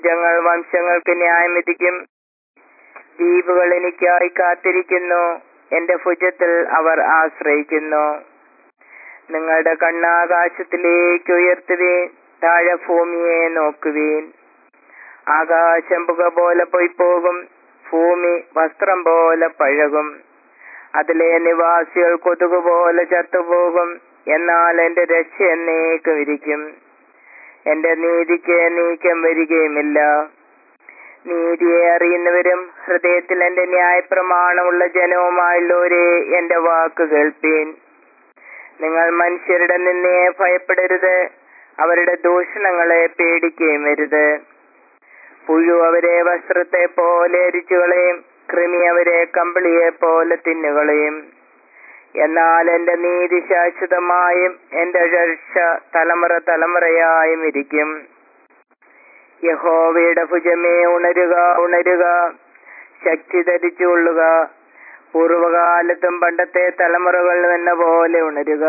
ജങ്ങൾ വംശങ്ങൾക്ക് ന്യായം വിധിക്കും ദ്വീപുകൾ എനിക്കായി കാത്തിരിക്കുന്നു എന്റെ ഭുജത്തിൽ അവർ ആശ്രയിക്കുന്നു നിങ്ങളുടെ കണ്ണാകാശത്തിലേക്ക് ഉയർത്തുവീൻ താഴെ ഭൂമിയെ നോക്കുവീൻ ആകാശം പുക പോലെ പൊയ്പോകും ഭൂമി വസ്ത്രം പോലെ പഴകും അതിലെ നിവാസികൾ കൊതുക് പോലെ ചത്തുപോകും എന്നാൽ എന്റെ രക്ഷ എന്നേക്കും ഇരിക്കും എന്റെ നീതിക്ക് നീക്കം വരികയുമില്ല നീതിയെ അറിയുന്നവരും ഹൃദയത്തിൽ എന്റെ ന്യായപ്രമാണമുള്ള ജനവുമായുള്ളവരെ എന്റെ വാക്ക് കേൾപ്പീൻ നിങ്ങൾ മനുഷ്യരുടെ നിന്നയെ ഭയപ്പെടരുത് അവരുടെ ദൂഷണങ്ങളെ പേടിക്കുകയും വരുത് പുഴു അവരെ വസ്ത്രത്തെ പോലെ എരിച്ചുകളയും കൃമി അവരെ കമ്പിളിയെ പോലെ തിന്നുകളയും എന്നാൽ എന്റെ നീതി ശാശ്വതമായും എന്റെ രക്ഷ തലമുറ തലമുറയായും ഇരിക്കും യഹോവയുടെ ഭുജമേ ഉണരുക ഉണരുക ശക്തി ധരിച്ചുകൊള്ളുക പൂർവകാലത്തും പണ്ടത്തെ തലമുറകളിലും എന്ന പോലെ ഉണരുക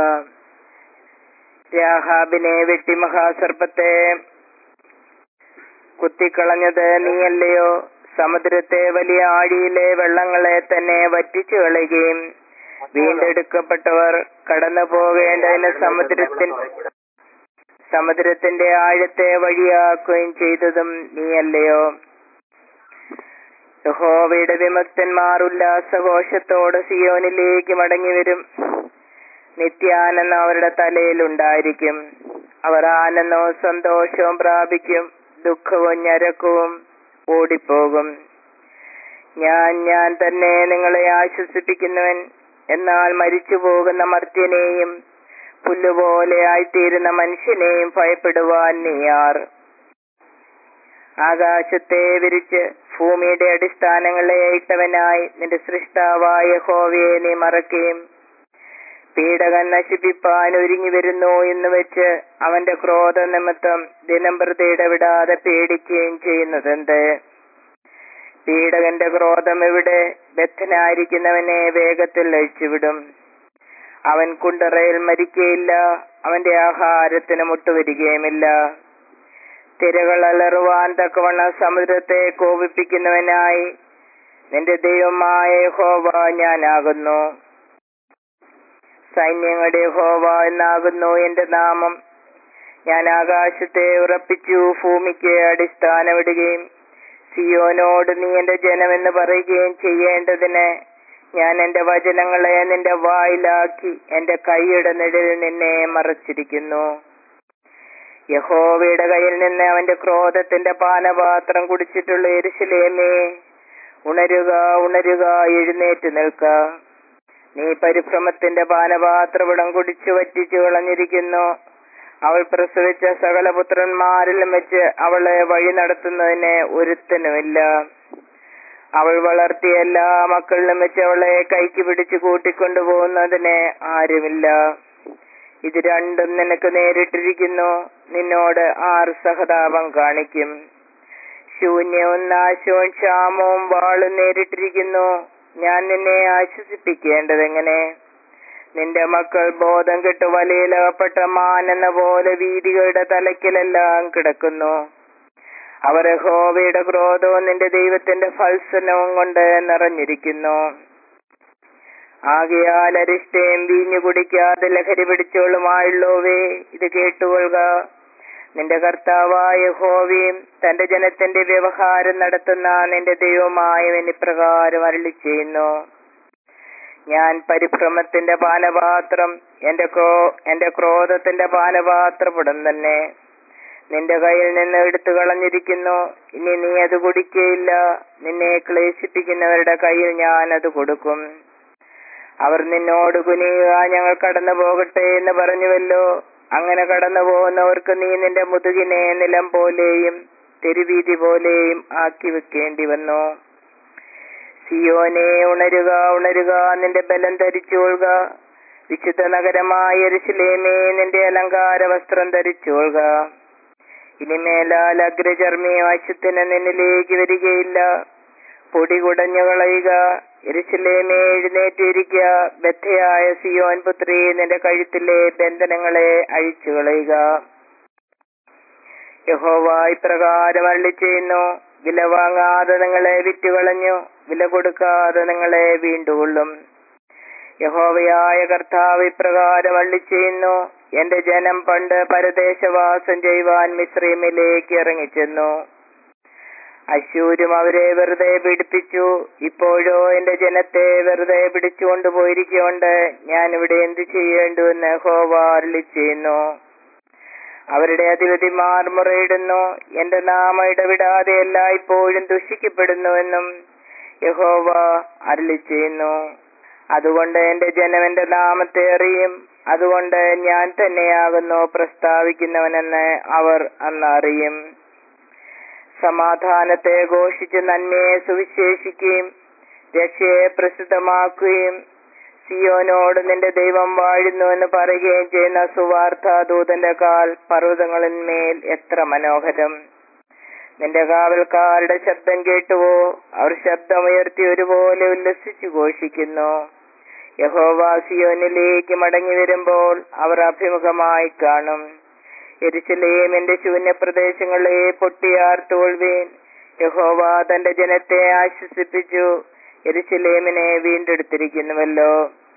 രാഹാബിനെ വെട്ടി മഹാസർപ്പത്തെ കുത്തിക്കളഞ്ഞത് നീയല്ലയോ സമുദ്രത്തെ വലിയ ആഴിയിലെ വെള്ളങ്ങളെ തന്നെ വറ്റിച്ചു കളയുകയും വീണ്ടെടുക്കപ്പെട്ടവർ കടന്നു പോകേണ്ടതിന് സമുദ്രത്തിൽ സമുദ്രത്തിന്റെ ആഴത്തെ വഴിയാക്കുകയും ചെയ്തതും നീയല്ലയോ യഹോവയുടെ വിമുക്തന്മാർ ഉല്ലാസഘോഷത്തോടെ സിയോനിലേക്ക് മടങ്ങി വരും നിത്യാനന്ദം അവരുടെ തലയിൽ ഉണ്ടായിരിക്കും അവർ ആനന്ദവും സന്തോഷവും പ്രാപിക്കും ദുഃഖവും ഞരക്കവും ഓടിപ്പോകും ഞാൻ ഞാൻ തന്നെ നിങ്ങളെ ആശ്വസിപ്പിക്കുന്നവൻ എന്നാൽ മരിച്ചു പോകുന്ന മർത്യനെയും പുല്ലുപോലെ ആയിത്തീരുന്ന മനുഷ്യനെയും ഭയപ്പെടുവാൻ നീയാർ ആകാശത്തെ വിരിച്ച് ഭൂമിയുടെ അടിസ്ഥാനങ്ങളെ ഇട്ടവനായി നിന്റെ സൃഷ്ടാവായ ഹോവയെ നീ മറക്കുകയും പീഡകൻ നശിപ്പിപ്പാൻ ഒരുങ്ങി വരുന്നു എന്ന് വെച്ച് അവന്റെ ക്രോധ നിമിത്തം ദിനം പ്രതി ഇടവിടാതെ പേടിക്കുകയും ചെയ്യുന്നതെന്ത് പീഡകന്റെ ക്രോധം എവിടെ ബദ്ധനായിരിക്കുന്നവനെ വേഗത്തിൽ അഴിച്ചുവിടും അവൻ കുണ്ടറയിൽ മരിക്കയില്ല അവന്റെ ആഹാരത്തിന് മുട്ടുവരികയുമില്ല തിരകൾ അലറുവാൻ തക്കവണ്ണം സമുദ്രത്തെ കോപിപ്പിക്കുന്നവനായി നിന്റെ ദൈവമായ ഹോവ ഞാനാകുന്നു സൈന്യങ്ങളുടെ ഹോവ എന്നാകുന്നു എന്റെ നാമം ഞാൻ ആകാശത്തെ ഉറപ്പിച്ചു ഭൂമിക്ക് അടിസ്ഥാനമിടുകയും സിയോനോട് നീ എന്റെ ജനമെന്ന് പറയുകയും ചെയ്യേണ്ടതിന് ഞാൻ എന്റെ വചനങ്ങളെ നിന്റെ വായിലാക്കി എന്റെ കൈയുടെ നിഴലിൽ നിന്നെ മറച്ചിരിക്കുന്നു യഹോവയുടെ കയ്യിൽ നിന്ന് അവന്റെ ക്രോധത്തിന്റെ പാനപാത്രം കുടിച്ചിട്ടുള്ള എരുശലേമേ ഉണരുക ഉണരുക എഴുന്നേറ്റ് നിൽക്ക നീ പരിഭ്രമത്തിന്റെ പാനപാത്രവിടം കുടിച്ചു വറ്റിച്ചു കളഞ്ഞിരിക്കുന്നു അവൾ പ്രസവിച്ച സകല പുത്രന്മാരിലും വെച്ച് അവളെ വഴി നടത്തുന്നതിന് ഒരുത്തനുമില്ല അവൾ വളർത്തിയ എല്ലാ മക്കളിലും വെച്ച് അവളെ കൈക്ക് പിടിച്ച് കൂട്ടിക്കൊണ്ടുപോകുന്നതിന് ആരുമില്ല ഇത് രണ്ടും നിനക്ക് നേരിട്ടിരിക്കുന്നു നിന്നോട് ആർ സഹതാപം കാണിക്കും ശൂന്യവും നാശവും ക്ഷാമവും വാളും നേരിട്ടിരിക്കുന്നു ഞാൻ നിന്നെ ആശ്വസിപ്പിക്കേണ്ടതെങ്ങനെ നിന്റെ മക്കൾ ബോധം കെട്ട് വലയിലകപ്പെട്ട മാൻ എന്ന പോലെ വീതികളുടെ തലയ്ക്കലെല്ലാം കിടക്കുന്നു അവർ ഹോവയുടെ ക്രോധവും നിന്റെ ദൈവത്തിന്റെ ഫത്സനവും കൊണ്ട് നിറഞ്ഞിരിക്കുന്നു ആകയാൽ അരിഷ്ടയും വീഞ്ഞു കുടിക്കാതെ ലഹരി പിടിച്ചോളുമായുള്ളോവേ ഇത് കേട്ടുകൊള്ളുക നിന്റെ കർത്താവായ ഹോവിയും തന്റെ ജനത്തിന്റെ വ്യവഹാരം നടത്തുന്ന നിന്റെ ദൈവമായവൻ ഇപ്രകാരം അരളി ചെയ്യുന്നു ഞാൻ പരിഭ്രമത്തിന്റെ പാനപാത്രം എന്റെ ക്രോ എന്റെ ക്രോധത്തിന്റെ പാനപാത്രപ്പെടും തന്നെ നിന്റെ കയ്യിൽ നിന്ന് എടുത്തു കളഞ്ഞിരിക്കുന്നു ഇനി നീ അത് കുടിക്കയില്ല നിന്നെ ക്ലേശിപ്പിക്കുന്നവരുടെ കയ്യിൽ ഞാൻ അത് കൊടുക്കും അവർ നിന്നോട് കുനിയുക ഞങ്ങൾ കടന്നു പോകട്ടെ എന്ന് പറഞ്ഞുവല്ലോ അങ്ങനെ കടന്നു പോകുന്നവർക്ക് നീ നിന്റെ മുതുകിനെ നിലം പോലെയും തെരുവീതി പോലെയും ആക്കി വെക്കേണ്ടി വന്നു സിയോനെ ഉണരുക ഉണരുക നിന്റെ ബലം ധരിച്ചുകൊള്ളുക വിശുദ്ധ നഗരമായ എരുശലേമേ നിന്റെ അലങ്കാര വസ്ത്രം ധരിച്ചുകൊള്ളുക ഇനിമേലാൽ അഗ്രചർമ്മി ആശുത്തിന് നിന്നിലേക്ക് വരികയില്ല പൊടി കുടഞ്ഞു കളയുക എരുശലേമേ എഴുന്നേറ്റിരിക്കുക ബദ്ധയായ സിയോൻ പുത്രി നിന്റെ കഴുത്തിലെ ബന്ധനങ്ങളെ അഴിച്ചു കളയുക യഹോവ ഇപ്രകാരം അള്ളി ചെയ്യുന്നു വില വാങ്ങാതെ നിങ്ങളെ വിറ്റുകളഞ്ഞു വില കൊടുക്കാതെ നിങ്ങളെ വീണ്ടുകൊള്ളും യഹോവയായ കർത്താവ് ഇപ്രകാരം അള്ളി ചെയ്യുന്നു എന്റെ ജനം പണ്ട് പരദേശവാസം ചെയ്യുവാൻ മിശ്രീമിലേക്ക് ഇറങ്ങിച്ചെന്നു അശൂരും അവരെ വെറുതെ പീഡിപ്പിച്ചു ഇപ്പോഴോ എന്റെ ജനത്തെ വെറുതെ പിടിച്ചുകൊണ്ട് പോയിരിക്കൊണ്ട് ഞാൻ ഇവിടെ എന്തു ചെയ്യേണ്ടുവെന്ന് ഹോവ അരുളി ചെയ്യുന്നു അവരുടെ അധിപതിമാർ മുറയിടുന്നു എന്റെ നാമം ഇടവിടാതെ എല്ലായ്പ്പോഴും ദുഷിക്കപ്പെടുന്നുവെന്നും യഹോവ അരുളി ചെയ്യുന്നു അതുകൊണ്ട് എന്റെ ജനം എന്റെ നാമത്തെ അറിയും അതുകൊണ്ട് ഞാൻ തന്നെയാകുന്നു പ്രസ്താവിക്കുന്നവനെന്ന് അവർ അന്ന് അറിയും സമാധാനത്തെ ഘോഷിച്ച് നന്മയെ സുവിശേഷിക്കുകയും രക്ഷയെ പ്രസിദ്ധമാക്കുകയും സിയോനോട് നിന്റെ ദൈവം വാഴുന്നു എന്ന് പറയുകയും ചെയ്യുന്ന സുവാർത്ത ദൂതന്റെ കാൽ പർവ്വതങ്ങളിന്മേൽ എത്ര മനോഹരം നിന്റെ കാവൽക്കാരുടെ ശബ്ദം കേട്ടുവോ അവർ ശബ്ദമുയർത്തി ഒരുപോലെ ഉല്ലസിച്ചു ഘോഷിക്കുന്നു യഹോവ സിയോനിലേക്ക് മടങ്ങി വരുമ്പോൾ അവർ അഭിമുഖമായി കാണും എരിശിലേമിന്റെ ശൂന്യപ്രദേശങ്ങളെ പൊട്ടിയാർത്തോൾവീൻ യഹോവ തന്റെ ജനത്തെ ആശ്വസിപ്പിച്ചു എരിശിലേമിനെ വീണ്ടെടുത്തിരിക്കുന്നുവല്ലോ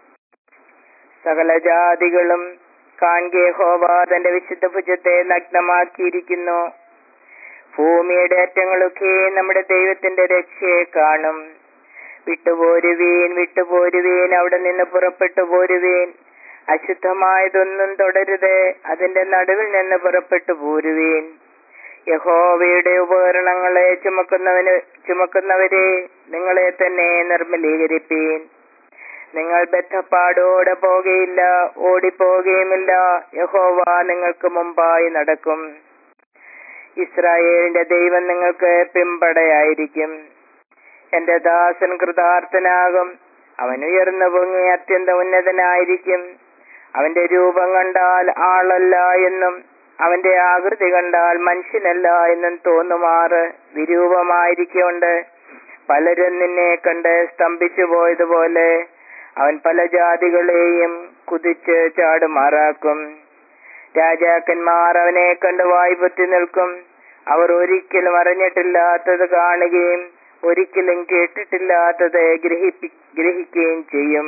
സകല ജാതികളും കാൺകെ ഹോവ തന്റെ വിശുദ്ധ ഭുജത്തെ നഗ്നമാക്കിയിരിക്കുന്നു ഭൂമിയുടെ അറ്റങ്ങളൊക്കെ നമ്മുടെ ദൈവത്തിന്റെ രക്ഷയെ കാണും വിട്ടുപോരുവീൻ വിട്ടുപോരുവീൻ അവിടെ നിന്ന് പുറപ്പെട്ടു പോരുവീൻ അശുദ്ധമായതൊന്നും തുടരുത് അതിന്റെ നടുവിൽ നിന്ന് പുറപ്പെട്ടു പോരുവീൻ യഹോവയുടെ ഉപകരണങ്ങളെ ചുമക്കുന്നവന് ചുമക്കുന്നവരെ നിങ്ങളെ തന്നെ നിർമ്മലീകരിപ്പീൻ നിങ്ങൾ ബദ്ധപ്പാടോടെ പോകുകയില്ല ഓടിപ്പോകുകയുമില്ല യഹോവ നിങ്ങൾക്ക് മുമ്പായി നടക്കും ഇസ്രായേലിന്റെ ദൈവം നിങ്ങൾക്ക് പിമ്പടയായിരിക്കും എന്റെ ദാസൻ കൃതാർത്ഥനാകും അവൻ ഉയർന്നു പൊങ്ങി അത്യന്ത ഉന്നതനായിരിക്കും അവന്റെ രൂപം കണ്ടാൽ ആളല്ല എന്നും അവന്റെ ആകൃതി കണ്ടാൽ മനുഷ്യനല്ല എന്നും തോന്നുമാറ് വിരൂപമായിരിക്കൊണ്ട് പലരും നിന്നെ കണ്ട് സ്തംഭിച്ചു പോയതുപോലെ അവൻ പല ജാതികളെയും കുതിച്ച് ചാടുമാറാക്കും രാജാക്കന്മാർ അവനെ കണ്ട് വായ്പൊത്തി നിൽക്കും അവർ ഒരിക്കലും അറിഞ്ഞിട്ടില്ലാത്തത് കാണുകയും ഒരിക്കലും കേട്ടിട്ടില്ലാത്തത് ഗ്രഹിപ്പി ഗ്രഹിക്കുകയും ചെയ്യും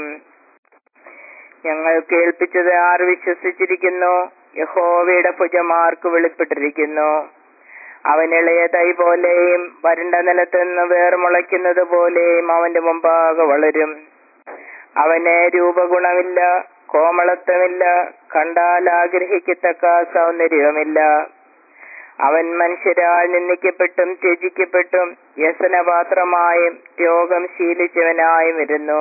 ഞങ്ങൾ കേൾപ്പിച്ചത് ആർ വിശ്വസിച്ചിരിക്കുന്നു യഹോവയുടെ ഭുജമാർക്ക് വെളിപ്പെട്ടിരിക്കുന്നു അവൻ ഇളയ തൈ പോലെയും വരണ്ട നിലത്ത് നിന്ന് വേർമുളയ്ക്കുന്നത് പോലെയും അവന്റെ മുമ്പാകെ വളരും അവന് രൂപഗുണമില്ല കോമളത്വമില്ല കണ്ടാൽ ആഗ്രഹിക്കത്തക്ക സൗന്ദര്യവുമില്ല അവൻ മനുഷ്യരാൽ നിന്ദിക്കപ്പെട്ടും ത്യജിക്കപ്പെട്ടും വ്യസനപാത്രമായും രോഗം ശീലിച്ചവനായും ഇരുന്നു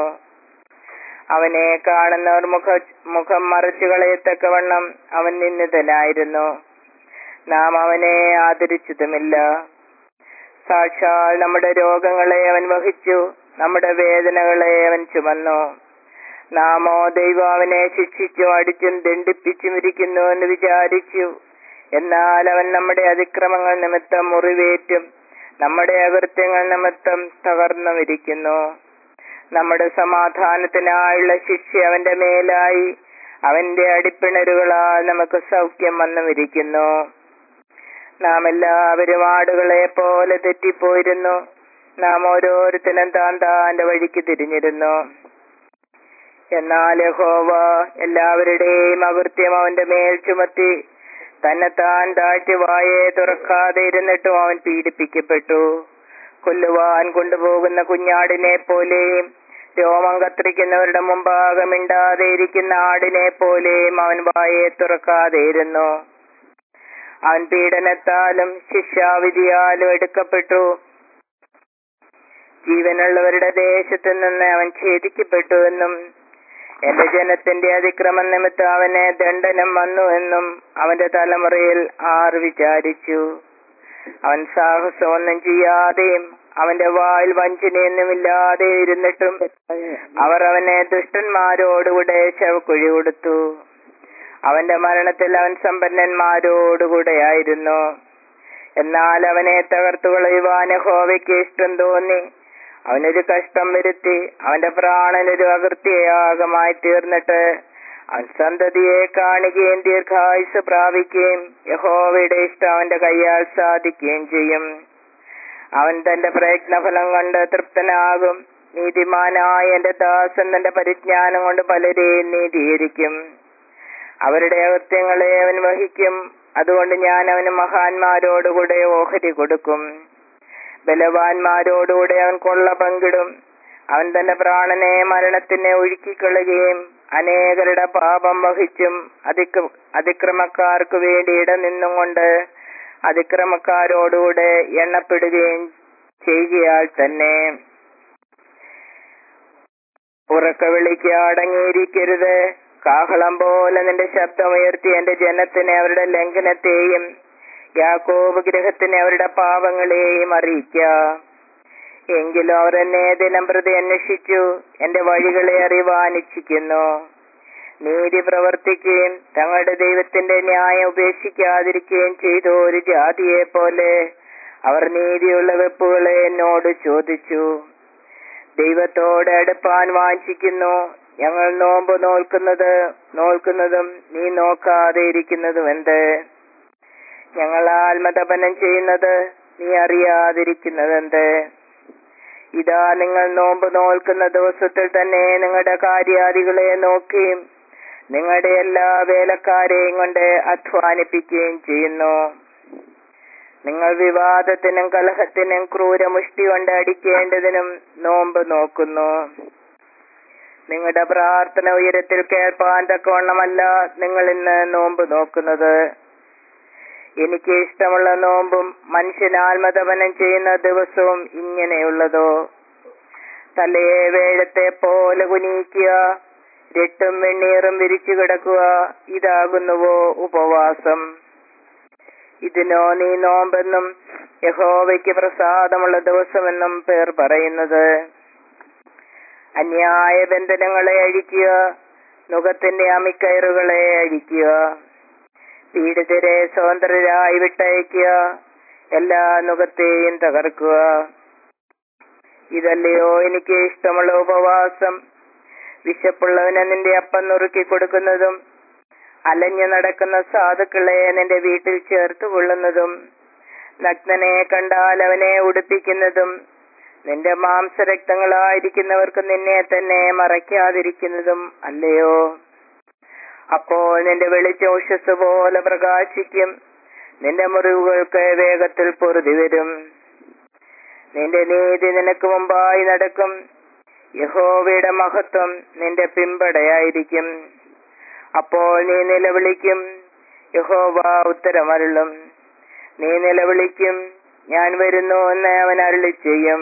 അവനെ കാണുന്നവർ മുഖ മുഖം മറച്ചു കളയത്തക്കവണ്ണം അവൻ നിന്ദിതനായിരുന്നു നാം അവനെ ആദരിച്ചതുമില്ല സാക്ഷാൽ നമ്മുടെ രോഗങ്ങളെ അവൻ വഹിച്ചു നമ്മുടെ വേദനകളെ അവൻ ചുമന്നു നാമോ ദൈവം അവനെ ശിക്ഷിച്ചും അടിച്ചും ദണ്ഡിപ്പിച്ചും ഇരിക്കുന്നു എന്ന് വിചാരിച്ചു എന്നാൽ അവൻ നമ്മുടെ അതിക്രമങ്ങൾ നിമിത്തം മുറിവേറ്റും നമ്മുടെ അകൃത്യങ്ങൾ നിമിത്തം തകർന്നും ഇരിക്കുന്നു നമ്മുടെ സമാധാനത്തിനായുള്ള ശിക്ഷ അവന്റെ മേലായി അവന്റെ അടിപ്പിണരുകളാൽ നമുക്ക് സൗഖ്യം വന്നും ഇരിക്കുന്നു നാം എല്ലാവരും ആടുകളെ പോലെ തെറ്റിപ്പോയിരുന്നു നാം ഓരോരുത്തരും താൻ താന്റെ വഴിക്ക് തിരിഞ്ഞിരുന്നു എന്നാൽ യഹോവ എല്ലാവരുടെയും അകൃത്യം അവന്റെ മേൽ ചുമത്തി തന്നെത്താൻ താഴ്ത്തി വായെ തുറക്കാതെ ഇരുന്നിട്ടും അവൻ പീഡിപ്പിക്കപ്പെട്ടു കൊല്ലുവാൻ കൊണ്ടുപോകുന്ന കുഞ്ഞാടിനെ പോലെയും രോമം കത്തിരിക്കുന്നവരുടെ മുമ്പാകെ മിണ്ടാതെ ഇരിക്കുന്ന ആടിനെ പോലെയും അവൻ വായെ തുറക്കാതെ ഇരുന്നു അവൻ പീഡനത്താലും ശിക്ഷാവിധിയാലും എടുക്കപ്പെട്ടു ജീവനുള്ളവരുടെ ദേശത്തു നിന്ന് അവൻ ഛേദിക്കപ്പെട്ടു എന്നും എന്റെ ജനത്തിന്റെ അതിക്രമം നിമിത്തം അവന് ദണ്ഡനം വന്നു എന്നും അവന്റെ തലമുറയിൽ ആർ വിചാരിച്ചു അവൻ സാഹസമൊന്നും ചെയ്യാതെയും അവന്റെ വായിൽ വഞ്ചനയൊന്നുമില്ലാതെ ഇരുന്നിട്ടും അവർ അവനെ ദുഷ്ടന്മാരോടുകൂടെ ശവക്കുഴി കൊടുത്തു അവന്റെ മരണത്തിൽ അവൻ സമ്പന്നന്മാരോടുകൂടെയായിരുന്നു എന്നാൽ അവനെ തകർത്തു കളയുവാൻ ഹോവയ്ക്ക് ഇഷ്ടം തോന്നി അവനൊരു കഷ്ടം വരുത്തി അവന്റെ പ്രാണനൊരു അകൃത്യയാഗമായി തീർന്നിട്ട് അവൻ സന്തതിയെ കാണുകയും ദീർഘായുസ് പ്രാപിക്കുകയും യഹോവയുടെ ഇഷ്ടം അവന്റെ കൈയാൽ സാധിക്കുകയും ചെയ്യും അവൻ തന്റെ പ്രയത്നഫലം കൊണ്ട് തൃപ്തനാകും നീതിമാനായ എന്റെ ദാസൻ തന്റെ പരിജ്ഞാനം കൊണ്ട് പലരെയും നീതീകരിക്കും അവരുടെ അകത്യങ്ങളെ അവൻ വഹിക്കും അതുകൊണ്ട് ഞാൻ അവന് മഹാന്മാരോടുകൂടെ ഓഹരി കൊടുക്കും ബലവാന്മാരോടുകൂടെ അവൻ കൊള്ള പങ്കിടും അവൻ തന്റെ പ്രാണനെ മരണത്തിനെ ഒഴുക്കിക്കളയുകയും അനേകരുടെ പാപം വഹിച്ചും അതിക്ര അതിക്രമക്കാർക്ക് വേണ്ടി ഇടനിന്നും കൊണ്ട് അതിക്രമക്കാരോടുകൂടെ എണ്ണപ്പെടുകയും ചെയ്യുകയാൽ തന്നെ ഉറക്ക വിളിക്ക് അടങ്ങിയിരിക്കരുത് കാഹളം പോലെ നിന്റെ ശബ്ദമുയർത്തി എന്റെ ജനത്തിനെ അവരുടെ ലംഘനത്തെയും യാക്കോബ് ഗ്രഹത്തിനെ അവരുടെ പാപങ്ങളെയും അറിയിക്ക എങ്കിലും അവർ എന്നെ ദിനം പ്രതി അന്വേഷിച്ചു എന്റെ വഴികളെ അറിയുവാൻ ഇച്ഛിക്കുന്നു നീതി പ്രവർത്തിക്കുകയും തങ്ങളുടെ ദൈവത്തിന്റെ ന്യായം ഉപേക്ഷിക്കാതിരിക്കുകയും ചെയ്ത ഒരു ജാതിയെ പോലെ അവർ നീതിയുള്ള വെപ്പുകളെ എന്നോട് ചോദിച്ചു ദൈവത്തോട് അടുപ്പാൻ വാഞ്ചിക്കുന്നു ഞങ്ങൾ നോമ്പ് നോൽക്കുന്നത് നോൽക്കുന്നതും നീ നോക്കാതെ ഇരിക്കുന്നതും എന്ത് ഞങ്ങൾ ആത്മതപനം ചെയ്യുന്നത് നീ അറിയാതിരിക്കുന്നത് എന്ത് ഇതാ നിങ്ങൾ നോമ്പ് നോൽക്കുന്ന ദിവസത്തിൽ തന്നെ നിങ്ങളുടെ കാര്യാദികളെ നോക്കുകയും നിങ്ങളുടെ എല്ലാ വേലക്കാരെയും കൊണ്ട് അധ്വാനിപ്പിക്കുകയും ചെയ്യുന്നു നിങ്ങൾ വിവാദത്തിനും കലഹത്തിനും ക്രൂരമുഷ്ടി കൊണ്ട് അടിക്കേണ്ടതിനും നോമ്പ് നോക്കുന്നു നിങ്ങളുടെ പ്രാർത്ഥന ഉയരത്തിൽ കേൾപ്പാൻ തക്കവണ്ണമല്ല നിങ്ങൾ ഇന്ന് നോമ്പ് നോക്കുന്നത് എനിക്ക് ഇഷ്ടമുള്ള നോമ്പും മനുഷ്യൻ ആത്മതപനം ചെയ്യുന്ന ദിവസവും ഇങ്ങനെയുള്ളതോ തലയെ വേഴത്തെ പോലെ കുനിയിക്കുക രട്ടും വെണ്ണീറും വിരിച്ചു കിടക്കുക ഇതാകുന്നുവോ ഉപവാസം ഇതിനോ നീ നോമ്പെന്നും യഹോവയ്ക്ക് പ്രസാദമുള്ള ദിവസമെന്നും പേർ പറയുന്നത് അന്യായ ബന്ധനങ്ങളെ അഴിക്കുക നുഖത്തിന്റെ അമിക്കയറുകളെ അഴിക്കുക പീഡിതരെ സ്വതന്ത്രരായി വിട്ടയക്കുക എല്ലാ നുഖത്തെയും തകർക്കുക ഇതല്ലയോ എനിക്ക് ഇഷ്ടമുള്ള ഉപവാസം വിശപ്പുള്ളവന് നിന്റെ അപ്പം നുറുക്കി കൊടുക്കുന്നതും അലഞ്ഞു നടക്കുന്ന സാധുക്കളെ നിന്റെ വീട്ടിൽ ചേർത്ത് കൊള്ളുന്നതും നഗ്നനെ കണ്ടാൽ അവനെ ഉടുപ്പിക്കുന്നതും നിന്റെ മാംസരക്തങ്ങളായിരിക്കുന്നവർക്ക് നിന്നെ തന്നെ മറയ്ക്കാതിരിക്കുന്നതും അല്ലയോ അപ്പോൾ നിന്റെ വെളിച്ചോഷസ് പോലെ പ്രകാശിക്കും നിന്റെ മുറിവുകൾക്ക് വേഗത്തിൽ പൊറുതി വരും നിന്റെ നീതി നിനക്ക് മുമ്പായി നടക്കും യഹോവയുടെ മഹത്വം നിന്റെ പിമ്പടയായിരിക്കും അപ്പോൾ നീ നിലവിളിക്കും യഹോവ ഉത്തരമരുളും നീ നിലവിളിക്കും ഞാൻ വരുന്നു എന്ന് അവൻ അരുളി ചെയ്യും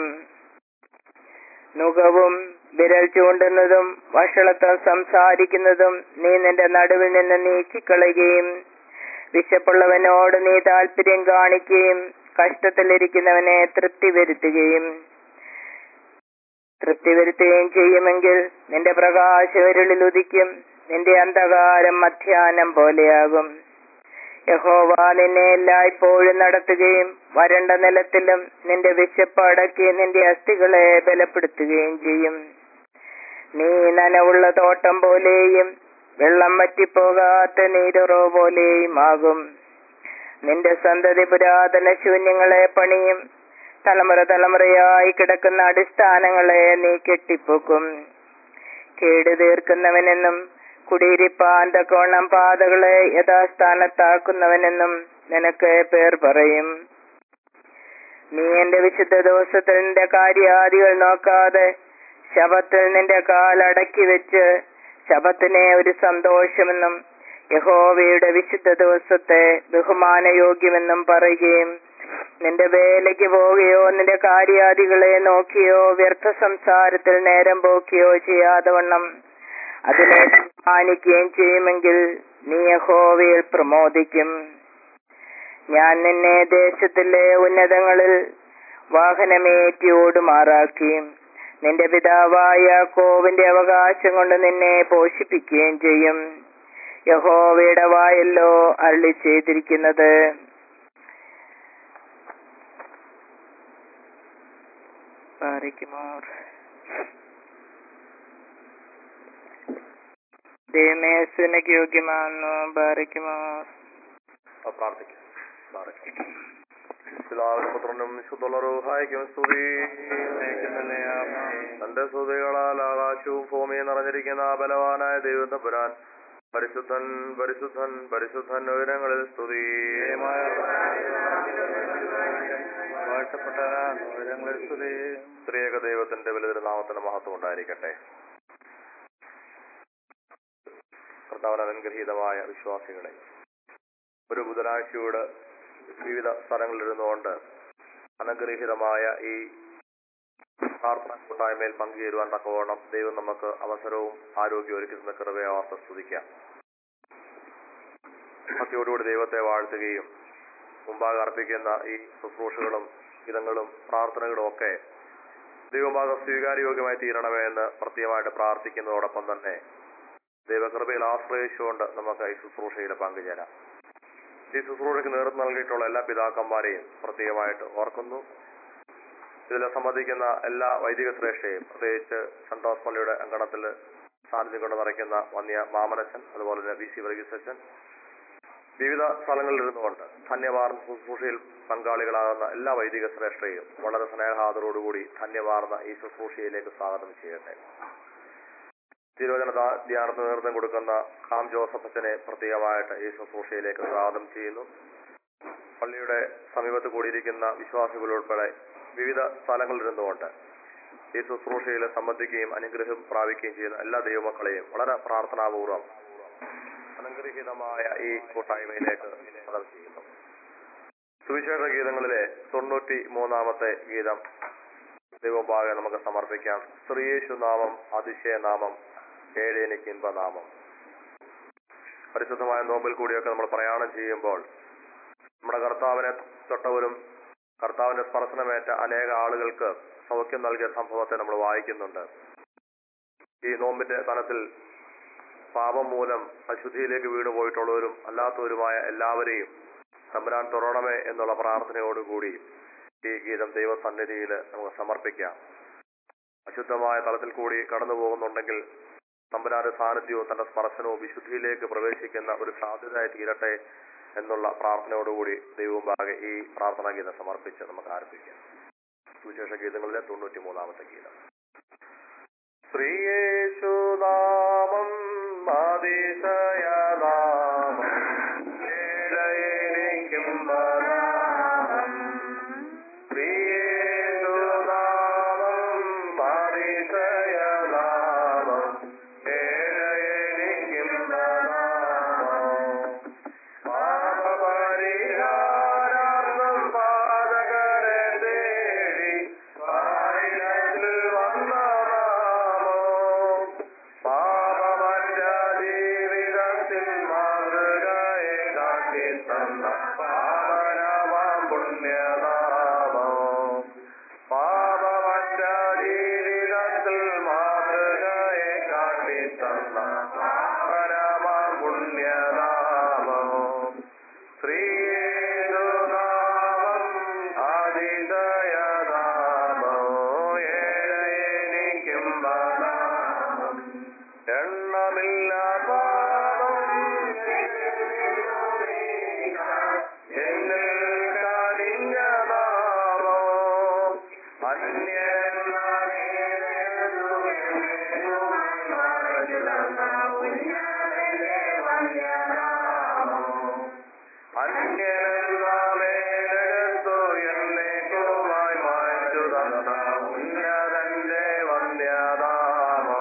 നുഖവും വിരൽ ചൂണ്ടുന്നതും വഷളത്വം സംസാരിക്കുന്നതും നീ നിന്റെ നടുവിൽ നിന്ന് നീക്കിക്കളയുകയും വിശപ്പുള്ളവനോട് നീ താല്പര്യം കാണിക്കുകയും കഷ്ടത്തിലിരിക്കുന്നവനെ തൃപ്തി വരുത്തുകയും തൃപ്തി വരുത്തുകയും ചെയ്യുമെങ്കിൽ നിന്റെ പ്രകാശവരുളിൽ ഉദിക്കും നിന്റെ അന്ധകാരം മധ്യാനം പോലെയാകും യഹോവ നിന്നെ എല്ലായ്പ്പോഴും നടത്തുകയും വരണ്ട നിലത്തിലും നിന്റെ വിശപ്പ് അടക്കി നിന്റെ അസ്ഥികളെ ബലപ്പെടുത്തുകയും ചെയ്യും നീ നനവുള്ള തോട്ടം പോലെയും വെള്ളം വറ്റിപ്പോകാത്ത നീരുറോ പോലെയും ആകും നിന്റെ സന്തതി പുരാതന ശൂന്യങ്ങളെ പണിയും തലമുറ തലമുറയായി കിടക്കുന്ന അടിസ്ഥാനങ്ങളെ നീ കെട്ടിപ്പൊക്കും കേട് തീർക്കുന്നവനെന്നും കുടിയിരിപ്പാൻ തക്കോണം പാതകളെ യഥാസ്ഥാനത്താക്കുന്നവനെന്നും നിനക്ക് പേർ പറയും നീ എന്റെ വിശുദ്ധ ദിവസത്തിൽ നിന്റെ കാര്യാദികൾ നോക്കാതെ ശബത്തിൽ നിന്റെ കാലടക്കി വെച്ച് ശബത്തിനെ ഒരു സന്തോഷമെന്നും യഹോവയുടെ വിശുദ്ധ ദിവസത്തെ ബഹുമാനയോഗ്യമെന്നും പറയുകയും നിന്റെ വേലയ്ക്ക് പോവുകയോ നിന്റെ കാര്യാദികളെ നോക്കിയോ വ്യർത്ഥ സംസാരത്തിൽ നേരം പോക്കിയോ ചെയ്യാതെ വണ്ണം അതിനെ മാനിക്കുകയും ചെയ്യുമെങ്കിൽ നീ യഹോവയിൽ പ്രമോദിക്കും ഞാൻ നിന്നെ ദേശത്തിലെ ഉന്നതങ്ങളിൽ വാഹനമേറ്റി ഓടുമാറാക്കി നിന്റെ പിതാവായ കോവിന്റെ അവകാശം കൊണ്ട് നിന്നെ പോഷിപ്പിക്കുകയും ചെയ്യും യഹോവയുടെ വായല്ലോ അരളി ചെയ്തിരിക്കുന്നത് ദൈവമേ സുനക്ക് യോഗ്യമാണെന്നു ബാറിക്കുമോ ആ, പ്രാർത്ഥിക്കാം പ്രാർത്ഥിക്കാം. പിതാവിനും പുത്രനും വിശുദ്ധുള്ള റൂഹായിക്കും സ്തുതി തന്റെ സ്തുതികളാൽ ആകാശവും ഭൂമിയും നിറഞ്ഞിരിക്കുന്ന ആ ബലവാനായ ദൈവം തമ്പുരാൻ പരിശുദ്ധൻ പരിശുദ്ധൻ പരിശുദ്ധൻ ഉയരങ്ങളിൽ സ്തുതി ഉയരങ്ങളിൽ സ്തുതി സ്ത്രീയക ദൈവത്തിന്റെ വലുതൊരു നാമത്തിന്റെ മഹത്വം ഉണ്ടായിരിക്കട്ടെ കർത്താവിന് അനുഗ്രഹീതമായ വിശ്വാസികളെ ഒരു ബുധനാഴ്ചയോട് വിവിധ സ്ഥലങ്ങളിലിരുന്നുകൊണ്ട് അനുഗ്രഹീതമായ ഈ പ്രാർത്ഥന കൂട്ടായ്മയിൽ പങ്കുചേരുവാൻ തക്കവണ്ണം ദൈവം നമുക്ക് അവസരവും ആരോഗ്യവും ഒരുക്കുന്ന കൃപയാവാത്ത സ്തുതിക്കാം ഭക്തിയോടുകൂടി ദൈവത്തെ വാഴ്ത്തുകയും മുമ്പാകെ അർപ്പിക്കുന്ന ഈ ശുശ്രൂഷകളും ഗീതങ്ങളും പ്രാർത്ഥനകളും ഒക്കെ ദൈവമാക സ്വീകാര്യോഗ്യമായി തീരണമേ എന്ന് പ്രത്യേകമായിട്ട് പ്രാർത്ഥിക്കുന്നതോടൊപ്പം തന്നെ ദൈവകൃപയിൽ ആശ്രയിച്ചുകൊണ്ട് നമുക്ക് ഈ ശുശ്രൂഷയിൽ പങ്കുചേരാം ഈ ശുശ്രൂഷയ്ക്ക് നേതൃത്വം നൽകിയിട്ടുള്ള എല്ലാ പിതാക്കന്മാരെയും പ്രത്യേകമായിട്ട് ഓർക്കുന്നു ഇതിൽ സംബന്ധിക്കുന്ന എല്ലാ വൈദിക ശ്രേഷ്ഠയും പ്രത്യേകിച്ച് സെന്റ് തോമസ് പള്ളിയുടെ അങ്കണത്തിൽ സാന്നിധ്യം കൊണ്ട് നിറയ്ക്കുന്ന വന്യ മാമനച്ചൻ അതുപോലെ തന്നെ ബി സി വർഗീസച്ചൻ വിവിധ സ്ഥലങ്ങളിൽ ഇരുന്നുകൊണ്ട് ധന്യവാർന്ന ശുശ്രൂഷയിൽ പങ്കാളികളാകുന്ന എല്ലാ വൈദിക ശ്രേഷ്ഠയും വളരെ സ്നേഹാദരോടുകൂടി ധന്യവാർന്ന ഈ ശുശ്രൂഷയിലേക്ക് സ്വാഗതം ചെയ്യട്ടെ തിരുവചന ധ്യാ- ധ്യാനത്തിന് നേതൃത്വം കൊടുക്കുന്ന ഖാം ജോസഫ് അച്ഛനെ പ്രത്യേകമായിട്ട് ഈ ശുശ്രൂഷയിലേക്ക് സ്വാഗതം ചെയ്യുന്നു പള്ളിയുടെ സമീപത്ത് കൂടിയിരിക്കുന്ന വിശ്വാസികളുൾപ്പെടെ വിവിധ സ്ഥലങ്ങളിൽ ഇരുന്നുകൊണ്ട് ഈ ശുശ്രൂഷയിൽ സംബന്ധിക്കുകയും അനുഗ്രഹം പ്രാപിക്കുകയും ചെയ്യുന്ന എല്ലാ ദൈവമക്കളെയും വളരെ പ്രാർത്ഥനാപൂർവ്വം അനുഗ്രഹീതമായ ഈ കൂട്ടായ്മയിലേക്ക് സ്വാഗതം ചെയ്യുന്നു സുവിശേഷ ഗീതങ്ങളിലെ തൊണ്ണൂറ്റി മൂന്നാമത്തെ ഗീതം ദൈവഭാഗെ നമുക്ക് സമർപ്പിക്കാം സ്ത്രീയേശു നാമം അതിശയനാമം ഏഴേനിക്ക് ഇൻപനാമം പരിശുദ്ധമായ നോമ്പിൽ കൂടിയൊക്കെ നമ്മൾ പ്രയാണം ചെയ്യുമ്പോൾ നമ്മുടെ കർത്താവിനെ തൊട്ടവരും കർത്താവിന്റെ സ്പർശനമേറ്റ അനേക ആളുകൾക്ക് സൗഖ്യം നൽകിയ സംഭവത്തെ നമ്മൾ വായിക്കുന്നുണ്ട് ഈ നോമ്പിന്റെ തലത്തിൽ പാപം മൂലം അശുദ്ധിയിലേക്ക് വീണുപോയിട്ടുള്ളവരും അല്ലാത്തവരുമായ എല്ലാവരെയും തമ്പുരാൻ തുറണമേ എന്നുള്ള പ്രാർത്ഥനയോടുകൂടി ഈ ഗീതം ദൈവസന്നിധിയിൽ നമുക്ക് സമർപ്പിക്കാം അശുദ്ധമായ തലത്തിൽ കൂടി കടന്നു പോകുന്നുണ്ടെങ്കിൽ തമ്പുരാന്റെ സാന്നിധ്യവും തന്റെ സ്പർശനവും വിശുദ്ധിയിലേക്ക് പ്രവേശിക്കുന്ന ഒരു സാധ്യതയായി തീരട്ടെ എന്നുള്ള പ്രാർത്ഥനയോടുകൂടി ദൈവമുമ്പാകെ ഈ പ്രാർത്ഥനാ ഗീതം സമർപ്പിച്ച് നമുക്ക് ആരംഭിക്കാം സുവിശേഷ ഗീതങ്ങളിലെ തൊണ്ണൂറ്റി മൂന്നാമത്തെ ഗീതം ശ്രീയേശുനാമം അതിശയനാമം ഏഴയനിക്കും നാമം ശ്രീയേശുനാമം അതിശയനാമം ഏഴയനിക്കും നാമം പാപപരിഹാരാർത്ഥം പാതകരെ തേടി പാരിടത്തിൽ വന്ന നാമോ പാപമറ്റ ജീവിതത്തിൽ മാതൃകയെ കാട്ടി തന്ന പാവനമാം പുണ്യനാമോ പാപമറ്റ ജീവിതത്തിൽ മാതൃകയെ കാട്ടി തന്ന പാവനമാം പുണ്യനാമോ ശ്രീനാമം ആദിതയനാമോ ഏഴയനിക്കും നാമം എണ്ണമില്ലാതാമം എന്നിൽ കനിഞ്ഞ നാമോ അന്യനാമേടത്തു എന്നേക്കുമായി മാറ്റു തന്ന ഉന്നതന്റെ വന്യനാമോ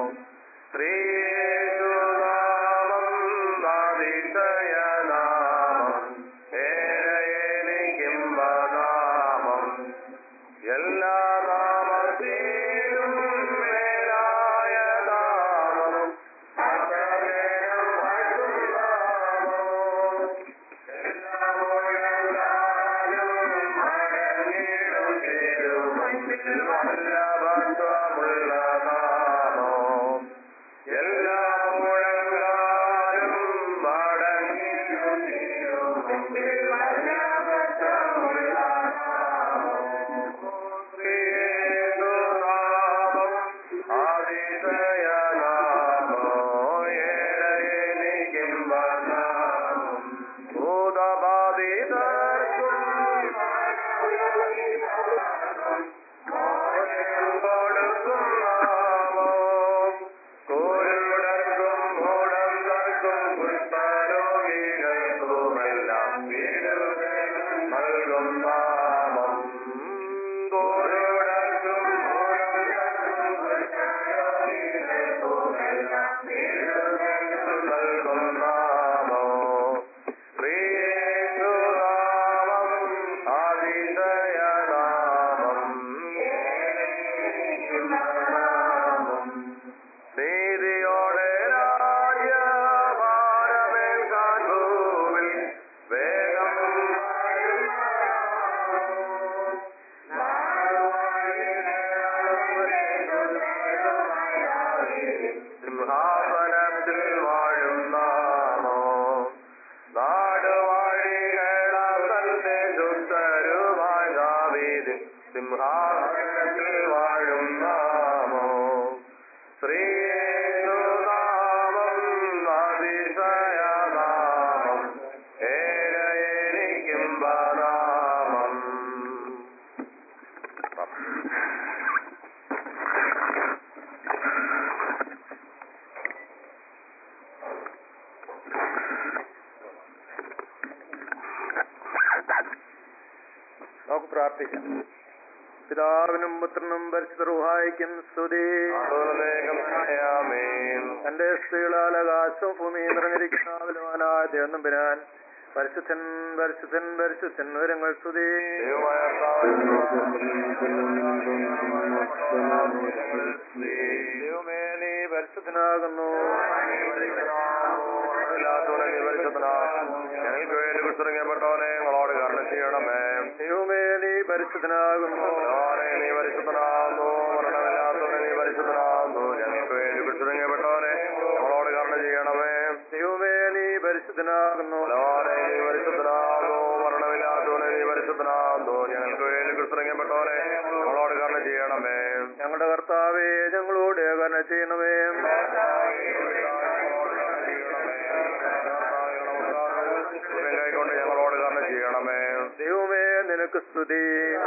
ശ്രീയേശുനാമം അതിശയനാമം ഏഴയനിക്കും നാമം എല്ലാ നാമത്തിലും മേലായ നാമം സകലം വാഴ്ത്തുന്നാമോ എല്ലാ മുഴങ്ങാലും മടങ്ങിടും തിരുമഞ്ചിൽ വല്ലഭത്വമുള്ള നാമോ എല്ലാ മുഴങ്ങാലും മടങ്ങിടും തിരുമഞ്ചിൽ വല്ലഭത്വമുള്ള നാമോ ശ്രീയേശുനാമം അതിശയനാമോ സിംഹാസനത്തിൽ വാഴും നാമോ ശ്രീനാമം അതിശയനാമം ഏകയിരിക്കും നാമം നമുക്ക് പ്രാർത്ഥിക്കാം പിതാവിനും പുത്രനും പരിശുദ്ധറുഹായിക്കും സ്തുതി ആമേൻ തന്റെ സ്ത്രീകളാൽ ആകാശവും ഭൂമിയും നിറഞ്ഞിരിക്കുന്ന ബലവാനായ ദൈവം പിരാൻ പരിശുദ്ധൻ പരിശുദ്ധൻ പരിശുദ്ധൻ വിവരങ്ങൾ സ്തുതി ദൈവമായ ദൈവമേ നീ പരിശുദ്ധനാകുന്നു ഇല്ലാത്തവനെ നീ പരിശുദ്ധനാകുന്നു. ഞങ്ങൾക്ക് വേണ്ടി കുറിച്ചിറങ്ങപ്പെട്ടവനെ ഞങ്ങളോട് കരുണ ചെയ്യണമേ ദൈവമേ നീ പരിശുദ്ധനാകുന്നു ഭഗവാനെ നീ പരിശുദ്ധനാകുന്നു മരണമില്ലാത്തവനെ നീ പരിശുദ്ധനാകുന്നു ഞങ്ങൾക്ക് വേണ്ടി കുറിച്ചിറങ്ങപ്പെട്ടവനെ ഞങ്ങളോട് കരുണ ചെയ്യണമേ ദൈവമേ നീ പരിശുദ്ധനാകുന്നു ഭഗവാനെ നീ പരിശുദ്ധനാകുന്നു മരണമില്ലാത്തവനെ നീ പരിശുദ്ധനാകുന്നു ഞങ്ങൾക്ക് വേണ്ടി കുറിച്ചിറങ്ങപ്പെട്ടവനെ ഞങ്ങളോട് കരുണ ചെയ്യണമേ ഞങ്ങളുടെ കർത്താവേ ഞങ്ങളോട് കരുണ ചെയ്യണമേ കൈകൊണ്ട് ഞങ്ങളോട് കരുണ ചെയ്യണമേ ദൈവമേ നിനക്ക് സ്തുതി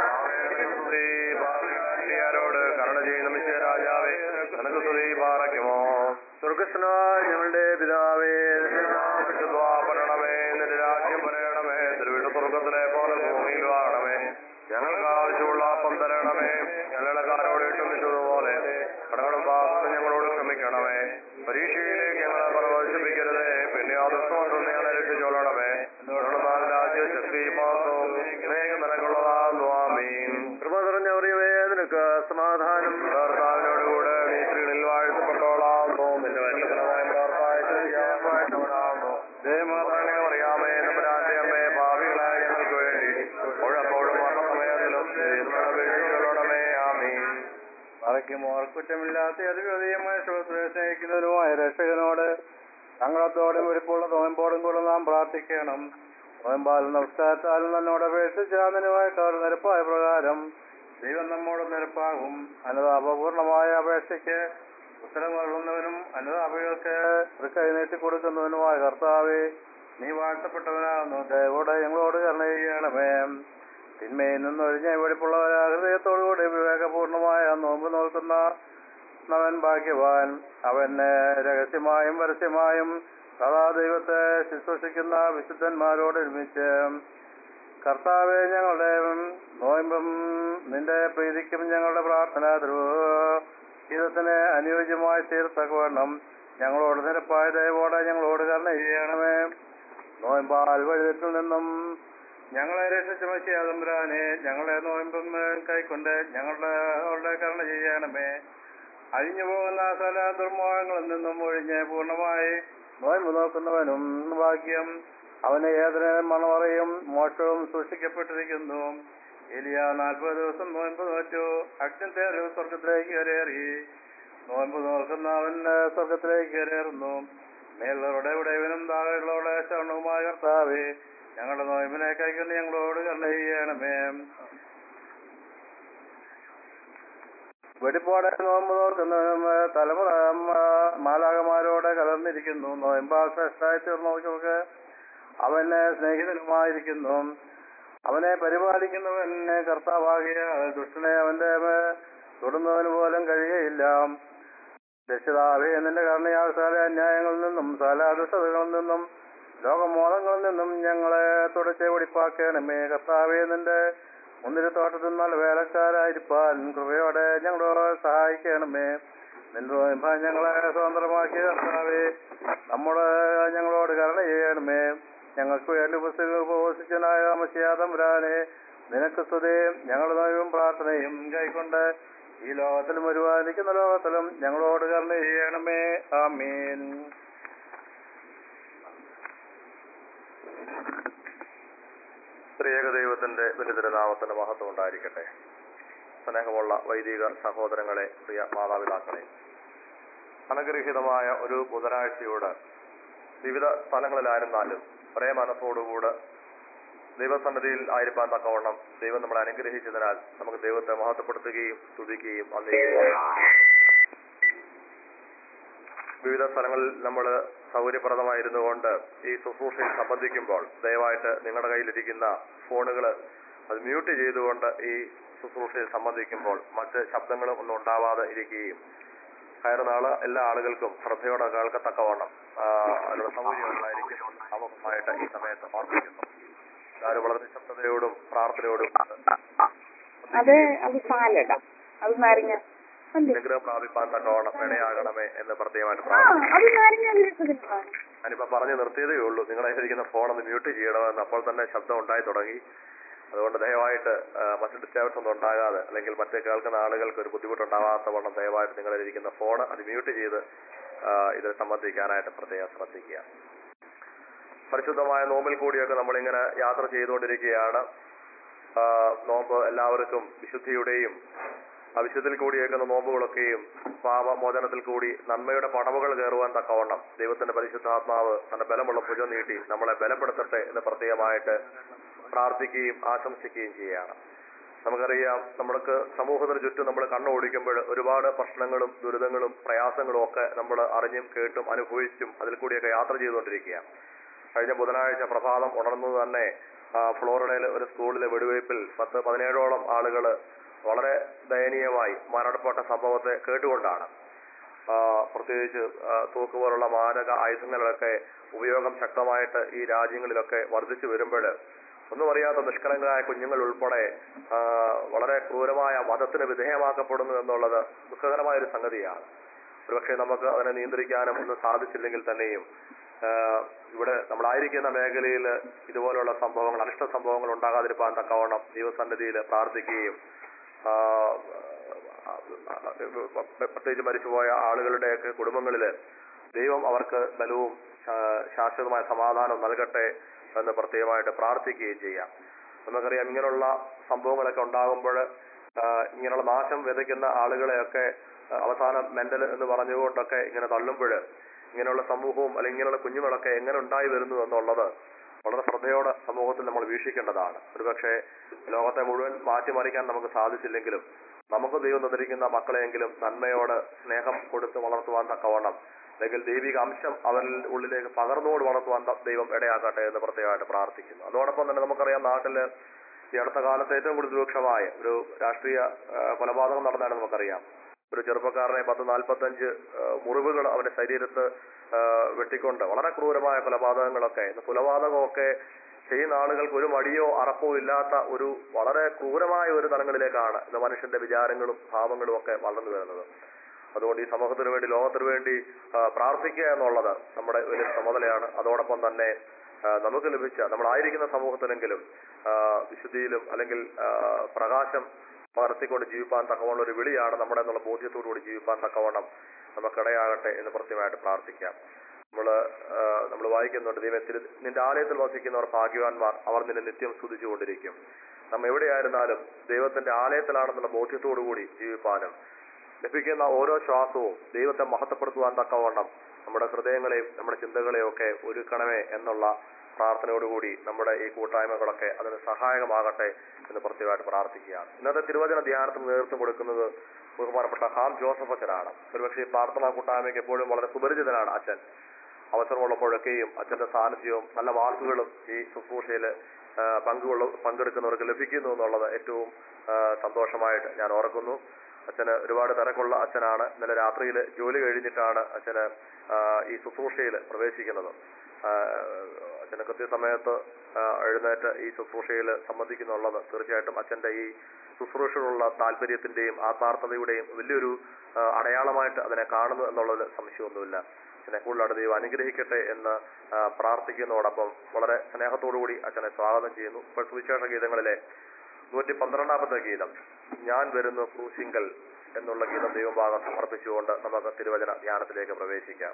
ോട് കരുണ ചെയ്യുന്ന മിശ്ര രാജാവേ നിനക്ക് സ്തുതി പാറയ്ക്കുമോ സ്വർഗസ്നായ ഞങ്ങളുടെ പിതാവേ വിശുദ്ധാപരണമേ നിന്റെ രാജ്യം പറയണമേ തിരുവിട്ട സ്വർഗത്തിലെ പോലെ ഭൂമിയിൽ വാഴണമേ ഞങ്ങൾക്ക് ആവശ്യമുള്ള അപ്പം തരണമേ ഞങ്ങളുടെ കാരോട് ക്ഷമിച്ചതുപോലെ കടകളും പാപങ്ങളും ഞങ്ങളോട് ക്ഷമിക്കണമേ പരീക്ഷയിലേക്ക് ഞങ്ങളെ പ്രവേശിപ്പിക്കരുതേ പിന്നെ ആ ദുഃഖം ഞങ്ങളെ രക്ഷിച്ചോളണമേ എന്നുള്ള രാജ്യ ശക്തി പാസവും ഇനേകം നിനക്കുള്ളതാകുന്നു ആമീൻ കൃപ നിറഞ്ഞവറിയവേ നിനക്ക് സമാധാനം കർത്താവിനോടുകൂടെ നീ സ്ത്രീകളിൽ വാഴ്ത്തപ്പെട്ടോളാകുന്നു നിന്റെ വൈകുന്നതമായ പ്രാർത്ഥനായിട്ടുണ്ടാകുന്നു ദേവമാതാവിനെ അറിയാമേ നമ്മുടെ അമ്മേ ഭാവികളായ ഞങ്ങൾക്ക് വേണ്ടി ഒഴപ്പോഴും മരണസമയത്തിലും അപേക്ഷിച്ചോളണമേ ആമീൻ മറയ്ക്കുമോ കുറ്റമില്ലാത്ത അതിഹൃദയമായ ശ്രോത്രയെ സ്നേഹിക്കുന്നതിനുമായ രക്ഷകനോട് സങ്കടത്തോടും വെടിപ്പുള്ള നോയമ്പോടും കൂടെ നാം പ്രാർത്ഥിക്കണം നോയമ്പാലും നമസ്കാരത്താലും തന്നോട് അപേക്ഷിച്ച് അതിനുമായിട്ട് നിരപ്പായ പ്രകാരം ദൈവം നമ്മോട് നിരപ്പാകും അനുതാപപൂർണമായ അപേക്ഷയ്ക്ക് ഉത്തരം നൽകുന്നവനും അനുതാപികൾക്ക് കൈ നീട്ടി കൊടുക്കുന്നവനുമായ കർത്താവേ നീ വാഴ്ത്തപ്പെട്ടവനാകുന്നു ദയവോടെ ഞങ്ങളോട് കരുണ ചെയ്യണമേ തിന്മയിൽ നിന്നൊഴിഞ്ഞ വെടിപ്പുള്ളവരാ ഹൃദയത്തോടുകൂടി വിവേകപൂർണമായ നോമ്പ് നോക്കുന്ന അവൻ ഭാഗ്യവാൻ അവന് രഹസ്യമായും പരസ്യമായും സദാ ദൈവത്തെ ശുശ്രൂഷിക്കുന്ന വിശുദ്ധന്മാരോട് ഒരുമിച്ച് കർത്താവെ ഞങ്ങളുടെ നോയമ്പും നിന്റെ പ്രീതിക്കും ഞങ്ങളുടെ പ്രാർത്ഥന ദ്രുവീതത്തിന് അനുയോജ്യമായി തീർത്തക്കവണ്ണം ഞങ്ങളോട് നിരപ്പായ ദയവോടെ ഞങ്ങളോട് കരുണ ചെയ്യണമേ നോയമ്പാൽ വഴുതത്തിൽ നിന്നും ഞങ്ങളെ രക്ഷിച്ച മത്സ്യാതമ്പുരാനെ ഞങ്ങളെ നോയമ്പും കൈക്കൊണ്ട് ഞങ്ങളുടെ അവളുടെ കരുണ ചെയ്യണമേ അഴിഞ്ഞു പോകുന്ന സകല ദുർമോഹങ്ങളിൽ നിന്നും ഒഴിഞ്ഞ് പൂർണ്ണമായി നോയമ്പ് നോക്കുന്നവനും ഭാഗ്യം അവന് ഏതൊരു മണവറയും മോക്ഷവും സൂക്ഷിക്കപ്പെട്ടിരിക്കുന്നു എലിയ നാൽപ്പത് ദിവസം നോയമ്പ് നോറ്റു അഗ്നി തേര് സ്വർഗത്തിലേക്ക് കയറി നോയമ്പ് നോക്കുന്ന അവൻ സ്വർഗത്തിലേക്ക് കയറിയിരുന്നു മേലുള്ളവരുടെ ഉടയവനും താഴെയുള്ളവരുടെ ശരണവുമായ കർത്താവേ ഞങ്ങളുടെ നോയമ്പിനെ കൈക്കൊണ്ട് ഞങ്ങളോട് കരുണ ചെയ്യണമേ വെടിപ്പോടെ നോമ്പ് നോക്കുന്നവനും തലമുറ മാലാകമാരോടെ കലർന്നിരിക്കുന്നു നോയമ്പാ ശ്രേഷ്ഠായി തീർന്നവർക്ക് അവന് സ്നേഹിതനുമായിരിക്കുന്നു അവനെ പരിപാലിക്കുന്നവന് കർത്താവാകിയ ദുഷ്ടനെ അവന്റെ തൊടുന്നവന് പോലും കഴിയുകയില്ല രക്ഷിതാവേ നിന്റെ കരുണയാൽ സകല അന്യായങ്ങളിൽ നിന്നും സകല ദുഷ്ടതകളിൽ നിന്നും ലോകമോഹങ്ങളിൽ നിന്നും ഞങ്ങളെ തുടച്ച് വെടിപ്പാക്കണമേ കർത്താവേ നിന്റെ മുന്തിരിത്തോട്ടത്തിൽ നല്ല വേലക്കാരായിരിക്കാൻ കൃപയോടെ ഞങ്ങളോട് സഹായിക്കണമേ നിന്റെ ഞങ്ങളെ സ്വതന്ത്രമാക്കിയ കർത്താവേ നമ്മുടെ ഞങ്ങളോട് കരുണ ചെയ്യണമേ ഞങ്ങൾക്ക് വേണ്ടി പുസ്തകം ഉപവസിച്ചനായ മസിയാതമ്പുരാനെ നിനക്ക് സ്തുതയും ഞങ്ങളുടെ നയവും പ്രാർത്ഥനയും കൈക്കൊണ്ട് ഈ ലോകത്തിലും ഒരുപാദിക്കുന്ന ലോകത്തിലും ഞങ്ങളോട് കരുണ ചെയ്യണമേ ആമീൻ സ്ത്രീയക ദൈവത്തിന്റെ ബലിതരനാമത്തിന്റെ മഹത്വം ഉണ്ടായിരിക്കട്ടെ സ്നേഹമുള്ള വൈദിക സഹോദരങ്ങളെ പ്രിയ മാതാപിതാക്കളെ അനുഗ്രഹീതമായ ഒരു ബുധനാഴ്ചയോട് വിവിധ സ്ഥലങ്ങളിലായിരുന്നാലും ഒരേ മനസ്സോടുകൂടെ ദൈവസന്നദ്ധിയിൽ ആയിരിക്കാൻ തക്കവണ്ണം ദൈവം നമ്മളെ അനുഗ്രഹിച്ചതിനാൽ നമുക്ക് ദൈവത്തെ മഹത്വപ്പെടുത്തുകയും സ്തുതിക്കുകയും വന്നിരിക്കുകയും വിവിധ സ്ഥലങ്ങളിൽ നമ്മൾ സൗകര്യപ്രദമായിരുന്നു കൊണ്ട് ഈ ശുശ്രൂഷയിൽ സംബന്ധിക്കുമ്പോൾ ദയവായിട്ട് നിങ്ങളുടെ കയ്യിലിരിക്കുന്ന ഫോണുകൾ അത് മ്യൂട്ട് ചെയ്തുകൊണ്ട് ഈ ശുശ്രൂഷയിൽ സംബന്ധിക്കുമ്പോൾ മറ്റ് ശബ്ദങ്ങളും ഒന്നും ഉണ്ടാവാതെ ഇരിക്കുകയും കയറുന്നാള് എല്ലാ ആളുകൾക്കും ശ്രദ്ധയോടെ കേൾക്കത്തക്കവണ്ണം ആ, അതിനുള്ള സൗകര്യം ഉണ്ടായിരിക്കും ആമുഖമായിട്ട് ഈ സമയത്ത് ഓർമ്മിക്കുന്നു എല്ലാവരും വളരെ നിശബ്ദതയോടും പ്രാർത്ഥനയോടും അത് അത് സാലഡാ അത് നാരങ്ങ അല്ലേ അനുഗ്രഹം പ്രാപിപ്പാൻ തക്കവണ്ണം ഇടയാകണമേ എന്ന് പ്രത്യേകമായിട്ട് ആ പ്രാർത്ഥിക്കുന്നു അത് നാരങ്ങ അതിലിട്ടതിനാണ് ഞാനിപ്പോ പറഞ്ഞു നിർത്തിയതേ ഉള്ളൂ നിങ്ങളെ ഇരിക്കുന്ന ഫോൺ ഒന്ന് മ്യൂട്ട് ചെയ്യണമെന്ന് അപ്പോൾ തന്നെ ശബ്ദം ഉണ്ടായി തുടങ്ങി അതുകൊണ്ട് ദയവായിട്ട് ആ, മറ്റ് ഡിസ്റ്റർബൻസ് ഒന്നും ഉണ്ടാകാതെ അല്ലെങ്കിൽ മറ്റേ കേൾക്കുന്ന ആളുകൾക്ക് ഒരു ബുദ്ധിമുട്ടുണ്ടാവാത്ത വണ്ണം ദയവായിട്ട് നിങ്ങളിരിക്കുന്ന ഫോൺ അത് മ്യൂട്ട് ചെയ്ത് ആ, ഇതിൽ സംബന്ധിക്കാനായിട്ട് പ്രത്യേകം ശ്രദ്ധിക്കുക പരിശുദ്ധമായ നോമ്പിൽ കൂടിയൊക്കെ നമ്മളിങ്ങനെ യാത്ര ചെയ്തുകൊണ്ടിരിക്കുകയാണ് ആ, നോമ്പ് എല്ലാവർക്കും വിശുദ്ധിയുടെയും അവിശുദ്ധിൽ കൂടിയേക്കുന്ന നോമ്പുകളൊക്കെയും പാപമോചനത്തിൽ കൂടി നന്മയുടെ പടവുകൾ കയറുവാൻ തക്കവണ്ണം ദൈവത്തിന്റെ പരിശുദ്ധാത്മാവ് തന്റെ ബലമുള്ള ഭുജം നീട്ടി നമ്മളെ ബലപ്പെടുത്തട്ടെ എന്ന് പ്രത്യേകമായിട്ട് പ്രാർത്ഥിക്കുകയും ആശംസിക്കുകയും ചെയ്യുകയാണ് നമുക്കറിയാം നമ്മൾക്ക് സമൂഹത്തിന് ചുറ്റും നമ്മൾ കണ്ണു ഓടിക്കുമ്പോൾ ഒരുപാട് പ്രശ്നങ്ങളും ദുരിതങ്ങളും പ്രയാസങ്ങളും ഒക്കെ നമ്മൾ അറിഞ്ഞും കേട്ടും അനുഭവിച്ചും അതിൽ കൂടിയൊക്കെ യാത്ര ചെയ്തുകൊണ്ടിരിക്കുകയാണ് കഴിഞ്ഞ ബുധനാഴ്ച പ്രഭാതം ഉണർന്നത് തന്നെ ആ, ഫ്ലോറിഡയിലെ ഒരു സ്കൂളിലെ വെടിവയ്പിൽ പത്ത് പതിനേഴോളം ആളുകൾ വളരെ ദയനീയമായി മരണപ്പെട്ട സംഭവത്തെ കേട്ടുകൊണ്ടാണ് ആ, പ്രത്യേകിച്ച് ആ, തോക്ക് പോലുള്ള മാരക ആയുധങ്ങളൊക്കെ ഉപയോഗം ശക്തമായിട്ട് ഈ രാജ്യങ്ങളിലൊക്കെ വർദ്ധിച്ചു വരുമ്പോൾ ഒന്നും അറിയാത്ത നിഷ്കളങ്കരായ കുഞ്ഞുങ്ങൾ ഉൾപ്പെടെ ആ, വളരെ ക്രൂരമായ വധത്തിന് വിധേയമാക്കപ്പെടുന്നു എന്നുള്ളത് ദുഃഖകരമായ ഒരു സംഗതിയാണ് ഒരുപക്ഷെ നമുക്ക് അതിനെ നിയന്ത്രിക്കാനും ഒന്നും സാധിച്ചില്ലെങ്കിൽ തന്നെയും ആ, ഇവിടെ നമ്മളായിരിക്കുന്ന മേഖലയിൽ ഇതുപോലുള്ള സംഭവങ്ങൾ അനിഷ്ട സംഭവങ്ങൾ ഉണ്ടാകാതിരിക്കാൻ തക്കവണ്ണം ദൈവസന്നിധിയിൽ പ്രാർത്ഥിക്കുകയും ആ, പ്രത്യേകിച്ച് മരിച്ചുപോയ ആളുകളുടെയൊക്കെ കുടുംബങ്ങളിൽ ദൈവം അവർക്ക് ബലവും ശാ- ശാശ്വതമായ സമാധാനം നൽകട്ടെ എന്ന് പ്രത്യേകമായിട്ട് പ്രാർത്ഥിക്കുകയും ചെയ്യാം നമുക്കറിയാം ഇങ്ങനെയുള്ള സംഭവങ്ങളൊക്കെ ഉണ്ടാകുമ്പോൾ ഇങ്ങനെയുള്ള നാശം വിതയ്ക്കുന്ന ആളുകളെയൊക്കെ ആ, അവസാനം മെന്റൽ എന്ന് പറഞ്ഞുകൊണ്ടൊക്കെ ഇങ്ങനെ തള്ളുമ്പോൾ ഇങ്ങനെയുള്ള സമൂഹവും അല്ലെങ്കിൽ ഇങ്ങനെയുള്ള കുഞ്ഞുങ്ങളൊക്കെ എങ്ങനെ ഉണ്ടായി വരുന്നു എന്നുള്ളത് വളരെ ശ്രദ്ധയോടെ സമൂഹത്തിൽ നമ്മൾ വീക്ഷിക്കേണ്ടതാണ് ഒരുപക്ഷെ ലോകത്തെ മുഴുവൻ മാറ്റിമറിക്കാൻ നമുക്ക് സാധിച്ചില്ലെങ്കിലും നമുക്ക് ദൈവം തന്നിരിക്കുന്ന മക്കളെയെങ്കിലും നന്മയോട് സ്നേഹം കൊടുത്ത് വളർത്തുവാൻ തക്കവണ്ണം അല്ലെങ്കിൽ ദൈവിക അംശം അവരിൽ ഉള്ളിലേക്ക് പകർന്നുകൊണ്ട് വളർത്തുവാൻ ത- ദൈവം ഇടയാക്കട്ടെ എന്ന് പ്രത്യേകമായിട്ട് പ്രാർത്ഥിക്കുന്നു അതോടൊപ്പം തന്നെ നമുക്കറിയാം നാട്ടില് ഈ അടുത്ത കാലത്ത് ഏറ്റവും കൂടുതൽ രൂക്ഷമായ ഒരു രാഷ്ട്രീയ ആ, കൊലപാതകം നടന്നാണ് നമുക്കറിയാം ഒരു ചെറുപ്പക്കാരനെ പത്ത് നാൽപ്പത്തഞ്ച് മുറിവുകൾ അവന്റെ ശരീരത്ത് ആ, വെട്ടിക്കൊണ്ട് വളരെ ക്രൂരമായ കൊലപാതകങ്ങളൊക്കെ ഇന്ന് കൊലപാതകമൊക്കെ ചെയ്യുന്ന ആളുകൾക്ക് ഒരു മടിയോ അറപ്പോ ഇല്ലാത്ത ഒരു വളരെ ക്രൂരമായ ഒരു തലങ്ങളിലേക്കാണ് ഇന്ന് മനുഷ്യന്റെ വിചാരങ്ങളും ഭാവങ്ങളും ഒക്കെ വളർന്നു വരുന്നത് അതുകൊണ്ട് ഈ സമൂഹത്തിന് വേണ്ടി ലോകത്തിന് വേണ്ടി ആ, പ്രാർത്ഥിക്കുക എന്നുള്ളത് നമ്മുടെ വലിയ ചുമതലയാണ് അതോടൊപ്പം തന്നെ ആ, നമുക്ക് ലഭിച്ച നമ്മളായിരിക്കുന്ന സമൂഹത്തിലെങ്കിലും ആ, വിശുദ്ധിയിലും അല്ലെങ്കിൽ ആ, പ്രകാശം പകർത്തിക്കൊണ്ട് ജീവിപ്പാൻ തക്കവണ്ണം ഒരു വിളിയാണ് നമ്മുടെ എന്നുള്ള ബോധ്യത്തോടുകൂടി ജീവിപ്പാൻ തക്കവണ്ണം നമുക്കിടയാകട്ടെ എന്ന് പ്രത്യേകമായിട്ട് പ്രാർത്ഥിക്കാം നമ്മള് നമ്മൾ വായിക്കുന്നുണ്ട് ദൈവത്തിൽ നിന്റെ ആലയത്തിൽ വസിക്കുന്നവർ ഭാഗ്യവാന്മാർ അവർ നിന്നെ നിത്യം സ്തുതിച്ചുകൊണ്ടിരിക്കും നമ്മ എവിടെയായിരുന്നാലും ദൈവത്തിന്റെ ആലയത്തിലാണെന്നുള്ള ബോധ്യത്തോടുകൂടി ജീവിപ്പാനും ലഭിക്കുന്ന ഓരോ ശ്വാസവും ദൈവത്തെ മഹത്വപ്പെടുത്തുവാൻ തക്കവണ്ണം നമ്മുടെ ഹൃദയങ്ങളെയും നമ്മുടെ ചിന്തകളെയും ഒക്കെ ഒരുക്കണമേ എന്നുള്ള പ്രാർത്ഥനയോടുകൂടി നമ്മുടെ ഈ കൂട്ടായ്മകളൊക്കെ അതിന് സഹായകമാകട്ടെ എന്ന് പ്രത്യേകമായിട്ട് പ്രാർത്ഥിക്കുകയാണ് ഇന്നത്തെ തിരുവചന ധ്യാനത്തിന് നേതൃത്വം കൊടുക്കുന്നത് ബഹുമാനപ്പെട്ട ഹാം ജോസഫ് അച്ഛനാണ് ഒരുപക്ഷെ ഈ പ്രാർത്ഥനാ കൂട്ടായ്മയ്ക്ക് എപ്പോഴും വളരെ സുപരിചിതനാണ് അച്ഛൻ അവസരമുള്ളപ്പോഴൊക്കെയും അച്ഛന്റെ സാന്നിധ്യവും നല്ല വാക്കുകളും ഈ ശുശ്രൂഷയിൽ പങ്കുകൊള്ള പങ്കെടുക്കുന്നവർക്ക് ലഭിക്കുന്നു എന്നുള്ളത് ഏറ്റവും ആ, സന്തോഷമായിട്ട് ഞാൻ ഓർക്കുന്നു അച്ഛന് ഒരുപാട് തിരക്കുള്ള അച്ഛനാണ് ഇന്നലെ രാത്രിയിൽ ജോലി കഴിഞ്ഞിട്ടാണ് അച്ഛന് ആ, ഈ ശുശ്രൂഷയിൽ പ്രവേശിക്കുന്നത് ആ, അച്ഛന് കൃത്യസമയത്ത് ആ, എഴുന്നേറ്റ് ഈ ശുശ്രൂഷയിൽ സംബന്ധിക്കുന്നുള്ളത് തീർച്ചയായിട്ടും അച്ഛന്റെ ഈ ശുശ്രൂഷയിലുള്ള താല്പര്യത്തിന്റെയും ആത്മാർത്ഥതയുടെയും വലിയൊരു ആ, അടയാളമായിട്ട് അതിനെ കാണുന്നു എന്നുള്ളതിൽ സംശയമൊന്നുമില്ല അച്ഛനെ കൂടുതലായിട്ട് ദൈവം അനുഗ്രഹിക്കട്ടെ എന്ന് ആ, പ്രാർത്ഥിക്കുന്നതോടൊപ്പം വളരെ സ്നേഹത്തോടുകൂടി അച്ഛനെ സ്വാഗതം ചെയ്യുന്നു ഇപ്പോൾ സുവിശേഷ ഗീതങ്ങളിലെ നൂറ്റി പന്ത്രണ്ടാമത്തെ ഗീതം ഞാൻ വരുന്നു ക്രൂശിങ്കൽ എന്നുള്ള ഗീതം ദൈവഭാഗം സമർപ്പിച്ചുകൊണ്ട് നമുക്ക് തിരുവചന ധ്യാനത്തിലേക്ക് പ്രവേശിക്കാം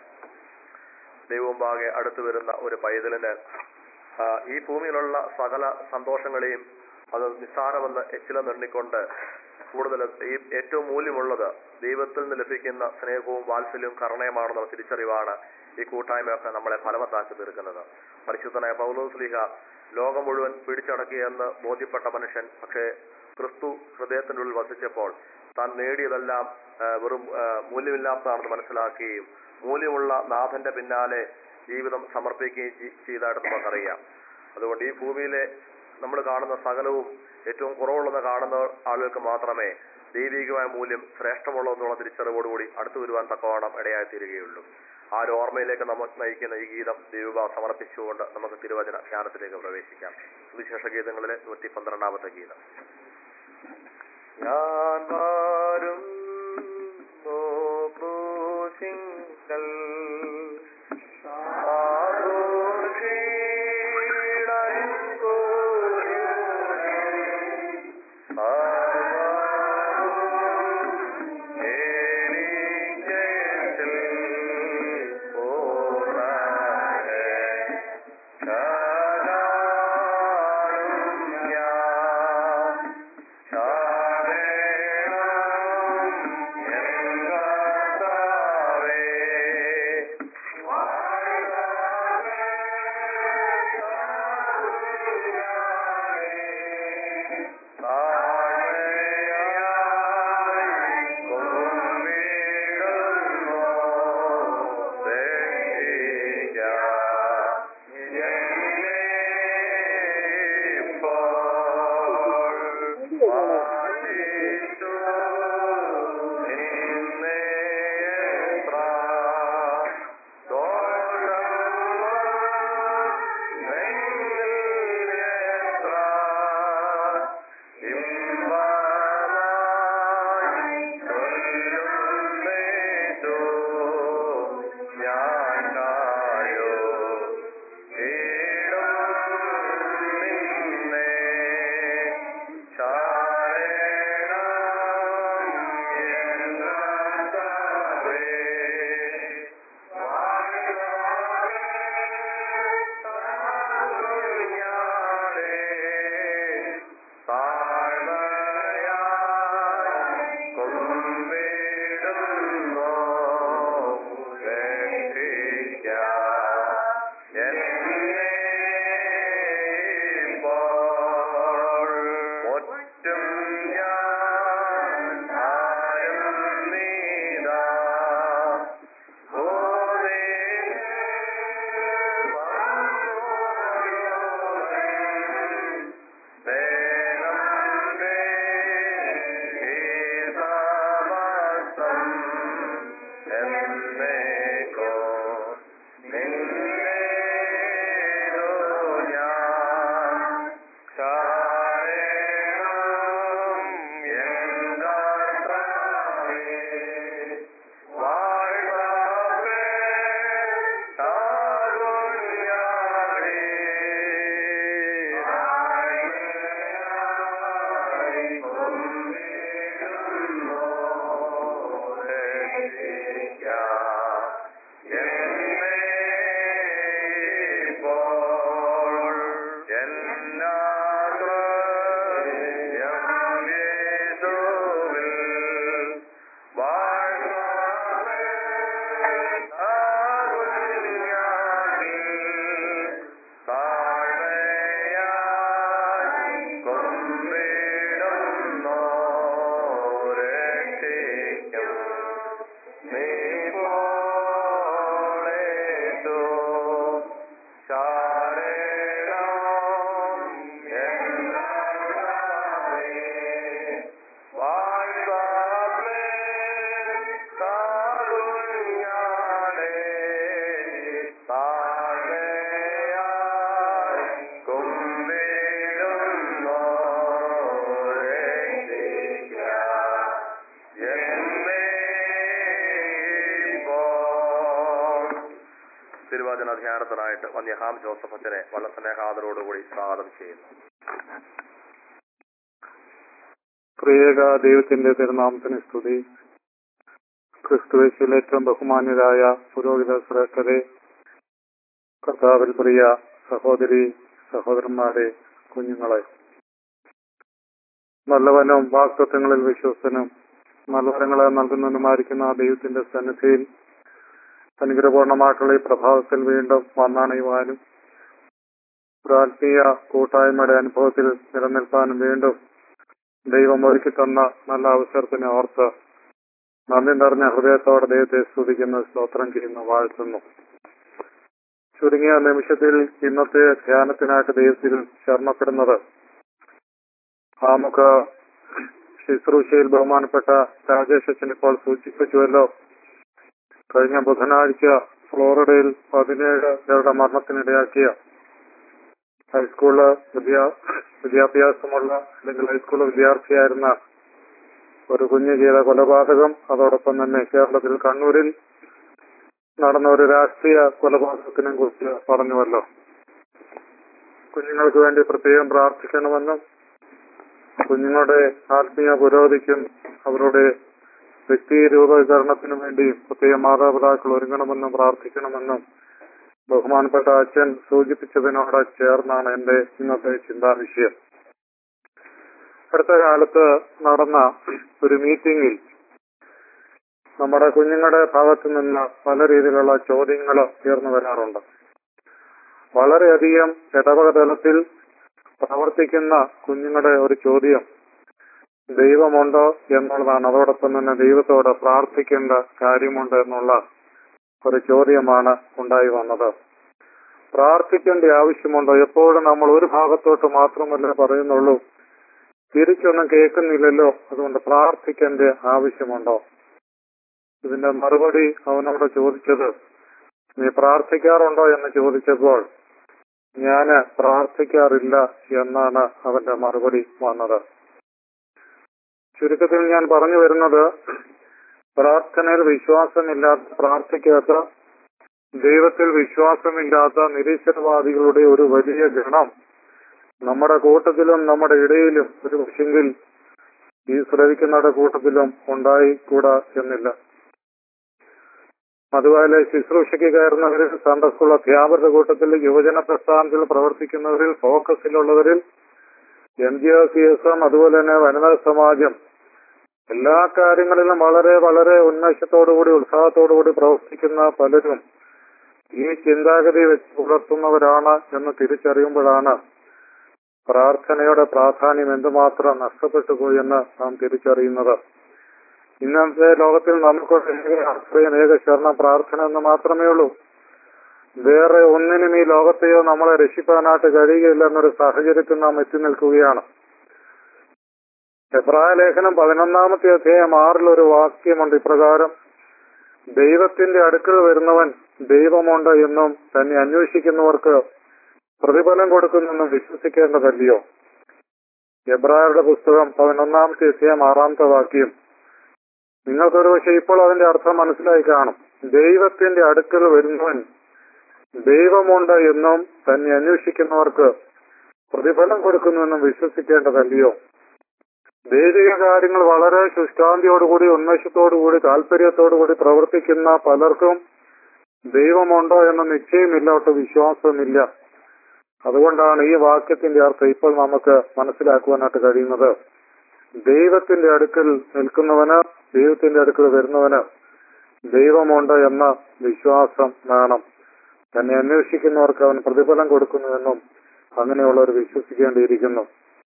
ദൈവമുമ്പാകെ അടുത്തു വരുന്ന ഒരു പൈതലിന് ആ, ഈ ഭൂമിയിലുള്ള സകല സന്തോഷങ്ങളെയും അത് നിസ്സാരമെന്ന് എച്ചിലം എണ്ണിക്കൊണ്ട് കൂടുതൽ ഈ ഏറ്റവും മൂല്യമുള്ളത് ദൈവത്തിൽ നിന്ന് ലഭിക്കുന്ന സ്നേഹവും വാത്സല്യവും കരുണയുമാണെന്നുള്ള തിരിച്ചറിവാണ് ഈ കൂട്ടായ്മയൊക്കെ നമ്മളെ ഫലവത്താക്കി തീർക്കുന്നത് പരിശുദ്ധനായ പൗലോസ്ലിഹ ലോകം മുഴുവൻ പിടിച്ചടക്കിയെന്ന് ബോധ്യപ്പെട്ട മനുഷ്യൻ പക്ഷേ ക്രിസ്തു ഹൃദയത്തിൻ്റെ ഉള്ളിൽ വസിച്ചപ്പോൾ താൻ നേടിയതെല്ലാം ആ, വെറും ആ, മൂല്യമില്ലാത്തതാണെന്ന് മനസ്സിലാക്കുകയും മൂല്യമുള്ള നാഥന്റെ പിന്നാലെ ജീവിതം സമർപ്പിക്കുകയും ചെയ്- ചെയ്തതായിട്ട് നമുക്കറിയാം അതുകൊണ്ട് ഈ ഭൂമിയിലെ നമ്മൾ കാണുന്ന സകലവും ഏറ്റവും കുറവുള്ളതെന്ന് കാണുന്ന ആളുകൾക്ക് മാത്രമേ ദൈവികമായ മൂല്യം ശ്രേഷ്ഠമുള്ളതെന്നുള്ള തിരിച്ചറിവോടുകൂടി അടുത്തു വരുവാൻ തക്കവണ്ണം ഇടയായി തീരുകയുള്ളൂ ആ ഒരു ഓർമ്മയിലേക്ക് നമുക്ക് നയിക്കുന്ന ഈ ഗീതം ദൈവ സമർപ്പിച്ചുകൊണ്ട് നമുക്ക് തിരുവചന ധ്യാനത്തിലേക്ക് പ്രവേശിക്കാം സുവിശേഷ ഗീതങ്ങളിലെ നൂറ്റി പന്ത്രണ്ടാമത്തെ ഗീതം ഞാൻ വരുന്നു ക്രൂശിങ്കൽ തിരുവചന ധ്യാനത്തിനായിട്ട് വന്യഹാം ജോസഫ് അച്ഛനെ വളരെ സ്നേഹാദരോടുകൂടി സ്വാഗതം ചെയ്യുന്നു പ്രിയക ദൈവത്തിന്റെ തിരുനാമത്തിന് സ്തുതി ക്രിസ്തുവേശിൽ ഏറ്റവും ബഹുമാന്യരായ പുരോഹിത ശ്രേഷ്ഠരെ കർത്താവിൽ പ്രിയ സഹോദരി സഹോദരന്മാരെ കുഞ്ഞുങ്ങളെ നല്ലവനും വാക്തത്വങ്ങളിൽ വിശ്വസ്തനും നല്ലവരങ്ങളെ നൽകുന്നതിനുമായിരിക്കുന്ന ആ ദൈവത്തിന്റെ സന്നിധിയിൽ അനുഗ്രഹപൂർണമായിട്ടുള്ള ഈ പ്രഭാവത്തിൽ വീണ്ടും വന്നണയുവാനും ഒരു ആത്മീയ കൂട്ടായ്മയുടെ അനുഭവത്തിൽ നിലനിൽക്കാനും വീണ്ടും ദൈവം ഒരുക്കി തന്ന നല്ല അവസരത്തിനെ ഓർത്ത് നന്ദി നിറഞ്ഞ ഹൃദയത്തോടെ ദൈവത്തെ സ്തുതിക്കുന്ന സ്തോത്രം ചെയ്യുന്നു വാഴ്ത്തുന്നു ചുരുങ്ങിയ നിമിഷത്തിൽ ഇന്നത്തെ ധ്യാനത്തിനായിട്ട് ദൈവത്തിൽ ശരണപ്പെടുന്നത് നമുക്ക് ശുശ്രൂഷയിൽ ബഹുമാനപ്പെട്ട രാജേഷ് അച്ഛൻ ഇപ്പോൾ സൂചിപ്പിച്ചുവല്ലോ കഴിഞ്ഞ ബുധനാഴ്ച ഫ്ലോറിഡയിൽ പതിനേഴ് പേരുടെ മരണത്തിനിടയാക്കിയ ഹൈസ്കൂള് വിദ്യാ വിദ്യാഭ്യാസമുള്ള അല്ലെങ്കിൽ ഹൈസ്കൂൾ വിദ്യാർത്ഥിയായിരുന്ന ഒരു കുഞ്ഞ് ചെയ്ത കൊലപാതകം അതോടൊപ്പം തന്നെ കേരളത്തിൽ കണ്ണൂരിൽ നടന്ന ഒരു രാഷ്ട്രീയ കൊലപാതകത്തിനെ കുറിച്ച് പറഞ്ഞുവല്ലോ കുഞ്ഞുങ്ങൾക്ക് വേണ്ടി പ്രത്യേകം പ്രാർത്ഥിക്കണമെന്നും കുഞ്ഞുങ്ങളുടെ ആത്മീയ പുരോഗതിക്കും അവരുടെ വ്യക്തി രൂപീകരണത്തിനും വേണ്ടി പ്രത്യേക മാതാപിതാക്കൾ ഒരുങ്ങണമെന്നും പ്രാർത്ഥിക്കണമെന്നും ബഹുമാനപ്പെട്ട അച്ഛൻ സൂചിപ്പിച്ചതിനോട് ചേർന്നാണ് എന്റെ ഇന്നത്തെ ചിന്താവിഷയം അടുത്ത കാലത്ത് നടന്ന ഒരു മീറ്റിംഗിൽ നമ്മുടെ കുഞ്ഞുങ്ങളുടെ ഭാഗത്തു നിന്ന് പല രീതിയിലുള്ള ചോദ്യങ്ങൾ ഉയർന്നു വരാറുണ്ട് വളരെയധികം ഇടവക തലത്തിൽ പ്രവർത്തിക്കുന്ന കുഞ്ഞുങ്ങളുടെ ഒരു ചോദ്യം ദൈവമുണ്ടോ എന്നുള്ളതാണ് അതോടൊപ്പം തന്നെ ദൈവത്തോട് പ്രാർത്ഥിക്കേണ്ട കാര്യമുണ്ട് എന്നുള്ള ഒരു ചോദ്യമാണ് ഉണ്ടായി വന്നത് പ്രാർത്ഥിക്കേണ്ട ആവശ്യമുണ്ടോ എപ്പോഴും നമ്മൾ ഒരു ഭാഗത്തോട്ട് മാത്രമല്ല പറയുന്നുള്ളൂ തിരിച്ചൊന്നും കേൾക്കുന്നില്ലല്ലോ അതുകൊണ്ട് പ്രാർത്ഥിക്കേണ്ട ആവശ്യമുണ്ടോ ഇതിന്റെ മറുപടി അവനോട് ചോദിച്ചത് നീ പ്രാർത്ഥിക്കാറുണ്ടോ എന്ന് ചോദിച്ചപ്പോൾ ഞാന് പ്രാർത്ഥിക്കാറില്ല എന്നാണ് അവന്റെ മറുപടി വന്നത് ചുരുക്കത്തിൽ ഞാൻ പറഞ്ഞു വരുന്നത് പ്രാർത്ഥനയിൽ വിശ്വാസമില്ലാത്ത പ്രാർത്ഥിക്കാത്ത ദൈവത്തിൽ വിശ്വാസമില്ലാത്ത നിരീശ്വരവാദികളുടെ ഒരു വലിയ ഗണം നമ്മുടെ കൂട്ടത്തിലും നമ്മുടെ ഇടയിലും ഒരു പക്ഷെങ്കിൽ ഈ ശ്രവിക്കുന്നവരുടെ കൂട്ടത്തിലും ഉണ്ടായിക്കൂടാ എന്നില്ല അതുപോലെ ശുശ്രൂഷയ്ക്ക് കയറുന്നവരിൽ സൺഡേ സ്കൂൾ അധ്യാപകരുടെ കൂട്ടത്തിൽ യുവജന പ്രസ്ഥാനത്തിൽ പ്രവർത്തിക്കുന്നവരിൽ ഫോക്കസിലുള്ളവരിൽ M G O C S M അതുപോലെ തന്നെ വനിതാ സമാജം എല്ലാ കാര്യങ്ങളിലും വളരെ വളരെ ഉന്മേഷത്തോടുകൂടി ഉത്സാഹത്തോടുകൂടി പ്രവർത്തിക്കുന്ന പലരും ഈ ചിന്താഗതി വെച്ച് പുലർത്തുന്നവരാണ് എന്ന് തിരിച്ചറിയുമ്പോഴാണ് പ്രാർത്ഥനയുടെ പ്രാധാന്യം എന്തുമാത്രം നഷ്ടപ്പെട്ടു പോയി എന്ന് നാം തിരിച്ചറിയുന്നത് ഇന്നത്തെ ലോകത്തിൽ നമുക്കൊരു ഏക ആശ്രയം ഏക ശരണം പ്രാർത്ഥന എന്ന് മാത്രമേ ഉള്ളൂ വേറെ ഒന്നിനും ഈ ലോകത്തെയോ നമ്മളെ രക്ഷിക്കാനായിട്ട് കഴിയുകയില്ല എന്നൊരു സാഹചര്യത്തിൽ നാം എത്തി നിൽക്കുകയാണ് എബ്രായ ലേഖനം പതിനൊന്നാമത്തെ അധ്യായം ആറിൽ ഒരു വാക്യമുണ്ട് ഇപ്രകാരം ദൈവത്തിന്റെ അടുക്കൽ വരുന്നവൻ ദൈവമുണ്ട് എന്നും തന്നെ അന്വേഷിക്കുന്നവർക്ക് പ്രതിഫലം കൊടുക്കുന്നെന്നും വിശ്വസിക്കേണ്ടതല്ലയോ എബ്രായരുടെ പുസ്തകം പതിനൊന്നാമത്തെ അധ്യായം ആറാമത്തെ വാക്യം നിങ്ങൾക്കൊരു പക്ഷെ ഇപ്പോൾ അതിന്റെ അർത്ഥം മനസ്സിലായി കാണും ദൈവത്തിന്റെ അടുക്കൽ വരുന്നവൻ ദൈവമുണ്ട് എന്നും തന്നെ അന്വേഷിക്കുന്നവർക്ക് പ്രതിഫലം കൊടുക്കുന്നുവെന്നും വിശ്വസിക്കേണ്ടതല്ലയോ ദൈവിക കാര്യങ്ങൾ വളരെ ശുഷ്കാന്തിയോടുകൂടി ഉന്മേഷത്തോടുകൂടി താല്പര്യത്തോടുകൂടി പ്രവർത്തിക്കുന്ന പലർക്കും ദൈവമുണ്ടോ എന്ന നിശ്ചയമില്ല ഒട്ട് വിശ്വാസമില്ല അതുകൊണ്ടാണ് ഈ വാക്യത്തിന്റെ അർത്ഥം ഇപ്പോൾ നമുക്ക് മനസ്സിലാക്കുവാനായിട്ട് കഴിയുന്നത് ദൈവത്തിന്റെ അടുക്കൽ നിൽക്കുന്നവന് ദൈവത്തിന്റെ അടുക്കൽ വരുന്നവന് ദൈവമുണ്ട് എന്ന വിശ്വാസം വേണം തന്നെ അന്വേഷിക്കുന്നവർക്ക് അവൻ പ്രതിഫലം കൊടുക്കുന്നുവെന്നും അങ്ങനെയുള്ളവർ വിശ്വസിക്കേണ്ടിയിരിക്കുന്നു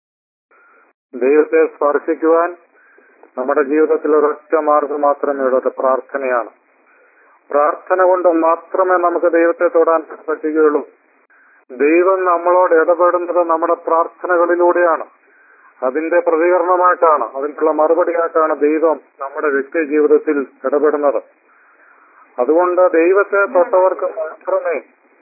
ദൈവത്തെ സ്പർശിക്കുവാൻ നമ്മുടെ ജീവിതത്തിൽ ഒരൊറ്റ മാർഗം മാത്രമേ ഉള്ളൂ അത് പ്രാർത്ഥനയാണ് പ്രാർത്ഥന കൊണ്ട് മാത്രമേ നമുക്ക് ദൈവത്തെ തൊടാൻ പറ്റുകയുള്ളൂ ദൈവം നമ്മളോട് ഇടപെടുന്നത് നമ്മുടെ പ്രാർത്ഥനകളിലൂടെയാണ് അതിന്റെ പ്രതികരണമായിട്ടാണ് അതിനുള്ള മറുപടിയായിട്ടാണ് ദൈവം നമ്മുടെ വ്യക്തി ജീവിതത്തിൽ ഇടപെടുന്നത് അതുകൊണ്ട് ദൈവത്തെ തൊട്ടവർക്ക് മാത്രമേ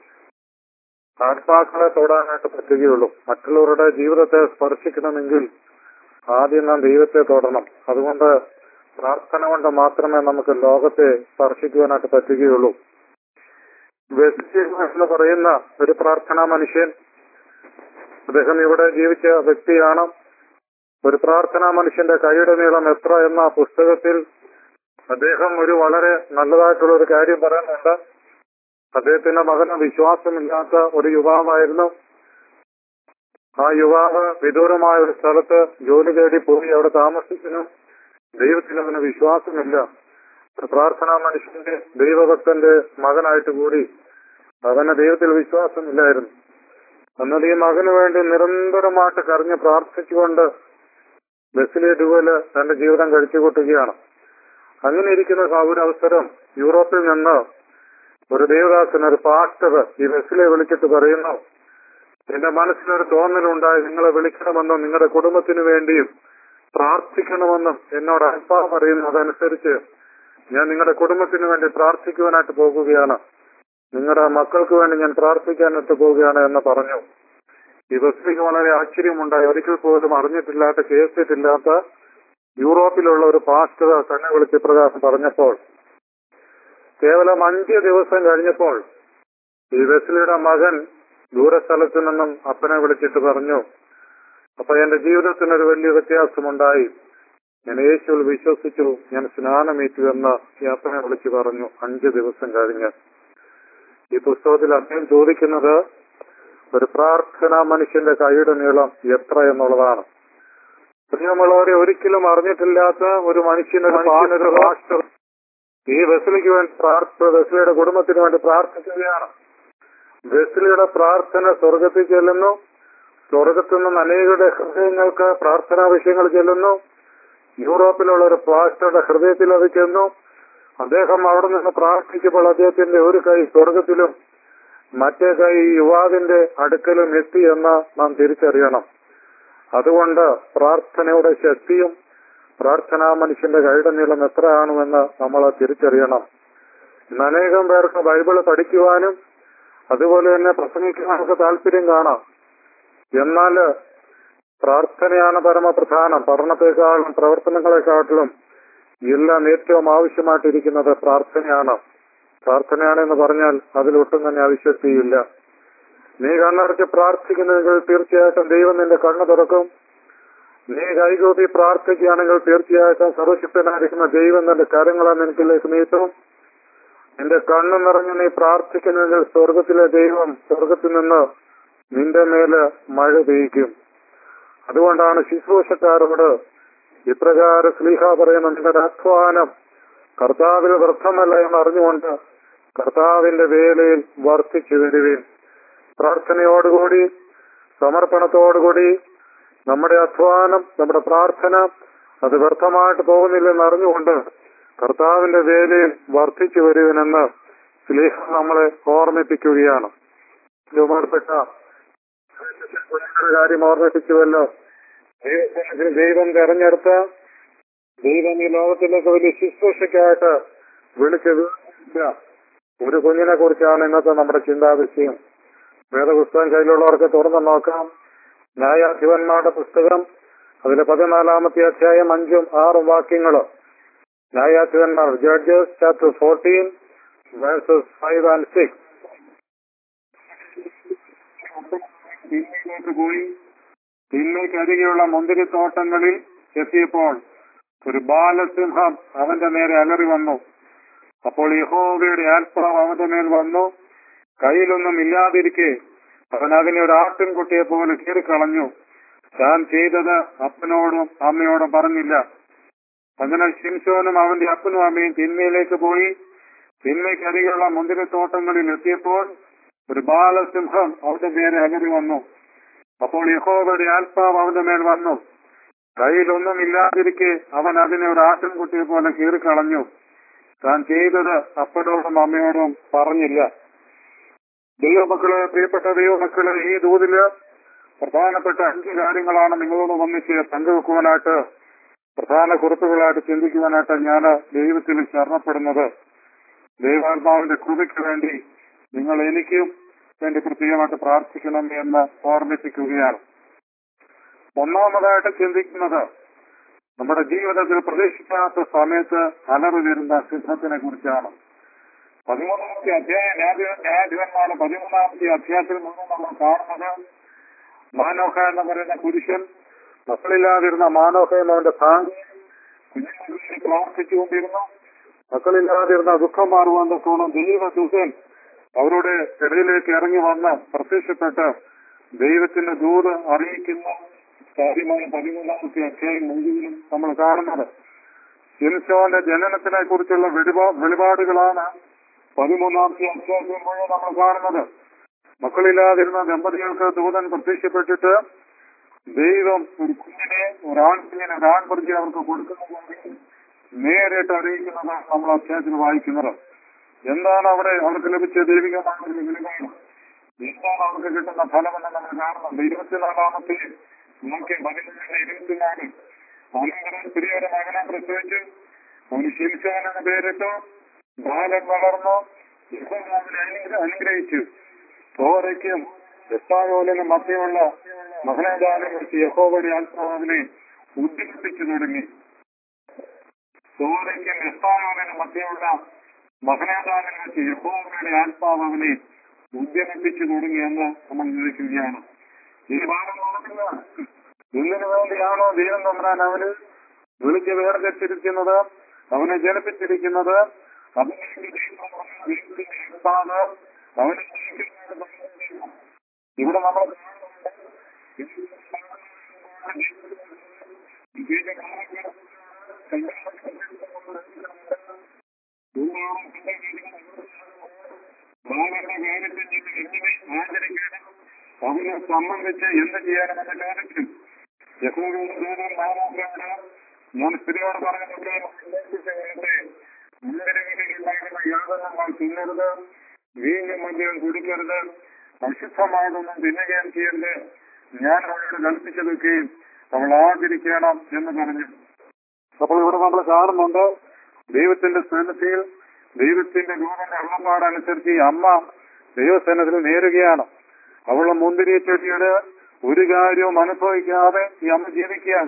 ആത്മാക്കളെ തൊടാനായിട്ട് പറ്റുകയുള്ളൂ മറ്റുള്ളവരുടെ ജീവിതത്തെ സ്പർശിക്കണമെങ്കിൽ ആദ്യം നാം ദൈവത്തെ തൊടണം അതുകൊണ്ട് പ്രാർത്ഥന കൊണ്ട് മാത്രമേ നമുക്ക് ലോകത്തെ സ്പർശിക്കുവാനായിട്ട് പറ്റുകയുള്ളൂ വെസ്റ്റ്ജീവ് എന്ന് പറയുന്ന ഒരു പ്രാർത്ഥനാ മനുഷ്യൻ അദ്ദേഹം ഇവിടെ ജീവിച്ച വ്യക്തിയാണ് ഒരു പ്രാർത്ഥനാ മനുഷ്യന്റെ കൈയുടെ നീളം എത്ര എന്ന പുസ്തകത്തിൽ അദ്ദേഹം ഒരു വളരെ നല്ലതായിട്ടുള്ള ഒരു കാര്യം പറയുന്നുണ്ട് അദ്ദേഹത്തിന്റെ മകന് വിശ്വാസമില്ലാത്ത ഒരു യുവാവായിരുന്നു ആ യുവാവ് വിദൂരമായ ഒരു സ്ഥലത്ത് ജോലി തേടി പോയി അവിടെ താമസിക്കുന്നു ദൈവത്തിൽ അവന് വിശ്വാസമില്ല ഒരു പ്രാർത്ഥനാ മനുഷ്യന്റെ ദൈവഭക്തന്റെ മകനായിട്ട് കൂടി അവന് ദൈവത്തിൽ വിശ്വാസമില്ലായിരുന്നു എന്നാൽ ഈ മകന് വേണ്ടി നിരന്തരമായിട്ട് കരഞ്ഞ് പ്രാർത്ഥിച്ചുകൊണ്ട് ബസ്സിലെ ഡുവല് തന്റെ ജീവിതം കഴിച്ചു കൂട്ടുകയാണ് അങ്ങനെ ഇരിക്കുന്ന ആ ഒരു അവസരം യൂറോപ്പിൽ നിന്ന് ഒരു ദേവദാസൻ ഒരു പാസ്റ്റർ ഈ ബസ്സിലെ വിളിച്ചിട്ട് പറയുന്നു എന്റെ മനസ്സിലൊരു തോന്നലുണ്ടായി നിങ്ങളെ വിളിക്കണമെന്നും നിങ്ങളുടെ കുടുംബത്തിന് വേണ്ടിയും പ്രാർത്ഥിക്കണമെന്നും എന്നോട് അൽപ്പാവ് പറയുന്നു അതനുസരിച്ച് ഞാൻ നിങ്ങളുടെ കുടുംബത്തിന് വേണ്ടി പ്രാർത്ഥിക്കുവാനായിട്ട് പോകുകയാണ് നിങ്ങളുടെ മക്കൾക്ക് വേണ്ടി ഞാൻ പ്രാർത്ഥിക്കാനായിട്ട് പോവുകയാണ് എന്ന് പറഞ്ഞു ഈ ബസ്സിലേക്ക് വളരെ ആശ്ചര്യമുണ്ടായി ഒരിക്കൽ പോലും അറിഞ്ഞിട്ടില്ലാത്ത കേസിട്ടില്ലാത്ത യൂറോപ്പിലുള്ള ഒരു പാസ്റ്റർ തന്നെ വിളിച്ച് പ്രകാശം പറഞ്ഞപ്പോൾ കേവലം അഞ്ച് ദിവസം കഴിഞ്ഞപ്പോൾ ഈ വെസ്ലിയുടെ മകൻ ദൂരസ്ഥലത്തു നിന്നും അപ്പനെ വിളിച്ചിട്ട് പറഞ്ഞു അപ്പൊ എന്റെ ജീവിതത്തിനൊരു വലിയ വ്യത്യാസമുണ്ടായി ഞാൻ യേശുവിൽ വിശ്വസിച്ചു ഞാൻ സ്നാനമേറ്റു എന്ന് ഈ അപ്പനെ വിളിച്ചു പറഞ്ഞു അഞ്ച് ദിവസം കഴിഞ്ഞ് ഈ പുസ്തകത്തിൽ അദ്ദേഹം ചോദിക്കുന്നത് ഒരു പ്രാർത്ഥന മനുഷ്യന്റെ കൈയുടെ നീളം എത്ര എന്നുള്ളതാണ് പ്രിയമുള്ളവരെ ഒരിക്കലും അറിഞ്ഞിട്ടില്ലാത്ത ഒരു മനുഷ്യന് മനുഷ്യനൊരു രാഷ്ട്ര ഈ വെസ്ലിക്ക് വേണ്ടി പ്രാർത്ഥ വെസ്ലിയുടെ കുടുംബത്തിന് വേണ്ടി പ്രാർത്ഥിക്കുകയാണ് വെസ്ലിയുടെ പ്രാർത്ഥന സ്വർഗത്തിൽ ചെല്ലുന്നു സ്വർഗത്തിൽ നിന്ന് അനേകരുടെ ഹൃദയങ്ങൾക്ക് പ്രാർത്ഥനാ വിഷയങ്ങൾ ചെല്ലുന്നു യൂറോപ്പിലുള്ള ഒരു പാസ്റ്ററുടെ ഹൃദയത്തിൽ അത് ചെന്നു അദ്ദേഹം അവിടെ നിന്ന് പ്രാർത്ഥിക്കുമ്പോൾ അദ്ദേഹത്തിന്റെ ഒരു കൈ സ്വർഗത്തിലും മറ്റേ കൈ യുവാവിന്റെ അടുക്കലും എത്തി എന്ന് നാം തിരിച്ചറിയണം അതുകൊണ്ട് പ്രാർത്ഥനയുടെ ശക്തിയും പ്രാർത്ഥനാ മനുഷ്യന്റെ കൈയുടെ നീളം എത്രയാണെന്ന് നമ്മൾ തിരിച്ചറിയണം ഇന്ന് അനേകം പേർക്ക് ബൈബിള് പഠിക്കുവാനും അതുപോലെ തന്നെ പ്രസംഗിക്കുവാനൊക്കെ താല്പര്യം കാണാം എന്നാൽ പ്രാർത്ഥനയാണ് പരമപ്രധാനം പഠനത്തെക്കാളും പ്രവർത്തനങ്ങളെക്കാട്ടിലും എല്ലാം ഏറ്റവും ആവശ്യമായിട്ടിരിക്കുന്നത് പ്രാർത്ഥനയാണ് പ്രാർത്ഥനയാണെന്ന് പറഞ്ഞാൽ അതിലൊട്ടും തന്നെ അവിശ്വസ്തിയില്ല നീ കണ്ണടച്ച് പ്രാർത്ഥിക്കുന്നെങ്കിൽ തീർച്ചയായിട്ടും ദൈവം നിന്റെ കണ്ണു തുറക്കും നീ കൈകൂപ്പി പ്രാർത്ഥിക്കുകയാണെങ്കിൽ തീർച്ചയായിട്ടും സർവശക്തനായിരിക്കുന്ന ദൈവം തന്റെ കരങ്ങളെ നിനക്കിലേക്ക് നീട്ടും നിന്റെ കണ്ണു നിറഞ്ഞ് നീ പ്രാർത്ഥിക്കുന്നെങ്കിൽ സ്വർഗത്തിലെ ദൈവം സ്വർഗത്തിൽ നിന്ന് നിന്റെ മേല് മഴ പെയ്യ്ക്കും അതുകൊണ്ടാണ് ശുശ്രൂഷക്കാരോട് ഇപ്രകാരം സ്ലീഹ പറയുന്ന നിങ്ങളുടെ അധ്വാനം കർത്താവിൽ വ്യർത്ഥമല്ല എന്ന് അറിഞ്ഞുകൊണ്ട് കർത്താവിന്റെ വേലയിൽ വർദ്ധിച്ചു വരുവിൻ പ്രാർത്ഥനയോടുകൂടി സമർപ്പണത്തോടുകൂടി നമ്മുടെ അധ്വാനം നമ്മുടെ പ്രാർത്ഥന അത് വ്യർത്ഥമായിട്ട് പോകുന്നില്ലെന്ന് അറിഞ്ഞുകൊണ്ട് കർത്താവിന്റെ വേലയിൽ വർദ്ധിച്ചു വരുവിനെന്ന് സ്ലീഹ നമ്മളെ ഓർമ്മിപ്പിക്കുകയാണ് ബഹുമാനപ്പെട്ട ഒരു കാര്യം ഓർമ്മിപ്പിച്ചുവല്ലോ ദൈവത്തിന് ദൈവം തെരഞ്ഞെടുത്ത ദൈവം ഈ ലോകത്തിലേക്ക് വലിയ ശുശ്രൂഷയ്ക്കായിട്ട് വിളിച്ചത് ഒരു കുഞ്ഞിനെ കുറിച്ചാണ് ഇന്നത്തെ നമ്മുടെ ചിന്താവിഷയം വേദപുസ്തകം കയ്യിലുള്ളവർക്ക് തുറന്നു നോക്കാം ന്യായാധിപന്മാരുടെ പുസ്തകം അതിലെ പതിനാലാമത്തെ അധ്യായം അഞ്ചും ആറും വാക്യങ്ങൾ ന്യായാധിപന്മാർ Judges chapter fourteen verses five and six തിന്മയിലേക്ക് പോയി തിന്മയ്ക്കരികെയുള്ള മുന്തിരിത്തോട്ടങ്ങളിൽ എത്തിയപ്പോൾ ഒരു ബാലസിംഹം അവന്റെ നേരെ അലറി വന്നു അപ്പോൾ യഹോവയുടെ ആത്മാവ് അവന്റെ മേൽ വന്നു കയ്യിലൊന്നും ഇല്ലാതിരിക്കെ അവൻ അതിനെ ഒരു ആട്ടിൻകുട്ടിയെ പോലെ കീറിക്കളഞ്ഞു താൻ ചെയ്തത് അപ്പനോടും അമ്മയോടും പറഞ്ഞില്ല അങ്ങനെ ശിംശോനും അവന്റെ അപ്പനും അമ്മയും തിന്മയിലേക്ക് പോയി തിന്മയ്ക്കരികെയുള്ള മുന്തിരിത്തോട്ടങ്ങളിൽ എത്തിയപ്പോൾ ഒരു ബാലസിംഹം അവന്റെ നേരെ അലറി വന്നു അപ്പോൾ യഹോവയുടെ ആത്മാവ് അവന്റെ മേൽ വന്നു കയ്യിലൊന്നും ഇല്ലാതിരിക്കെ അവൻ അതിനെ ഒരു ആട്ടിൻകുട്ടിയെ പോലെ കീറിക്കളഞ്ഞു താൻ ചെയ്തത് അപ്പനോടും അമ്മയോടും പറഞ്ഞില്ല ദൈവമക്കളെ പ്രിയപ്പെട്ട ദൈവമക്കളെ ഈ ദൂതില് പ്രധാനപ്പെട്ട അഞ്ച് കാര്യങ്ങളാണ് നിങ്ങളോട് ഒന്നിച്ച് പങ്കുവെക്കുവാനായിട്ട് പ്രധാന കുറിപ്പുകളായിട്ട് ചിന്തിക്കുവാനായിട്ട് ഞാൻ ദൈവത്തിൽ ശരണപ്പെടുന്നത് ദൈവാത്മാവിന്റെ കൃപയ്ക്ക് വേണ്ടി നിങ്ങൾ എനിക്കും വേണ്ടി പ്രത്യേകമായിട്ട് പ്രാർത്ഥിക്കണം എന്ന് ഓർമ്മിപ്പിക്കുകയാണ് ഒന്നാമതായിട്ട് ചിന്തിക്കുന്നത് നമ്മുടെ ജീവിതത്തിൽ പ്രതീക്ഷിക്കാത്ത സമയത്ത് അലറി വരുന്ന സിദ്ധത്തിനെ കുറിച്ചാണ് പതിമൂന്നാമത്തെ അധ്യായം ന്യായാധിപന്മാരുടെ പതിമൂന്നാമത്തെ അധ്യായത്തിൽ നിന്ന് നമ്മൾ കാണുന്നത് മാനോഹ എന്ന് പറയുന്ന പുരുഷൻ മക്കളില്ലാതിരുന്ന മാനോഹയും അവന്റെ ഭാര്യ കുഞ്ഞുങ്ങൾക്ക് വേണ്ടി പ്രാർത്ഥിച്ചുകൊണ്ടിരുന്നു മക്കളില്ലാതിരുന്ന ദുഃഖം മാറുവാൻ തൊട്ടോളം ദൈവദൂതൻ അവരുടെ ഇടയിലേക്ക് ഇറങ്ങി വന്ന് പ്രത്യക്ഷപ്പെട്ട് ദൈവത്തിന്റെ ദൂത് അറിയിക്കുന്ന കാര്യമാണ് പതിമൂന്നാമത്തെ അധ്യായം മുഴുവനും നമ്മൾ കാണുന്നത് ശിംശോന്റെ ജനനത്തിനെ കുറിച്ചുള്ള വെളിപാ വെളിപാടുകളാണ് പതിമൂന്നാമത്തെ അധ്യായത്തിൽ മുഴുവൻ നമ്മൾ കാണുന്നത് മക്കളില്ലാതിരുന്ന ദമ്പതികൾക്ക് ദൂതൻ പ്രത്യക്ഷപ്പെട്ടിട്ട് ദൈവം ഒരു കുഞ്ഞിനെ ഒരാൺകുഞ്ഞിനെ ഒരാൺ പ്രതി അവർക്ക് കൊടുക്കുന്നതായി നേരിട്ട് അറിയിക്കുന്നതാണ് നമ്മൾ അധ്യായത്തിൽ വായിക്കുന്നത് എന്താണ് അവിടെ അവർക്ക് ലഭിച്ച ദൈവികമായ ഒരു വിലമാണ് എന്താണ് അവർക്ക് കിട്ടുന്ന ഫലമെന്ന് നമ്മൾ കാണുന്നുണ്ട് ഇരുപത്തിനാലാമത്തെ നോക്കി പതിനഞ്ചിന് ഇരുപത്തിനാല് അനന്തരം സ്ത്രീയുടെ മകനെ പ്രസവിച്ചു അവന് ശിംശാൻ എന്ന പേരിട്ടു ബാലൻ വളർന്നു യഹോവ അവനെ അനുഗ്രഹിച്ചു തോരയ്ക്കും എത്തായോലിനും മധ്യമുള്ള മഹനദാനം വെച്ച് യഹോവയുടെ ആത്മാവിനെ ഉദ്ദീപിപ്പിച്ചു തുടങ്ങി തോരയ്ക്കും എത്തായോലിനും മധ്യമുള്ള മഹനദാനം വെച്ച് യഹോവയുടെ ആത്മാവ് അവനെ ഉദ്യമിപ്പിച്ചു തുടങ്ങിയെന്ന് നമ്മൾ വിളിക്കുകയാണ് ഈ ഭാഗം ഓർക്കുക എന്തിനു വേണ്ടിയാണോ ദൈവം തമ്മിലാൻ അവന് വിളിച്ച് വേർതിരിച്ചിരിക്കുന്നത് അവനെ ജനിപ്പിച്ചിരിക്കുന്നത് അതിനുവേണ്ടി ദൈവം ദൈവത്തിന്റെ ആത്മാവ് അവനെ ജനിപ്പിക്കുന്നത് ഇവിടെ നമ്മൾ ഭാവന്റെ കാര്യത്തിൽ നിന്ന് എങ്ങനെ ആചരിക്കണം അവനെ സംബന്ധിച്ച് എന്ത് ചെയ്യണമെന്ന് ചോദിച്ചു യഹൂദയുടെ ദൂതൻ മാതാപിതാക്കളെ ഞാൻ സ്ത്രീയോട് പറഞ്ഞിട്ടുണ്ട് ഉണ്ടാകുന്ന യാതൊന്നും തിന്നരുത് വീഞ്ഞും മദ്യം കുടിക്കരുത് അശുദ്ധമായതൊന്നും തിന്നുകയും ചെയ്യരുത് ഞാൻ അവളോട് കൽപ്പിച്ചതൊക്കെയും അവൾ ആചരിക്കണം എന്ന് പറഞ്ഞു അപ്പോൾ ഇവിടെ നമ്മൾ കാണുന്നുണ്ട് ദൈവത്തിന്റെ സ്ഥാനത്തിൽ ദൈവത്തിന്റെ ദൂതന്റെ അള്ളപ്പാടനുസരിച്ച് ഈ അമ്മ ദൈവസ്ഥാനത്തിൽ നേരുകയാണ് അവളുടെ മുന്തിരി ചെടിയുടെ ഒരു കാര്യവും അനുഭവിക്കാതെ ഈ അമ്മ ജീവിക്കുകയാണ്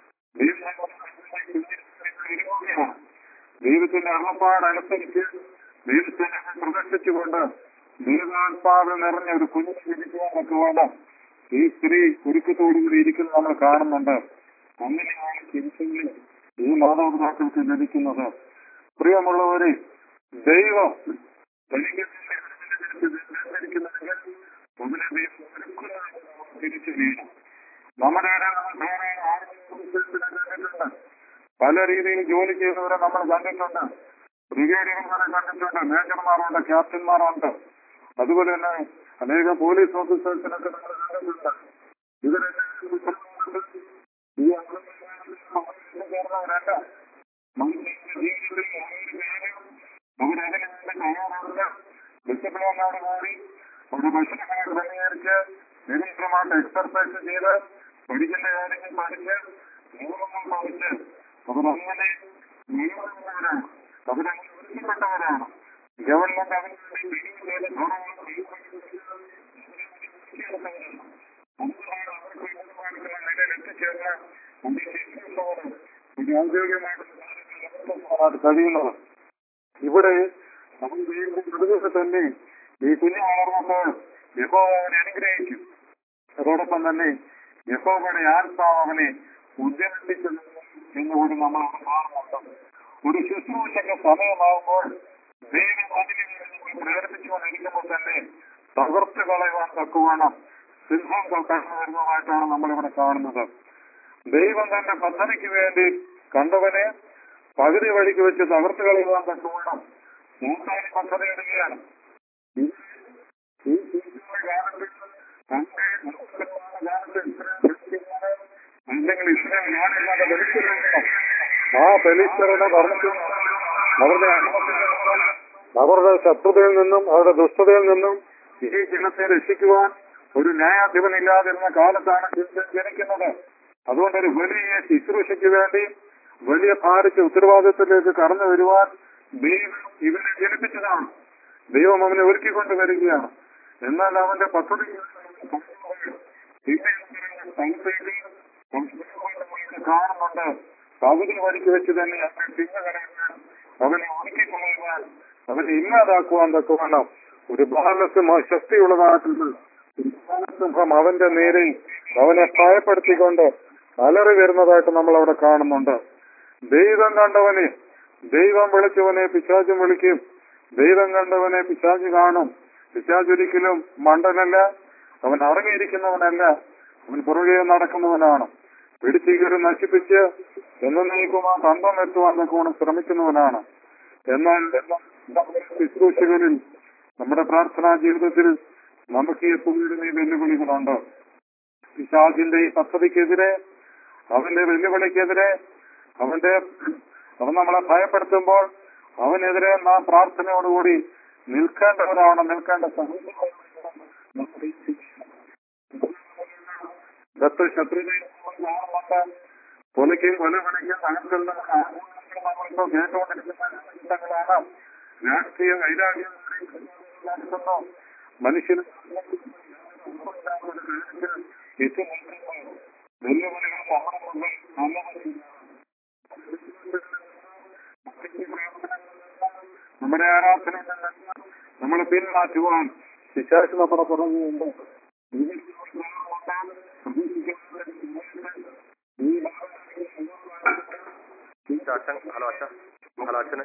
ദൈവത്തിന്റെ അള്ളപ്പാടനുസരിച്ച് ദൈവത്തിന്റെ പ്രദർശിച്ചുകൊണ്ട് ദൈവാത്മാവ് നിറഞ്ഞ ഒരു കുഞ്ഞു ജനിക്കുവാനൊക്കെ വേണം ഈ സ്ത്രീ ഒരുക്കത്തോടുകൂടി ഇരിക്കുന്നത് നമ്മൾ കാണുന്നുണ്ട് അങ്ങനെയാണ് ശിംശങ്ങളിൽ ഈ മാതാപിതാക്കൾക്ക് ലഭിക്കുന്നത് പ്രിയമുള്ളവരെ ദൈവം തനിക്ക് ധരിക്കുന്നെങ്കിൽ അതിനെ ദൈവം ഒരുക്കുന്നതാണ് തിരിച്ചു വീഴും നമ്മുടെ ഇടയിൽ വേറെ ആരെങ്കിലും കണ്ടിട്ടുണ്ട് പല രീതിയിൽ ജോലി ചെയ്തവരെ നമ്മൾ കണ്ടിട്ടുണ്ട് ബ്രിഗേഡിയർമാരെ കണ്ടിട്ടുണ്ട് മേജർമാരുണ്ട് ക്യാപ്റ്റന്മാരുണ്ട് അതുപോലെ തന്നെ അനേകം പോലീസ് ഓഫീസേഴ്സിനൊക്കെ നമ്മൾ കണ്ടിട്ടുണ്ട് ഇവരെല്ലാം ഈ ചേർന്നവരല്ല മനുഷ്യന്റെ ജീവിതത്തിൽ അവരതിനു വേണ്ടി തയ്യാറാവില്ല ഡിസിപ്ലിനോട് കൂടി ഒരു ഭക്ഷണങ്ങൾ ക്രമീകരിച്ച് നിരന്തരമായിട്ട് എക്സർസൈസ് ചെയ്ത് പഠിക്കേണ്ട കാര്യങ്ങൾ പഠിച്ച് നിയമങ്ങൾ പഠിച്ച് അവരങ്ങനെ നിയമങ്ങളവരാണ് അവരങ്ങനെ ഒരുക്കപ്പെട്ടവരാണ് ഗവൺമെന്റ് അതിന് വേണ്ടി പിരിവ് ചെയ്ത് നിലയിൽ എത്തിച്ചേർന്ന് ഒരു ഔദ്യോഗികമായിട്ട് കഴിയുന്നത് ഇവിടെ നമ്മൾ വീണ്ടും അതുകൊണ്ട് തന്നെ ഈ കുഞ്ഞു വളർന്നപ്പോൾ യഹോവ അവനെ അനുഗ്രഹിച്ചു അതോടൊപ്പം തന്നെ യഹോവയുടെ ആത്മാവ് അവനെ ഉദ്യമിപ്പിച്ചു എന്നുകൂടി നമ്മൾ അവിടെ കാണുന്നുണ്ട് ഒരു ശുശ്രൂഷയ്ക്ക് സമയമാകുമ്പോൾ ദൈവം അതിനെ പ്രേരിപ്പിച്ചുകൊണ്ടിരിക്കുമ്പോൾ തന്നെ തകർത്ത് കളയുവാൻ തക്കുവേണം സിംഹം കടന്നു വരുന്നതായിട്ടാണ് നമ്മളിവിടെ കാണുന്നത് ദൈവം തന്റെ പദ്ധതിക്ക് വേണ്ടി കണ്ടവനെ പകുതി വഴിക്ക് വെച്ച് തകർത്ത് കളയുവാൻ തക്കുവേണം മൂന്നാല് പദ്ധതി ഇടുകയാണ് ഈ- ഈ ശിശുവിന്റെ കാലത്ത് തന്റെ മുഖ്യമായ കാലത്ത് ഇസ്രായേൽ അല്ലെങ്കിൽ ഇസ്രായേൽ ഞാനില്ലാതെ വെളിച്ചിരുന്നു ആ ഫെലിസ്തരുടെ പറഞ്ഞു അവരുടെ അവരുടെ ശത്രുതയിൽ നിന്നും അവരുടെ ദുഷ്ടതയിൽ നിന്നും ഈ ജനത്തെ രക്ഷിക്കുവാൻ ഒരു ന്യായാധിപനില്ലാതിരുന്ന കാലത്താണ് ജനിച്ച- ജനിക്കുന്നത് അതുകൊണ്ട് ഒരു വലിയ ശുശ്രൂഷയ്ക്ക് വേണ്ടി വലിയ ഭാരിച്ച ഉത്തരവാദിത്വത്തിലേക്ക് കടന്നു വരുവാൻ ദൈവം ഇവനെ ജനിപ്പിച്ചതാണ് ദൈവം അവനെ ഒരുക്കിക്കൊണ്ട് വരികയാണ് എന്നാൽ അവന്റെ പദ്ധതി സ്ഥലത്തേക്ക് കാണുന്നുണ്ട് പകുതി വഴിക്ക് വെച്ച് തന്നെ അവനെ പിന്നുകടക്കാൻ അവനെ ഒതുക്കിക്കൊള്ളുവാൻ അവനെ ഇല്ലാതാക്കുവാൻ തക്കവണ്ണം ഒരു ബാലസിംഹ ശക്തിയുള്ളതായിട്ടുള്ള ഒരു ബാലസിംഹം അവന്റെ നേരെ അവനെ ഭയപ്പെടുത്തിക്കൊണ്ട് അലറി വരുന്നതായിട്ട് നമ്മൾ അവിടെ കാണുന്നുണ്ട് ദൈവം കണ്ടവനെ ദൈവം വിളിച്ചവനെ പിശാചും വിളിക്കും ദൈവം കണ്ടവനെ പിശാച് കാണും പിശാച് ഒരിക്കലും മണ്ടനല്ല അവൻ അറങ്ങിയിരിക്കുന്നവനല്ല അവൻ പുറകെ നടക്കുന്നവനാണ് പിടിച്ചീകരി നശിപ്പിച്ച് എന്നേക്കും ആ തന്തം എത്തുവാൻ തക്കോണം ശ്രമിക്കുന്നവനാണ് എന്നാൽ നമ്മുടെ ശുശ്രൂഷകരിൽ നമ്മുടെ പ്രാർത്ഥനാ ജീവിതത്തിൽ നമുക്ക് എപ്പോഴും ഈ വെല്ലുവിളികളുണ്ട് പിശാചിന്റെ ഈ പദ്ധതിക്കെതിരെ അവന്റെ വെല്ലുവിളിക്കെതിരെ അവന്റെ അവൻ നമ്മളെ ഭയപ്പെടുത്തുമ്പോൾ അവനെതിരെ നാം പ്രാർത്ഥനയോടുകൂടി നിൽക്കേണ്ടവരാണ് നിൽക്കേണ്ട ശത്രു ശത്രുതയും കൊലയ്ക്കും കൊലവിളിക്കും നഗരത്തിൽ നമുക്ക് ആഘോഷങ്ങൾ നമ്മളിപ്പോ കേട്ടുകൊണ്ടിരിക്കുന്ന രാഷ്ട്രീയ വൈരാഗ്യം നടത്തുന്നു മനുഷ്യന് എത്തി നിൽക്കുന്നു വെല്ലുവിളികൾ നമ്മുടെ മുമ്പിൽ നല്ല നമ്മുടെ ആരാധനയിൽ നിന്ന് നമ്മളെ പിന്മാറ്റുവാൻ പിശാച് നമ്മുടെ പുറകുണ്ട് അച്ഛൻ ഹലോ അച്ഛൻ ഹലോ അച്ഛന്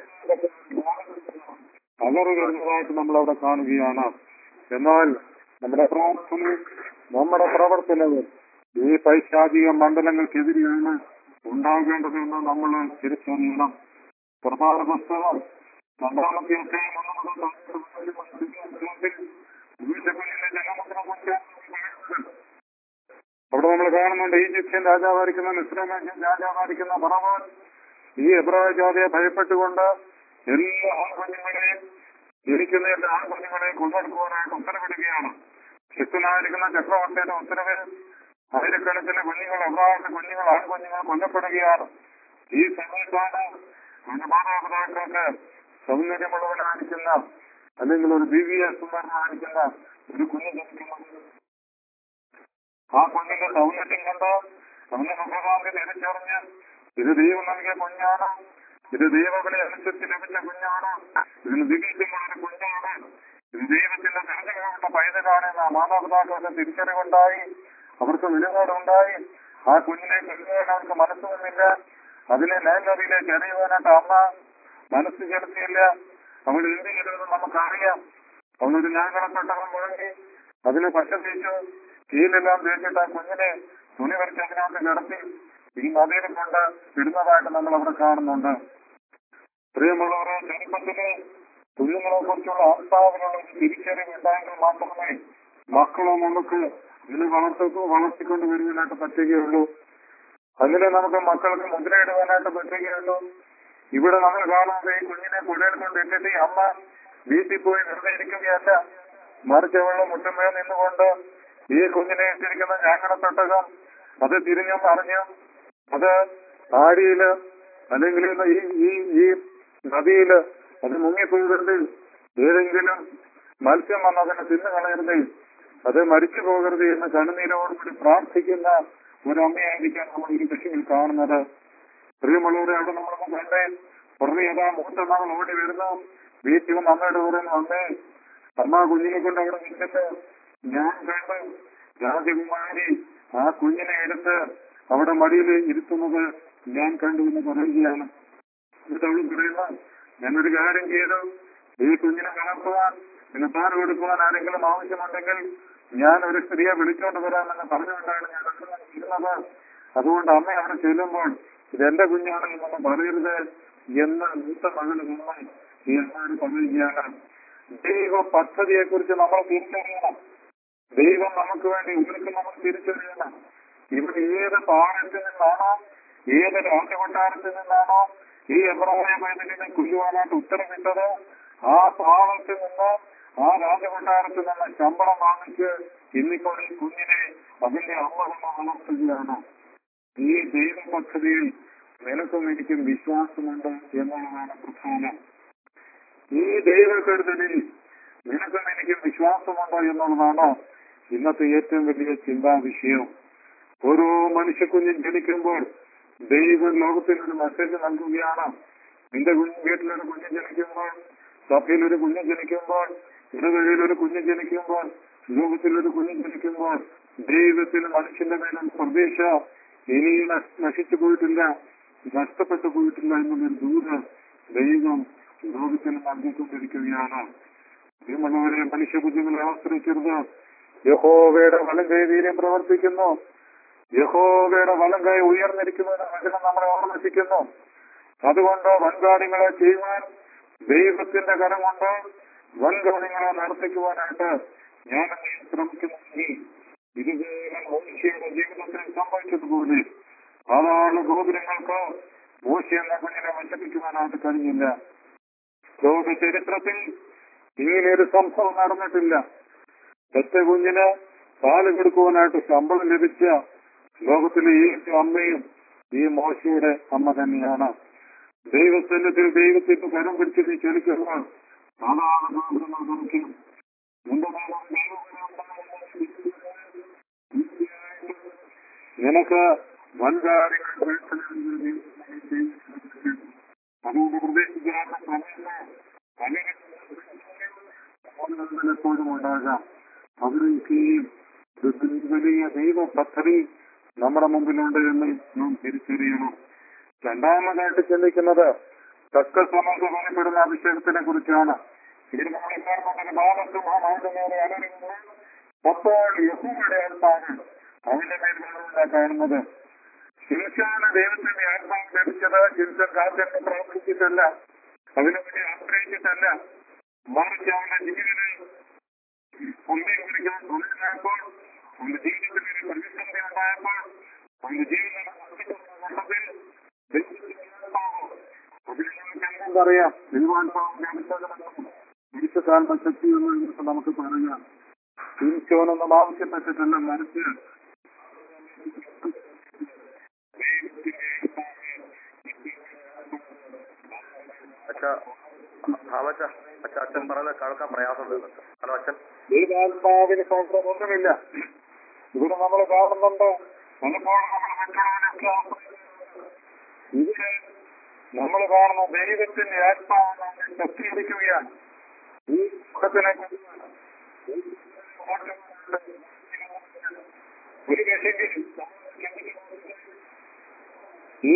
പകർ വരുന്നതായിട്ട് നമ്മൾ അവിടെ കാണുകയാണ് എന്നാൽ നമ്മുടെ പ്രാർത്ഥനയും നമ്മുടെ പ്രവർത്തനവും ഈ പൈശാചിക മണ്ഡലങ്ങൾക്കെതിരെയാണ് ഉണ്ടാകേണ്ടതെന്ന് നമ്മൾ തിരിച്ചറിയണം പ്രധാന പുസ്തകം രണ്ടാമത്തെ അധ്യായം ഒന്ന് മുതൽ പന്ത്രണ്ട് വരെ വീട്ടുപള്ളിയിലെ ജനമത്തിനെ കുറിച്ച് അവിടെ നമ്മൾ കാണുന്നുണ്ട് ഈജിപ്ഷ്യൻ രാജാവായിരിക്കുന്ന മിശ്രമേഷ്യൻ രാജാവായിരിക്കുന്ന പറവോൻ ഈ എബ്രായ ജാതിയെ ഭയപ്പെട്ടുകൊണ്ട് എല്ലാ ആൺകുഞ്ഞുങ്ങളെയും ജനിക്കുന്ന എല്ലാ ആൺകുഞ്ഞുങ്ങളെയും കൊന്നെടുക്കുവാനായിട്ട് ഉത്തരവിടുകയാണ് ശക്തനായിരിക്കുന്ന ചക്രവർത്തിയുടെ ഉത്തരവിൽ ആയിരക്കണക്കിന് കുഞ്ഞുങ്ങൾ എബ്രാഹിന്റെ കുഞ്ഞുങ്ങൾ ആൺകുഞ്ഞുങ്ങൾ കൊല്ലപ്പെടുകയാണ് ഈ സമയത്താണ് അവന്റെ മാതാപിതാക്കൾക്ക് സൗന്ദര്യമുള്ളവനായിരിക്കുന്ന അല്ലെങ്കിൽ ഒരു ബി വി എസ് കാണിക്കുന്ന ഒരു കുഞ്ഞ് ജനിക്കുന്നത് ആ കുഞ്ഞിന്റെ സൗന്ദര്യം കണ്ട് അവന്റെ മുഖഭാഗം തിരിച്ചറിഞ്ഞ് ഇത് ദൈവം നൽകിയ കുഞ്ഞാണ് ഇത് ദൈവവിളി അനുസരിച്ച് ലഭിച്ച കുഞ്ഞാണ് ഇതിന് ദിവ്യമുള്ള ഒരു കുഞ്ഞാണ് ഇത് ദൈവത്തിന്റെ തിരഞ്ഞെടുക്കപ്പെട്ട പൈതലാണ് എന്ന മാതാപിതാക്കൾക്ക് തിരിച്ചറിവുണ്ടായി അവർക്ക് നിലപാടുണ്ടായി ആ കുഞ്ഞിനെ കൊല്ലുവാൻ അവർക്ക് മനസ്സൊന്നുമില്ല അതിനെ മേൽനദിയിലേക്ക് എറിയുവാനായിട്ട് അമ്മ മനസ്സ് ചെലുത്തിയില്ല അവൾ എന്ത് ചെയ്തതെന്ന് നമുക്കറിയാം അവനൊരു ഞാങ്കണപ്പെട്ടവൻ മുഴങ്ങി അതിന് പച്ച തേച്ചു കീലെല്ലാം തേച്ചിട്ട് ആ കുഞ്ഞിനെ തുണി വരച്ച് അതിനകത്ത് കിടത്തി ഈ നദിയിൽ കൊണ്ട് ഇടുന്നതായിട്ട് നമ്മൾ അവിടെ കാണുന്നുണ്ട് പ്രിയമുള്ളവരെ ചെറുപ്പത്തിലെ കുഞ്ഞുങ്ങളെ കുറിച്ചുള്ള ആത്മാവിനുള്ള ഒരു തിരിച്ചറിവ് ഉണ്ടായെങ്കിൽ മാത്രമേ മക്കളോ നമുക്ക് ഇതിനെ വളർത്തു വളർത്തിക്കൊണ്ട് വരുവാനായിട്ട് പറ്റുകയുള്ളൂ അങ്ങനെ നമുക്ക് മക്കൾക്ക് മുദ്രയിടുവാനായിട്ട് പറ്റുകയുള്ളൂ ഇവിടെ നമ്മൾ കാണാതെ ഈ കുഞ്ഞിനെ പുഴയിൽ കൊണ്ട് ഇട്ടിട്ട് ഈ അമ്മ വീട്ടിൽ പോയി വെറുതെ ഇരിക്കുകയല്ല മറിച്ച് അവളുടെ മുട്ടുമേൽ നിന്നുകൊണ്ട് ഈ കുഞ്ഞിനെ ഇട്ടിരിക്കുന്ന ഞാങ്ങണത്തൊട്ടകം അത് തിരിഞ്ഞും അറിഞ്ഞും അത് ആടിയില് അല്ലെങ്കിൽ ഈ ഈ ഈ നദിയില് അത് മുങ്ങിപ്പോകരുത് ഏതെങ്കിലും മത്സ്യം വന്ന് അതിനെ തിന്നു കളയരുത് അത് മരിച്ചു പോകരുത് എന്ന് കണ്ണുനീരോടുകൂടി പ്രാർത്ഥിക്കുന്ന ഒരു അമ്മയായിരിക്കാം നമ്മൾ ഈ കൃഷിയിൽ കാണുന്നത് പ്രിയമുള്ളവരെ അവിടെ നമ്മളൊക്കെ കണ്ടേ ഉടനെ ഏതാ മൂത്ത മകൾ ഓടി വരുന്നു വീട്ടിൽ അമ്മയുടെ പറയുന്നു അമ്മേ അമ്മ കുഞ്ഞിനെ കൊണ്ട് അവിടെ നിന്നിട്ട് ഞാൻ കണ്ട് രാജകുമാരി ആ കുഞ്ഞിനെ എടുത്ത് അവിടെ മടിയിൽ ഇരുത്തുന്നത് ഞാൻ കണ്ടു എന്ന് പറയുകയാണ് എന്നിട്ട് അവൾ പറയുന്നു ഞാനൊരു കാര്യം ചെയ്തു ഈ കുഞ്ഞിനെ വളർത്തുവാൻ പിന്നെ പാൽ കൊടുക്കുവാൻ ആരെങ്കിലും ആവശ്യമുണ്ടെങ്കിൽ ഞാൻ ഒരു സ്ത്രീയെ വിളിച്ചോണ്ട് വരാമെന്ന് പറഞ്ഞുകൊണ്ടാണ് ഞാൻ അവിടെ ഇരുന്നത് അതുകൊണ്ട് അമ്മ അവിടെ ചെല്ലുമ്പോൾ ഇത് എന്റെ കുഞ്ഞാണ് എന്നൊന്നും പറയരുത് എന്ന് മൂത്ത മകൾ നമ്മൾ ഈ അമ്മയോട് പറയുകയാണ് ദൈവ പദ്ധതിയെ കുറിച്ച് നമ്മൾ തിരിച്ചറിയണം ദൈവം നമുക്ക് വേണ്ടി ഇവർക്ക് നമ്മൾ തിരിച്ചറിയണം ഇവിടെ ഏത് പാറത്തിൽ നിന്നാണോ ഏത് രാജകൊട്ടാരത്തിൽ നിന്നാണോ ഈ എബ്രാഹിയ പൈതലിനെ കൊല്ലുവാനായിട്ട് ഉത്തരവിട്ടത് ആ പാവത്തിൽ നിന്ന് ആ രാജകൊട്ടാരത്തിൽ നിന്ന് ശമ്പളം വാങ്ങിച്ച് ഇന്നിപ്പോൾ ഈ കുഞ്ഞിനെ അതിന്റെ അമ്മ കൊണ്ട് വളർത്തുകയാണ് ഈ ദൈവ പദ്ധതിയിൽ നിനക്കും എനിക്കും വിശ്വാസമുണ്ട് എന്നുള്ളതാണ് പ്രധാനം ഈ ദൈവകരുതലിൽ നിനക്കും എനിക്കും വിശ്വാസമുണ്ടോ എന്നുള്ളതാണ് ഇന്നത്തെ ഏറ്റവും വലിയ ചിന്താ വിഷയം ഓരോ മനുഷ്യക്കുഞ്ഞും ജനിക്കുമ്പോൾ ദൈവം ലോകത്തിൽ ഒരു മെസ്സേജ് നൽകുകയാണ് നിന്റെ കുഞ്ഞ് വീട്ടിലൊരു കുഞ്ഞ് ജനിക്കുമ്പോൾ സഭയിൽ ഒരു കുഞ്ഞ് ജനിക്കുമ്പോൾ ഇടവഴിയിൽ ഒരു കുഞ്ഞ് ജനിക്കുമ്പോൾ ലോകത്തിൽ ഒരു കുഞ്ഞ് ജനിക്കുമ്പോൾ ദൈവത്തിന് മനുഷ്യന്റെ മേലും പ്രതീക്ഷ ഇനി നശിച്ചു പോയിട്ടില്ല നഷ്ടപ്പെട്ടു പോയിട്ടില്ല എന്നുള്ളൊരു ദൂരം ദൈവം ലോകത്തിന് നൽകിക്കൊണ്ടിരിക്കുകയാണ് പ്രിയമുള്ളവരെ മനുഷ്യബുദ്ധികളെ ആശ്രയിക്കരുത് യഹോവയുടെ വലം കൈ വീര്യം പ്രവർത്തിക്കുന്നു യഹോവയുടെ വലം കൈ ഉയർന്നിരിക്കുന്നതിന് വചനം നമ്മളെ ഓർമ്മിപ്പിക്കുന്നു അതുകൊണ്ട് വൻകാര്യങ്ങളെ ചെയ്യുവാൻ ദൈവത്തിന്റെ കരം കൊണ്ട് വൻകാര്യങ്ങളെ നടത്തിക്കുവാനായിട്ട് ഞാൻ അങ്ങനെ ശ്രമിക്കുന്നെങ്കിൽ ഇതുപോലെ മോശയുടെ ജീവിതത്തിൽ സംഭവിച്ചതുപോലെ സാധാരണ ഗോപുരങ്ങൾക്ക് മോശ എന്ന കുഞ്ഞിനെ നശിപ്പിക്കുവാനായിട്ട് കഴിഞ്ഞില്ല ലോക ചരിത്രത്തിൽ ഇങ്ങനെ ഒരു സംഭവം നടന്നിട്ടില്ല ഒറ്റ കുഞ്ഞിന് പാല് കൊടുക്കുവാനായിട്ട് ശമ്പളം ലഭിച്ച ലോകത്തിലെ ഈ അമ്മയും ഈ മോശയുടെ അമ്മ തന്നെയാണ് ദൈവസന്നിധിയിൽ ദൈവത്തിന്റെ കരം പിടിച്ച് നീ ചലിക്കുമ്പോൾ സാധാരണ ഗോപുരങ്ങൾ നോക്കിയും നിന്റെ മേലെ നിനക്ക് വൻകാര്യങ്ങൾ വീഴ്ച അതുകൊണ്ട് പ്രതീക്ഷിക്കാത്ത സമയത്ത് എപ്പോഴും ഉണ്ടാകാം അവരൊക്കെയും വലിയ ദൈവ പദ്ധതി നമ്മുടെ മുമ്പിലുണ്ട് എന്ന് നാം തിരിച്ചറിയണം രണ്ടാമതായിട്ട് ചിന്തിക്കുന്നത് തക്ക സമയത്ത് പറയപ്പെടുന്ന അഭിഷേകത്തിനെ കുറിച്ചാണ് തീരുമാനക്കാർക്കൊണ്ടൊരു ബാലസിംഹമായിട്ട് നേരെ അലരുന്നത് അപ്പോൾ യഹൂയുടെ ആത്മാവ് അവന്റെ മേൽ വീഴുന്ന കാണുന്നത് ശിംശാണ് ദൈവത്തിന്റെ ആത്മാവ് ലഭിച്ചത് ശിംശൻ കാറ്റെന്ന് പ്രവർത്തിച്ചിട്ടല്ല അതിനെ വേണ്ടി ആശ്രയിച്ചിട്ടല്ല മറിച്ച് അവന്റെ ജീവിതത്തിൽ ഒന്നിനെ കുറിക്കാൻ തുടങ്ങിയപ്പോൾ അവന്റെ ജീവിതത്തിൽ ഒരു പ്രതിസന്ധി ഉണ്ടായപ്പോൾ അവന്റെ ജീവിതം ഘട്ടത്തിൽ അറിയാം ദൈവാത്മാവ് ലഭിച്ചതെന്നും തിരിച്ചെത്താനുള്ള ശക്തി എന്ന് നമുക്ക് പറയാം തിരിച്ചോനൊന്നും ആവശ്യപ്പെട്ടിട്ടില്ല മറിച്ച് അച്ഛാ ഹാമച്ച അച്ഛ അച്ഛൻ പറയുന്നത് കേൾക്കാൻ പ്രയാസമുണ്ട് ഹലോ അച്ഛൻ ദൈവാത്മാവിന് സ്വന്തം ഒന്നുമില്ല ഇവിടെ നമ്മൾ കാണുന്നുണ്ട് പലപ്പോഴും നമ്മൾ മറ്റുള്ളവരൊക്കെ ഇവിടെ നമ്മൾ കാണുന്ന ദൈവത്തിന്റെ ആത്മാവ് നമ്മെ ശക്തീകരിക്കുകയാണ് ഈ മുഖത്തിനെ ഒരു പക്ഷെങ്കിൽ ഈ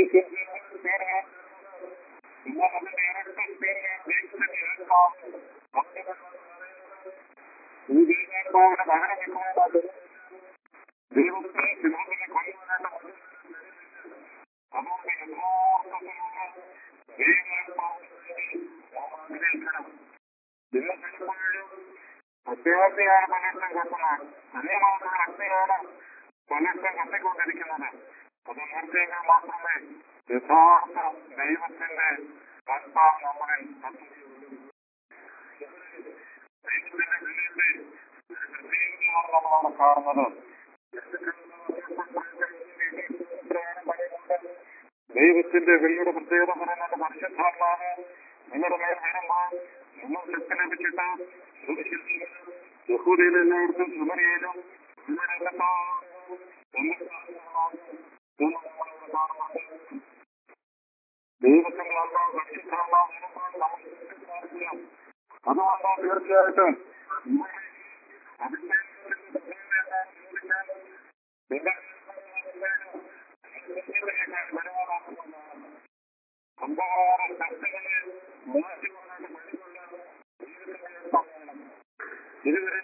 ഈ ദൈവാത്മാവിനെ പകരം വെക്കുവാനായിട്ട് ദൈവത്തെ ലോകത്തിനെ കൊല്ലുവാനായിട്ട് അതുകൊണ്ട് യഥാർത്ഥത്തിലുള്ള ദൈവാത്മാവിനെ നാം ആഗ്രഹിക്കണം ഇന്ന് പലപ്പോഴും അത്യാവശ്യമാണ് പലർക്കും കത്തുന്നത് അന്യമായിട്ടുള്ള അഗ്നിയാണ് പലർക്കും കത്തിക്കൊണ്ടിരിക്കുന്നത് അത് നിർത്തിയെങ്കിൽ മാത്രമേ യഥാർത്ഥ ദൈവത്തിന്റെ ആത്മാവ് നമ്മളിൽ കത്തുകയുള്ളൂ ദൈവത്തിന്റെ വിളിയുടെ പ്രത്യേകതയാണ് നമ്മളാണ് കാണുന്നത് ദൈവത്തിന്റെ വെള്ളിയുടെ പ്രത്യേകത പറയുന്നത് പരിശുദ്ധാത്മാവ് നിങ്ങളുടെ മേൽ വരുമ്പോൾ നിങ്ങൾ ശക്തി ലഭിച്ചിട്ട് യഹൂദയിൽ എല്ലായിടത്തും സുമരിയിലും ദൈവത്തിന്റെ ആത്മാവ് പരിശുദ്ധാത്മാവ് വരുമ്പോൾ നമ്മൾ പ്രാർത്ഥിക്കണം അതുകൊണ്ട് തീർച്ചയായിട്ടും പിന്നെ അന്ധകാര ശക്തികളെ മാറ്റുവാനായിട്ട് കഴിവുള്ള ഇതുവരെ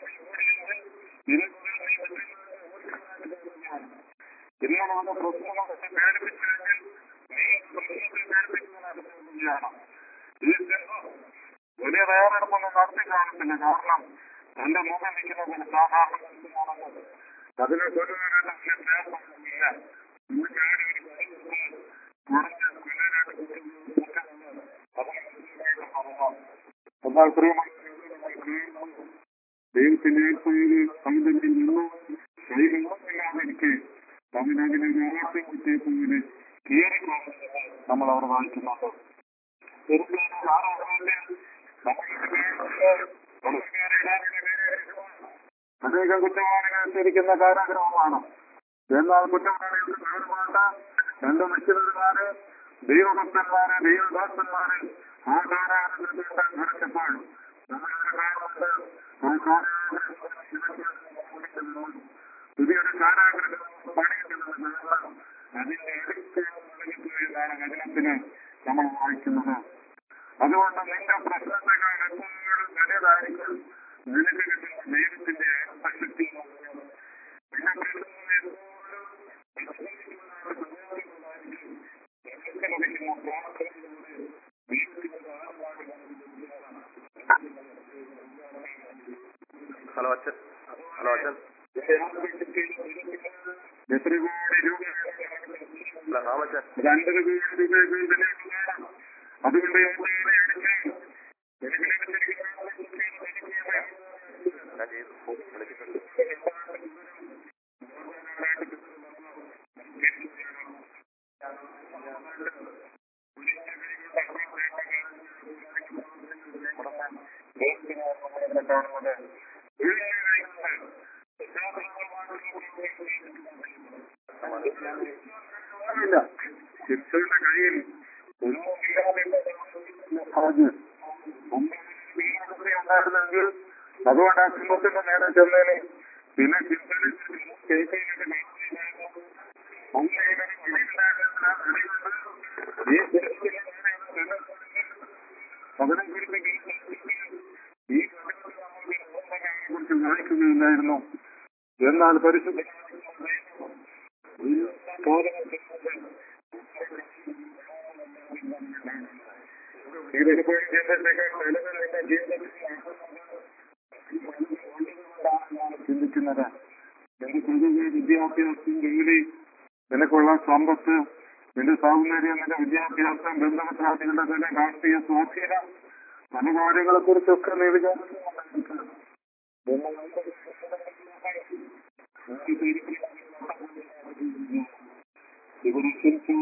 ഇന്നാണ് പ്രശ്നങ്ങളൊക്കെ പേടിപ്പിച്ചെങ്കിൽ നീ പ്രശ്നത്തെ പേടിപ്പിക്കുന്നതാണ് ഈ സിംഹം വലിയ വേറെടുപ്പൊന്നും നടത്തി കാണത്തില്ല കാരണം എന്റെ മുഖം നിൽക്കുന്നത് ഒരു സാധാരണ മനുഷ്യനാണല്ലോ അതിനെ കൊല്ലുവാനായിട്ട് അങ്ങനെ പ്രയാസമൊന്നുമില്ല ഇന്ന് ഞാൻ ഒരു കുറഞ്ഞ കൊല്ലാനായിട്ട് എന്നാൽ പ്രിയമായ ദൈവത്തിന്റെ ആത്മാവിനെ സമുദ്രത്തിൽ നിന്നോ കൈകളൊന്നുമില്ലാതെ എനിക്ക് തമിഴ്നാടിനെ ആർത്തി കുറ്റേപ്പങ്ങനെ കീറിക്കൊള്ളുന്നത് നമ്മൾ അവിടെ വായിക്കുന്നുണ്ട് അനേകം കുറ്റവാളികൾ എത്തിയിരിക്കുന്ന കാരാഗ്രഹമാണ് എന്നാൽ കുറ്റവാളികൾക്ക് വേറുപാട് രണ്ട് മിശ്രന്മാര് ദൈവഭക്തന്മാര് ദൈവദാസന്മാര് ആ കാരാഗ്രഹത്തിൽ ധരിച്ചപ്പോൾ നമ്മളവിടെ കാണുന്നത് ആ കാരാഗ്രഹം പുതിയൊരു കാരാഗ്രഹം പണിയിട്ടുള്ളത് അതിന്റെ എടുത്ത് എന്നാണ് വചനത്തിന് നമ്മൾ വായിക്കുന്നത് അതുകൊണ്ട് നിന്റെ പ്രശ്നത്തെക്കാൾ എപ്പോഴും വലുതായിരിക്കും നിനക്ക് കിട്ടുന്ന ദൈവത്തിന്റെ ആത്മശക്തി പിന്നെ പ്രശ്നം എപ്പോഴും നിനക്ക് ലഭിക്കുന്ന പ്രാർത്ഥനയിലൂടെ ദൈവത്തിന്റെ ആത്മാവിനെ ഹലോ അച്ഛൻ മനോജൻ എത്ര കോടി രൂപ അല്ല രാമച്ചൻ രണ്ടര കോടി രൂപ അതുകൊണ്ട് ഞാൻ ചെയ്തു വിളിച്ചിട്ടുണ്ട് ഇല്ല ശിക്ഷയുടെ കയ്യിൽ ഒന്നുമില്ലാതെ പറഞ്ഞ് ഉണ്ടായിരുന്നെങ്കിൽ അതുകൊണ്ട് ആ സിംഹത്തിന്റെ നേരെ ചെന്നേനെ പിന്നെ ചിന്തയിൽ കേൾക്കുന്നതിന് ഈ സിംഹത്തിന്റെ നേരെ അവനെ കുറിച്ച് ഈ കുറിച്ച് വായിക്കുകയില്ലായിരുന്നു എന്നാൽ പരിശുദ്ധ ഈ ഇതിനിപ്പോൾ ചിന്തിക്കുന്നത് നിന്റെ പൊതുവെ വിദ്യാഭ്യാസം ജോലി നിനക്കുള്ള സമ്പത്ത് നിന്റെ സൗന്ദര്യം നിന്റെ വിദ്യാഭ്യാസം ബന്ധപത്രാദികളുടെ തന്നെ രാഷ്ട്രീയ സ്വാധീനം പല കാര്യങ്ങളെ കുറിച്ചൊക്കെ നീ വിചാരിക്കുന്നുണ്ട് ഇവിടെ ശരിക്കും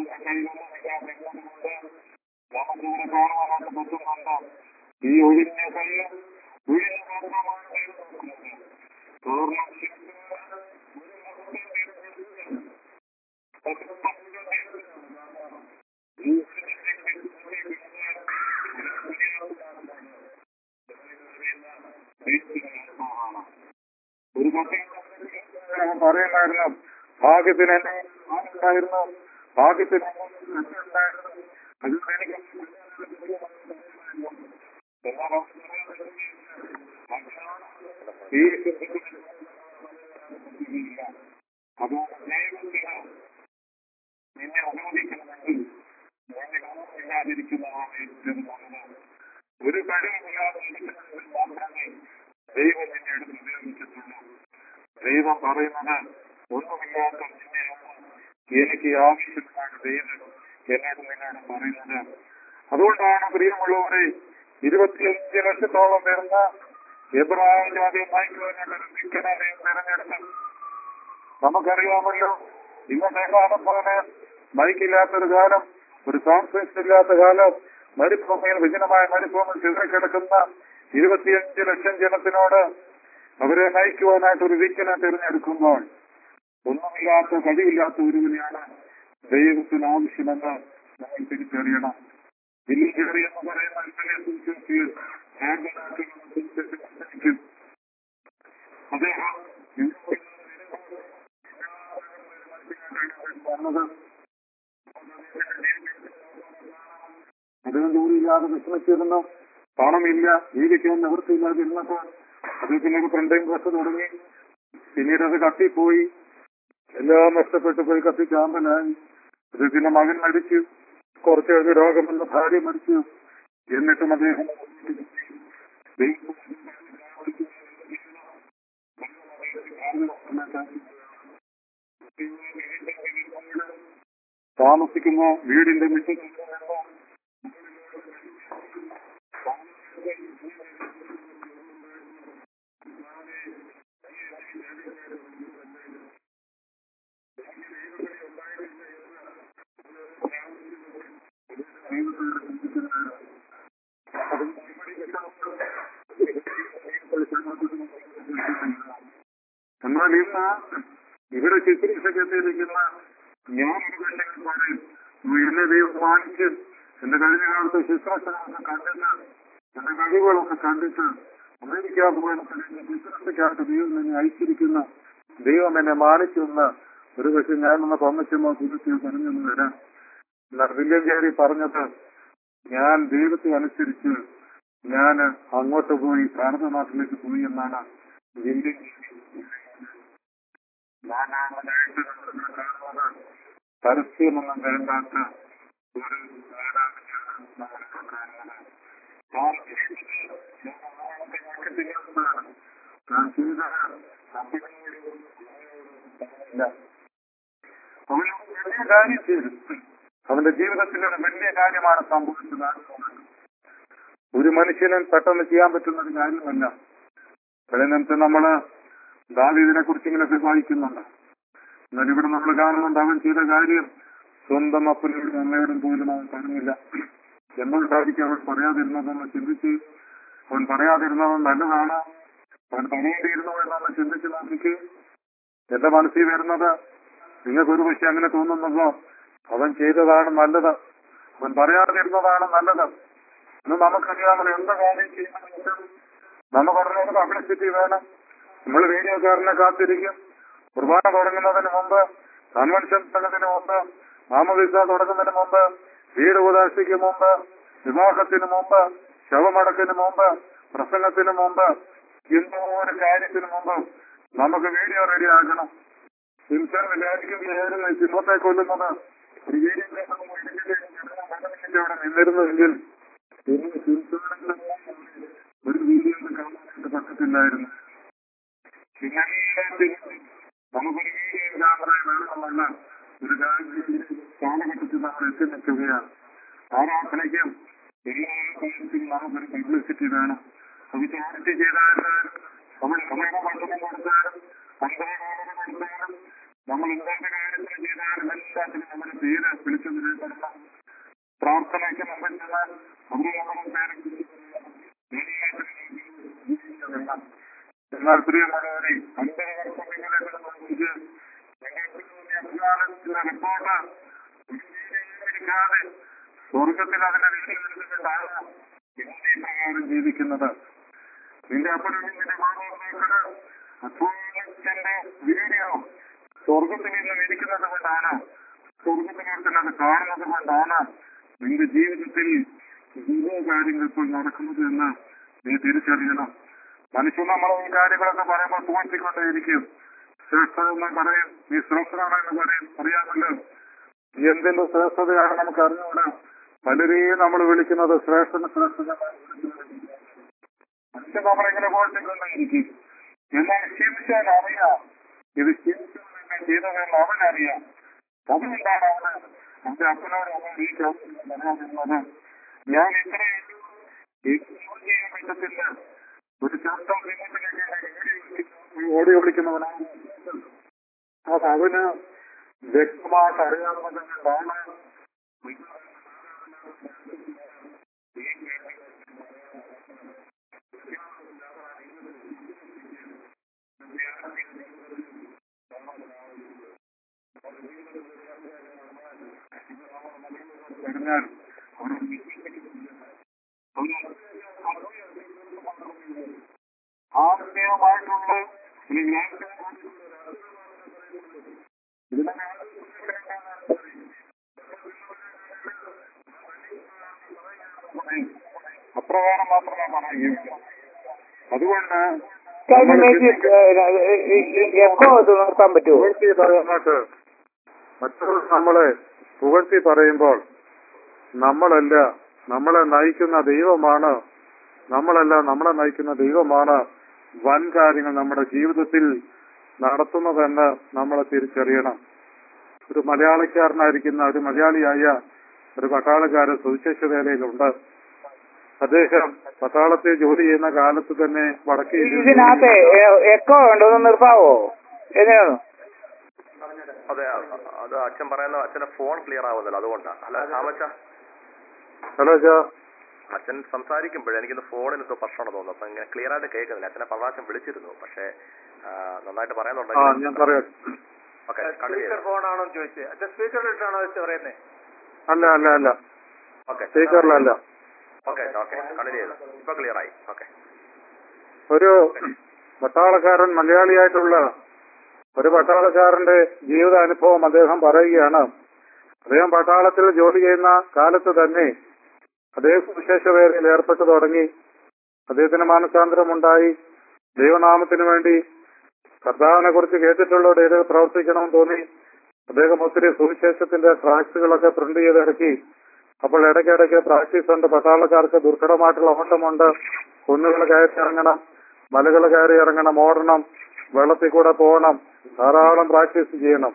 നമുക്കിവിടെ കാണുവാനായിട്ട് പറ്റുന്നുണ്ട് ഈ ഒഴിഞ്ഞ കയ്യിൽ ഒഴിഞ്ഞ മാത്രമാണ് ദൈവം നോക്കുന്നത് പൂർണ്ണ ഒരു പറയുമായിരുന്നു ഭാഗ്യത്തിന് എന്നെ ഉണ്ടായിരുന്നു ഭാഗ്യത്തിന് എന്നെ ഉണ്ടായിരുന്നു അതുകൊണ്ട് എനിക്ക് ഈ അതുകൊണ്ട് ദൈവത്തിന് നിന്നെ അനുവദിക്കണമെങ്കിൽ നിന്നെ ഇല്ലാതിരിക്കുന്നതാണ് ഏറ്റവും നല്ലത് ഒരു കഴിവില്ലാതെ ഇരിക്കുന്നതിൽ മാത്രമേ ദൈവം നിന്നെ എടുത്ത് ഉപയോഗിക്കത്തുള്ളൂ ദൈവം പറയുന്നത് ഒന്നുമില്ലാത്ത നിന്നെയാണ് എനിക്ക് ആവശ്യമാണ് ദൈവം എന്നോട് നിന്നോട് പറയുന്നത് അതുകൊണ്ടാണ് പ്രിയമുള്ളവരെ ഇരുപത്തിയഞ്ച് ലക്ഷത്തോളം വരുന്ന എബ്രാഹിം ജാതി മൈക്കുവാനായിട്ട് നിൽക്കുന്നവരെ തെരഞ്ഞെടുത്തത് നമുക്കറിയാമല്ലോ ഇന്നത്തെ കാലം പോലെ മൈക്കില്ലാത്തൊരു കാലം ഒരു കോൺഫറൻസ് ഇല്ലാത്ത കാലം മരുഭൂമിയിൽ വിജനമായ മരുഭൂമിയിൽ ചിതറിക്കിടക്കുന്ന ഇരുപത്തിയഞ്ച് ലക്ഷം ജനത്തിനോട് അവരെ നയിക്കുവാനായിട്ട് ഒരു വീക്കിനെ തിരഞ്ഞെടുക്കുമ്പോൾ ഒന്നുമില്ലാത്ത കഴിവില്ലാത്ത ഒരുവനെയാണ് ദൈവത്തിന് ആവശ്യമെന്ന് നമ്മൾ തിരിച്ചറിയണം ഇല്ലെങ്കിൽ എന്ന് പറയുന്ന ഇന്നലെ സൂചിപ്പിച്ച് അദ്ദേഹം വന്നത് അദ്ദേഹം ജോലിയില്ലാതെ വിഷമിച്ചിരുന്നു പണമില്ല ജീവിക്കാൻ നിവൃത്തിയില്ലാതെ ഇരുന്നപ്പോൾ അദ്ദേഹത്തിന് ഒരു ഫ്രണ്ടേം ബസ് തുടങ്ങി പിന്നീട് അത് കത്തിപ്പോയി എല്ലാം നഷ്ടപ്പെട്ടു പോയി കത്തി ചാമ്പലായി അദ്ദേഹത്തിന്റെ മകൻ മരിച്ചു കുറച്ച് കഴിഞ്ഞ് രോഗമെന്ന ഭാര്യ മരിച്ചു എന്നിട്ടും അദ്ദേഹം താമസിക്കുന്ന വീടിന്റെ മുന്നിൽ എന്നാൽ ഇന്ന് ഇവിടെ ശുശ്രൂഷയ്ക്ക് എത്തിയിരിക്കുന്ന ഞാൻ ഒരു പക്ഷേ പറയും എന്നെ ദൈവം വാങ്ങിച്ച് എന്റെ കഴിഞ്ഞ കാലത്ത് ശുശ്രൂഷകളൊക്കെ കണ്ടിട്ട് എന്റെ കഴിവുകളൊക്കെ കണ്ടിട്ട് അമേരിക്ക ഭൂപനത്തിൽ ശുശ്രൂഷയ്ക്കായിട്ട് ദൈവം എന്നെ അയച്ചിരിക്കുന്ന ദൈവം എന്നെ മാനിച്ചെന്ന് ഒരു പക്ഷെ ഞാനൊന്ന് പൊമ്മച്ചമ്മ കുതിച്ച് പറഞ്ഞെന്ന് വരാം എന്നാൽ വില്യം ജേരി പറഞ്ഞത് ഞാൻ ദൈവത്തെ അനുസരിച്ച് ഞാൻ അങ്ങോട്ട് പോയി ഭാരതനാട്ടിലേക്ക് പോയി എന്നാണ് വില്യം നാലാമതായിട്ട് നമ്മൾ കാണുന്നത് പരസ്യമൊന്നും വേണ്ടാത്ത ഒരു നേതാവിനെയാണ് നമ്മളിപ്പോൾ കാണുന്നത് താൻ ചെയ്തത് മാർക്കറ്റിംഗാണ് താൻ ചെയ്ത നമ്മുടെ ഒരു കാര്യം ചെയ്തു അവന്റെ ജീവിതത്തിൽ ഒരു വലിയ കാര്യമാണ് സംഭവിച്ചത് ഒരു മനുഷ്യനും പെട്ടെന്ന് ചെയ്യാൻ പറ്റുന്ന ഒരു കാര്യമല്ല നിമിത്തം നമ്മള് ദാവീദിനെ കുറിച്ച് ഇങ്ങനെയൊക്കെ വായിക്കുന്നുണ്ട് എന്നാൽ ഇവിടെ നമ്മൾ കാണുന്നുണ്ട് അവൻ ചെയ്ത കാര്യം സ്വന്തം അപ്പനോടും അമ്മയോടും പോലും അവൻ പറഞ്ഞില്ല എന്തുകൊണ്ടായിരിക്കും അവൻ പറയാതിരുന്നതെന്ന് ചിന്തിച്ച് അവൻ പറയാതിരുന്നത് നല്ലതാണ് അവൻ പറയേണ്ടിയിരുന്നു എന്നൊന്ന് ചിന്തിച്ച് നോക്കിക്ക് എന്റെ മനസ്സിൽ വരുന്നത് നിങ്ങൾക്ക് ഒരു പക്ഷെ അങ്ങനെ തോന്നുന്നതോ അവൻ ചെയ്തതാണ് നല്ലത് അവൻ പറയാതിരുന്നതാണ് നല്ലത് ഇന്ന് നമുക്കറിയാമല്ലോ എന്ത് കാര്യം ചെയ്യണമെങ്കിലും നമുക്ക് ഉടനെ പബ്ലിസിറ്റി വേണം നമ്മൾ വീഡിയോക്കാരനെ കാത്തിരിക്കും കുർബാന തുടങ്ങുന്നതിന് മുമ്പ് കൺവെൻഷൻ തുടങ്ങുന്നതിന് മുമ്പ് നാമവിസ തുടങ്ങുന്നതിന് മുമ്പ് വീട് ഉപദേശിക്ക് മുമ്പ് വിവാഹത്തിന് മുമ്പ് ശവമടക്കിന് മുമ്പ് പ്രസംഗത്തിന് മുമ്പ് എന്തോ ഒരു കാര്യത്തിന് മുമ്പ് നമുക്ക് വീഡിയോ റെഡി ആക്കണം സിംസൺ വിചാരിക്കുകയായിരുന്നു സിംഹത്തെ കൊല്ലുന്നത് ഒരു വീഡിയോ അവിടെ നിന്നിരുന്നുവെങ്കിൽ ഇന്ന് സിംസണിന്റെ ഒരു വീഡിയോ കാണാനായിട്ട് പറ്റത്തില്ലായിരുന്നു പിന്നെ നമുക്കൊരു വീഡിയോ ക്യാമറ വേണമെന്നല്ല ഒരു കാലഘട്ടത്തിൽ നമ്മൾ എത്തി നിൽക്കുകയാണ് ആരാധനയ്ക്കും എല്ലാ കാര്യത്തിലും നമുക്കൊരു പബ്ലിസിറ്റി വേണം അത് ചാരിറ്റി ചെയ്താലും നമ്മൾ സമയം പണ്ടം കൊടുത്താലും അന്ധകാരം കൊടുത്താലും നമ്മൾ എന്തൊക്കെ കാര്യത്തിൽ ചെയ്താലും എല്ലാത്തിനും നമ്മുടെ പേര് വിളിച്ചു നിലനിർത്തണം പ്രാർത്ഥനയ്ക്ക് മുമ്പിൽ നിന്ന് അവിടെ നമ്മുടെ പേര് എന്നാൽ പ്രിയമുള്ളവരെ അന്ധകാരത്തിലേക്ക് നോക്കിച്ച് റിപ്പോർട്ട് സ്വർഗത്തിൽ അതിന്റെ വീടുകൊണ്ടാണ് പ്രകാരം ജീവിക്കുന്നത് നിന്റെ അപ്പനും നിന്റെ മാതാപിതാക്കള് അധ്വാനത്തിന്റെ വീഡിയോ സ്വർഗത്തിൽ നിന്ന് ഇരിക്കുന്നത് കൊണ്ടാണ് സ്വർഗത്തിനടുത്തിൽ അത് കാണുന്നത് കൊണ്ടാണ് നിന്റെ ജീവിതത്തിൽ ഇതേ കാര്യങ്ങൾ ഇപ്പോൾ നടക്കുന്നത് എന്ന് നീ തിരിച്ചറിയണം മനുഷ്യൻ നമ്മൾ ഈ കാര്യങ്ങളൊക്കെ പറയുമ്പോൾ തോന്നിക്കൊണ്ടേയിരിക്കും ശ്രേഷ്ഠതെന്ന് പറയും നീ ശ്രേഷ്ഠനാണെന്ന് പറയും അറിയാമല്ലോ എന്തിന്റെ ശ്രേഷ്ഠതയാണ് നമുക്ക് അറിഞ്ഞുകൂടാ പലരെയും നമ്മൾ വിളിക്കുന്നത് ശ്രേഷ്ഠന് ശ്രേഷ്ഠതമായി മനുഷ്യൻ നമ്മളിങ്ങനെ പോയിക്കൊണ്ടേയിരിക്കും എന്നാൽ ശിംശൻ അറിയാം ഇത് ശിംശൻ ചെയ്തതെന്ന് അവനറിയാം അതുകൊണ്ടാണ് അവന് എന്റെ അപ്പനോട് അവൻ ഈ ചോദ്യം പറയാതിരുന്നത് ഞാൻ ഇത്രയും ചെയ്യാൻ പറ്റത്തില്ല ഒരു ശബ്ദം ഓടി വിളിക്കുന്നവനാണ് അത് അവന് വ്യക്തമായിട്ട് അറിയാവുന്നത് കൊണ്ടാണ് പറഞ്ഞാൽ ആത്മീയമായിട്ടുള്ള അപ്രകാരം മാത്രമേ പറയുകയുള്ളൂ അതുകൊണ്ട് എക്കോ ഇത് നിർത്താൻ പറ്റുമോ പുകഴ്ത്തി പറയുന്നത് മറ്റുള്ളവർ നമ്മളെ പുകഴ്ത്തി പറയുമ്പോൾ നമ്മളല്ല നമ്മളെ നയിക്കുന്ന ദൈവമാണ് നമ്മളല്ല നമ്മളെ നയിക്കുന്ന ദൈവമാണ് വൻ കാര്യങ്ങൾ നമ്മുടെ ജീവിതത്തിൽ നടത്തുന്നതെന്ന് നമ്മൾ തിരിച്ചറിയണം ഒരു മലയാളിക്കാരനായിരിക്കുന്ന ഒരു മലയാളിയായ ഒരു പട്ടാളക്കാരൻ സുവിശേഷ വേലയിലുണ്ട് അദ്ദേഹം പട്ടാളത്തിൽ ജോലി ചെയ്യുന്ന കാലത്ത് തന്നെ വടക്കേ ഇതിനകത്ത് എക്കോ ഉണ്ടോ ഒന്ന് നിർത്താവോ എങ്ങനെയാണ് അതെ അ- അത് അച്ഛൻ പറയുന്ന അച്ഛന്റെ ഫോൺ ക്ലിയർ ആവുന്നില്ല അതുകൊണ്ടാണ് അല്ല ആമച്ച ഹലോ ചാ അച്ഛൻ സംസാരിക്കുമ്പോഴേ എനിക്കിന്ന് ഫോണിന് എന്തോ പ്രശ്നമാണെന്ന് തോന്നുന്നു അപ്പൊ ഇങ്ങനെ ക്ലിയർ ആയിട്ട് കേൾക്കുന്നില്ല അച്ഛനെ പ്രാവശ്യം വിളിച്ചിരുന്നു പക്ഷേ ആ, നന്നായിട്ട് ആ പറയുന്നുണ്ടെങ്കിൽ ഞാൻ പറയാം ഓക്കെ കണ്ടിന്യൂ ഫോണാണോ ചോദിച്ചത് അച്ഛൻ സ്പീക്കറിലിട്ടാണോ പറയുന്നത് അല്ല അല്ല അല്ല ഓക്കെ സ്പീക്കറിലല്ല ഓക്കെ ഓക്കെ കണ്ടിന്യൂ ചെയ്തു ഇപ്പൊ ക്ലിയർ ആയി ഓക്കെ ഒരു പട്ടാളക്കാരൻ മലയാളിയായിട്ടുള്ള ഒരു പട്ടാളക്കാരന്റെ ജീവിതാനുഭവം അദ്ദേഹം പറയുകയാണ് അദ്ദേഹം പട്ടാളത്തിൽ ജോലി ചെയ്യുന്ന കാലത്ത് തന്നെ അദ്ദേഹം സുവിശേഷ വേലയിൽ ഏർപ്പെട്ടു തുടങ്ങി അദ്ദേഹത്തിന് മാനസാന്തരമുണ്ടായി ദൈവനാമത്തിന് വേണ്ടി കർത്താവിനെ കുറിച്ച് കേട്ടിട്ടുള്ളവരുടെ ഇടയിൽ പ്രവർത്തിക്കണമെന്ന് തോന്നി അദ്ദേഹം ഒത്തിരി സുവിശേഷത്തിന്റെ ട്രാക്സുകളൊക്കെ പ്രിന്റ് ചെയ്ത് ഇറക്കി അപ്പോൾ ഇടയ്ക്കിടയ്ക്ക് പ്രാക്ടീസ് ഉണ്ട് പട്ടാളക്കാർക്ക് ദുർഘടമായിട്ടുള്ള ഓട്ടമുണ്ട് കുന്നുകൾ കയറി ഇറങ്ങണം മലകൾ കയറി ഇറങ്ങണം ഓടണം വെള്ളത്തിൽ കൂടെ പോകണം ധാരാളം പ്രാക്ടീസ് ചെയ്യണം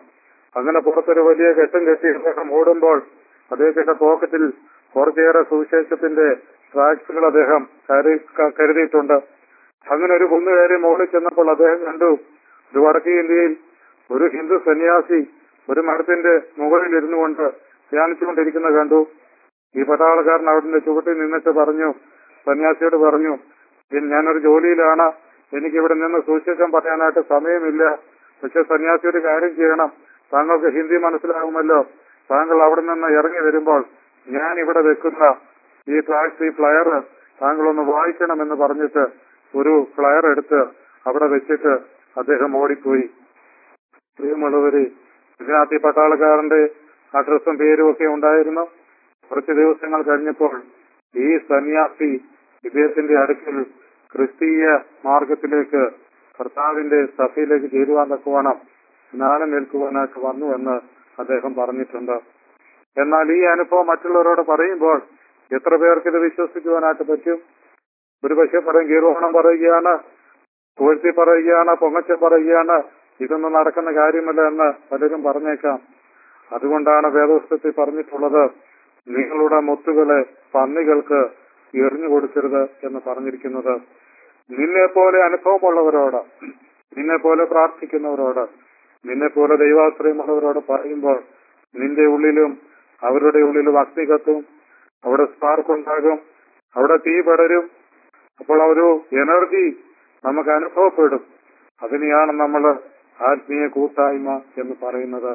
അങ്ങനെ പുറത്തൊരു വലിയ കെട്ടും കെട്ടി അദ്ദേഹം ഓടുമ്പോൾ അദ്ദേഹത്തിന്റെ പോക്കറ്റിൽ കുറച്ചേറെ സുവിശേഷത്തിന്റെ ട്രാക്സുകൾ അദ്ദേഹം കരുതി ക- കരുതിയിട്ടുണ്ട് അങ്ങനെ ഒരു കുന്നു കയറി മുകളിൽ ചെന്നപ്പോൾ അദ്ദേഹം കണ്ടു ഒരു വടക്കേ ഇന്ത്യയിൽ ഒരു ഹിന്ദു സന്യാസി ഒരു മരത്തിന്റെ മുകളിൽ ഇരുന്നു കൊണ്ട് ധ്യാനിച്ചുകൊണ്ടിരിക്കുന്നത് കണ്ടു ഈ പട്ടാളക്കാരൻ അവിടുന്ന് ചുവട്ടിൽ നിന്നിട്ട് പറഞ്ഞു സന്യാസിയോട് പറഞ്ഞു "ഇൻ ഞാനൊരു ജോലിയിലാണ് എനിക്ക് ഇവിടെ നിന്ന് സുവിശേഷം പറയാനായിട്ട് സമയമില്ല പക്ഷെ സന്യാസി ഒരു കാര്യം ചെയ്യണം താങ്കൾക്ക് ഹിന്ദി മനസ്സിലാകുമല്ലോ താങ്കൾ അവിടെ നിന്ന് ഇറങ്ങി വരുമ്പോൾ ഞാൻ ഇവിടെ വെക്കുന്ന ഈ ട്രാക്സ് ഈ ഫ്ലയർ താങ്കളൊന്ന് വായിക്കണമെന്ന് പറഞ്ഞിട്ട് ഒരു ഫ്ലയർ എടുത്ത് അവിടെ വെച്ചിട്ട് അദ്ദേഹം ഓടിപ്പോയി പ്രിയമുള്ളവര് ഇതിനകത്ത് ഈ പട്ടാളക്കാരന്റെ അഡ്രസ്സും പേരും ഒക്കെ ഉണ്ടായിരുന്നു കുറച്ച് ദിവസങ്ങൾ കഴിഞ്ഞപ്പോൾ ഈ സന്യാസി ഇദ്ദേഹത്തിന്റെ അടുക്കൽ ക്രിസ്തീയ മാർഗത്തിലേക്ക് കർത്താവിന്റെ സഭയിലേക്ക് ചേരുവാൻ തക്കവണ്ണം സ്നാനം ഏൽക്കുവാനായിട്ട് വന്നു എന്ന് അദ്ദേഹം പറഞ്ഞിട്ടുണ്ട് എന്നാൽ ഈ അനുഭവം മറ്റുള്ളവരോട് പറയുമ്പോൾ എത്ര പേർക്ക് ഇത് വിശ്വസിക്കുവാനായിട്ട് പറ്റും ഒരു പക്ഷെ പറയും ഗീർവാണം പറയുകയാണ് പുകഴ്ത്തി പറയുകയാണ് പൊങ്ങച്ചം പറയുകയാണ് ഇതൊന്നും നടക്കുന്ന കാര്യമല്ല എന്ന് പലരും പറഞ്ഞേക്കാം അതുകൊണ്ടാണ് വേദപുസ്തകത്തിൽ പറഞ്ഞിട്ടുള്ളത് നിങ്ങളുടെ മുത്തുകളെ പന്നികൾക്ക് എറിഞ്ഞു കൊടുക്കരുത് എന്ന് പറഞ്ഞിരിക്കുന്നത് നിന്നെ പോലെ അനുഭവമുള്ളവരോട് നിന്നെ പോലെ പ്രാർത്ഥിക്കുന്നവരോട് നിന്നെ പോലെ ദൈവാശ്രയമുള്ളവരോട് പറയുമ്പോൾ നിന്റെ ഉള്ളിലും അവരുടെ ഉള്ളിലും അഗ്നി കത്തും അവിടെ സ്പാർക്ക് ഉണ്ടാകും അവിടെ തീ പടരും അപ്പോൾ ആ ഒരു എനർജി നമുക്ക് അനുഭവപ്പെടും അതിനെയാണ് നമ്മൾ ആത്മീയ കൂട്ടായ്മ എന്ന് പറയുന്നത്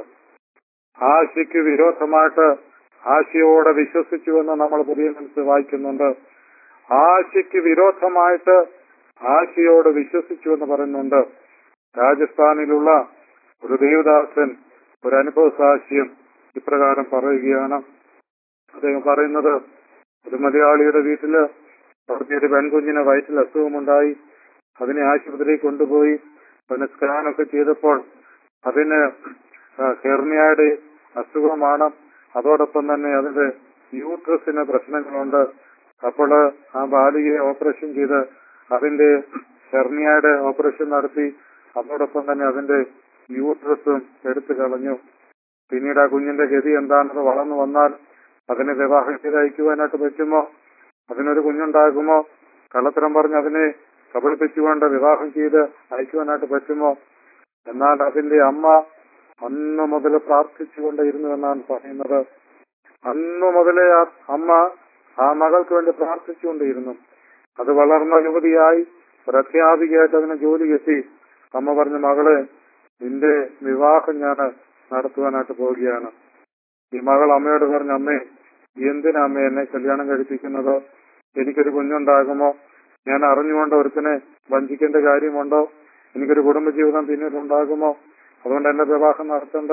ആശയ്ക്ക് വിരോധമായിട്ട് ആശയോടെ വിശ്വസിച്ചുവെന്ന് നമ്മൾ പുതിയ മനസ്സിൽ വായിക്കുന്നുണ്ട് ആശയ്ക്ക് വിരോധമായിട്ട് ആശയോട് വിശ്വസിച്ചു എന്ന് പറയുന്നുണ്ട് രാജസ്ഥാനിലുള്ള ഒരു ദേവദാസൻ ഒരു അനുഭവ സാക്ഷ്യം ഇപ്രകാരം പറയുകയാണ് അദ്ദേഹം പറയുന്നത് ഒരു മലയാളിയുടെ വീട്ടില് അവിടുത്തെ ഒരു പെൺകുഞ്ഞിന് വയറ്റിൽ അസുഖമുണ്ടായി അതിനെ ആശുപത്രിയിൽ കൊണ്ടുപോയി അതിന് സ്കാനൊക്കെ ചെയ്തപ്പോൾ അതിന് ഹെർണിയയുടെ അസുഖമാണ് അതോടൊപ്പം തന്നെ അതിന്റെ യൂട്രസിന് പ്രശ്നങ്ങളുണ്ട് അപ്പോൾ ആ ബാലികയെ ഓപ്പറേഷൻ ചെയ്ത് അതിന്റെ ഹെർണിയയുടെ ഓപ്പറേഷൻ നടത്തി അതോടൊപ്പം തന്നെ അതിന്റെ യൂട്രസും എടുത്തു കളഞ്ഞു പിന്നീട് ആ കുഞ്ഞിന്റെ ഗതി എന്താണെന്ന് വളർന്നു വന്നാൽ അതിനെ വിവാഹം ചെയ്ത് അയക്കുവാനായിട്ട് പറ്റുമോ അതിനൊരു കുഞ്ഞുണ്ടാകുമോ കള്ളത്തരം പറഞ്ഞ് അതിനെ കബളിപ്പിച്ചുകൊണ്ട് വിവാഹം ചെയ്ത് അയക്കുവാനായിട്ട് പറ്റുമോ എന്നാൽ അതിന്റെ അമ്മ അന്ന് മുതൽ പ്രാർത്ഥിച്ചുകൊണ്ടിരുന്നു എന്നാണ് പറയുന്നത് അന്ന് മുതലേ ആ അമ്മ ആ മകൾക്ക് വേണ്ടി പ്രാർത്ഥിച്ചുകൊണ്ടിരുന്നു അത് വളർന്ന യുവതിയായി ഒരു അധ്യാപികയായിട്ട് അതിന് ജോലി കിട്ടി അമ്മ പറഞ്ഞു മകളെ നിന്റെ വിവാഹം ഞാൻ നടത്തുവാനായിട്ട് പോവുകയാണ് ഈ മകൾ അമ്മയോട് പറഞ്ഞു അമ്മേ എന്തിനാ അമ്മ എന്നെ കല്യാണം കഴിപ്പിക്കുന്നത് എനിക്കൊരു കുഞ്ഞുണ്ടാകുമോ ഞാൻ അറിഞ്ഞുകൊണ്ട് ഒരുത്തിനെ വഞ്ചിക്കേണ്ട കാര്യമുണ്ടോ എനിക്കൊരു കുടുംബജീവിതം പിന്നീട് ഉണ്ടാകുമോ അതുകൊണ്ട് എന്റെ വിവാഹം നടത്തണ്ട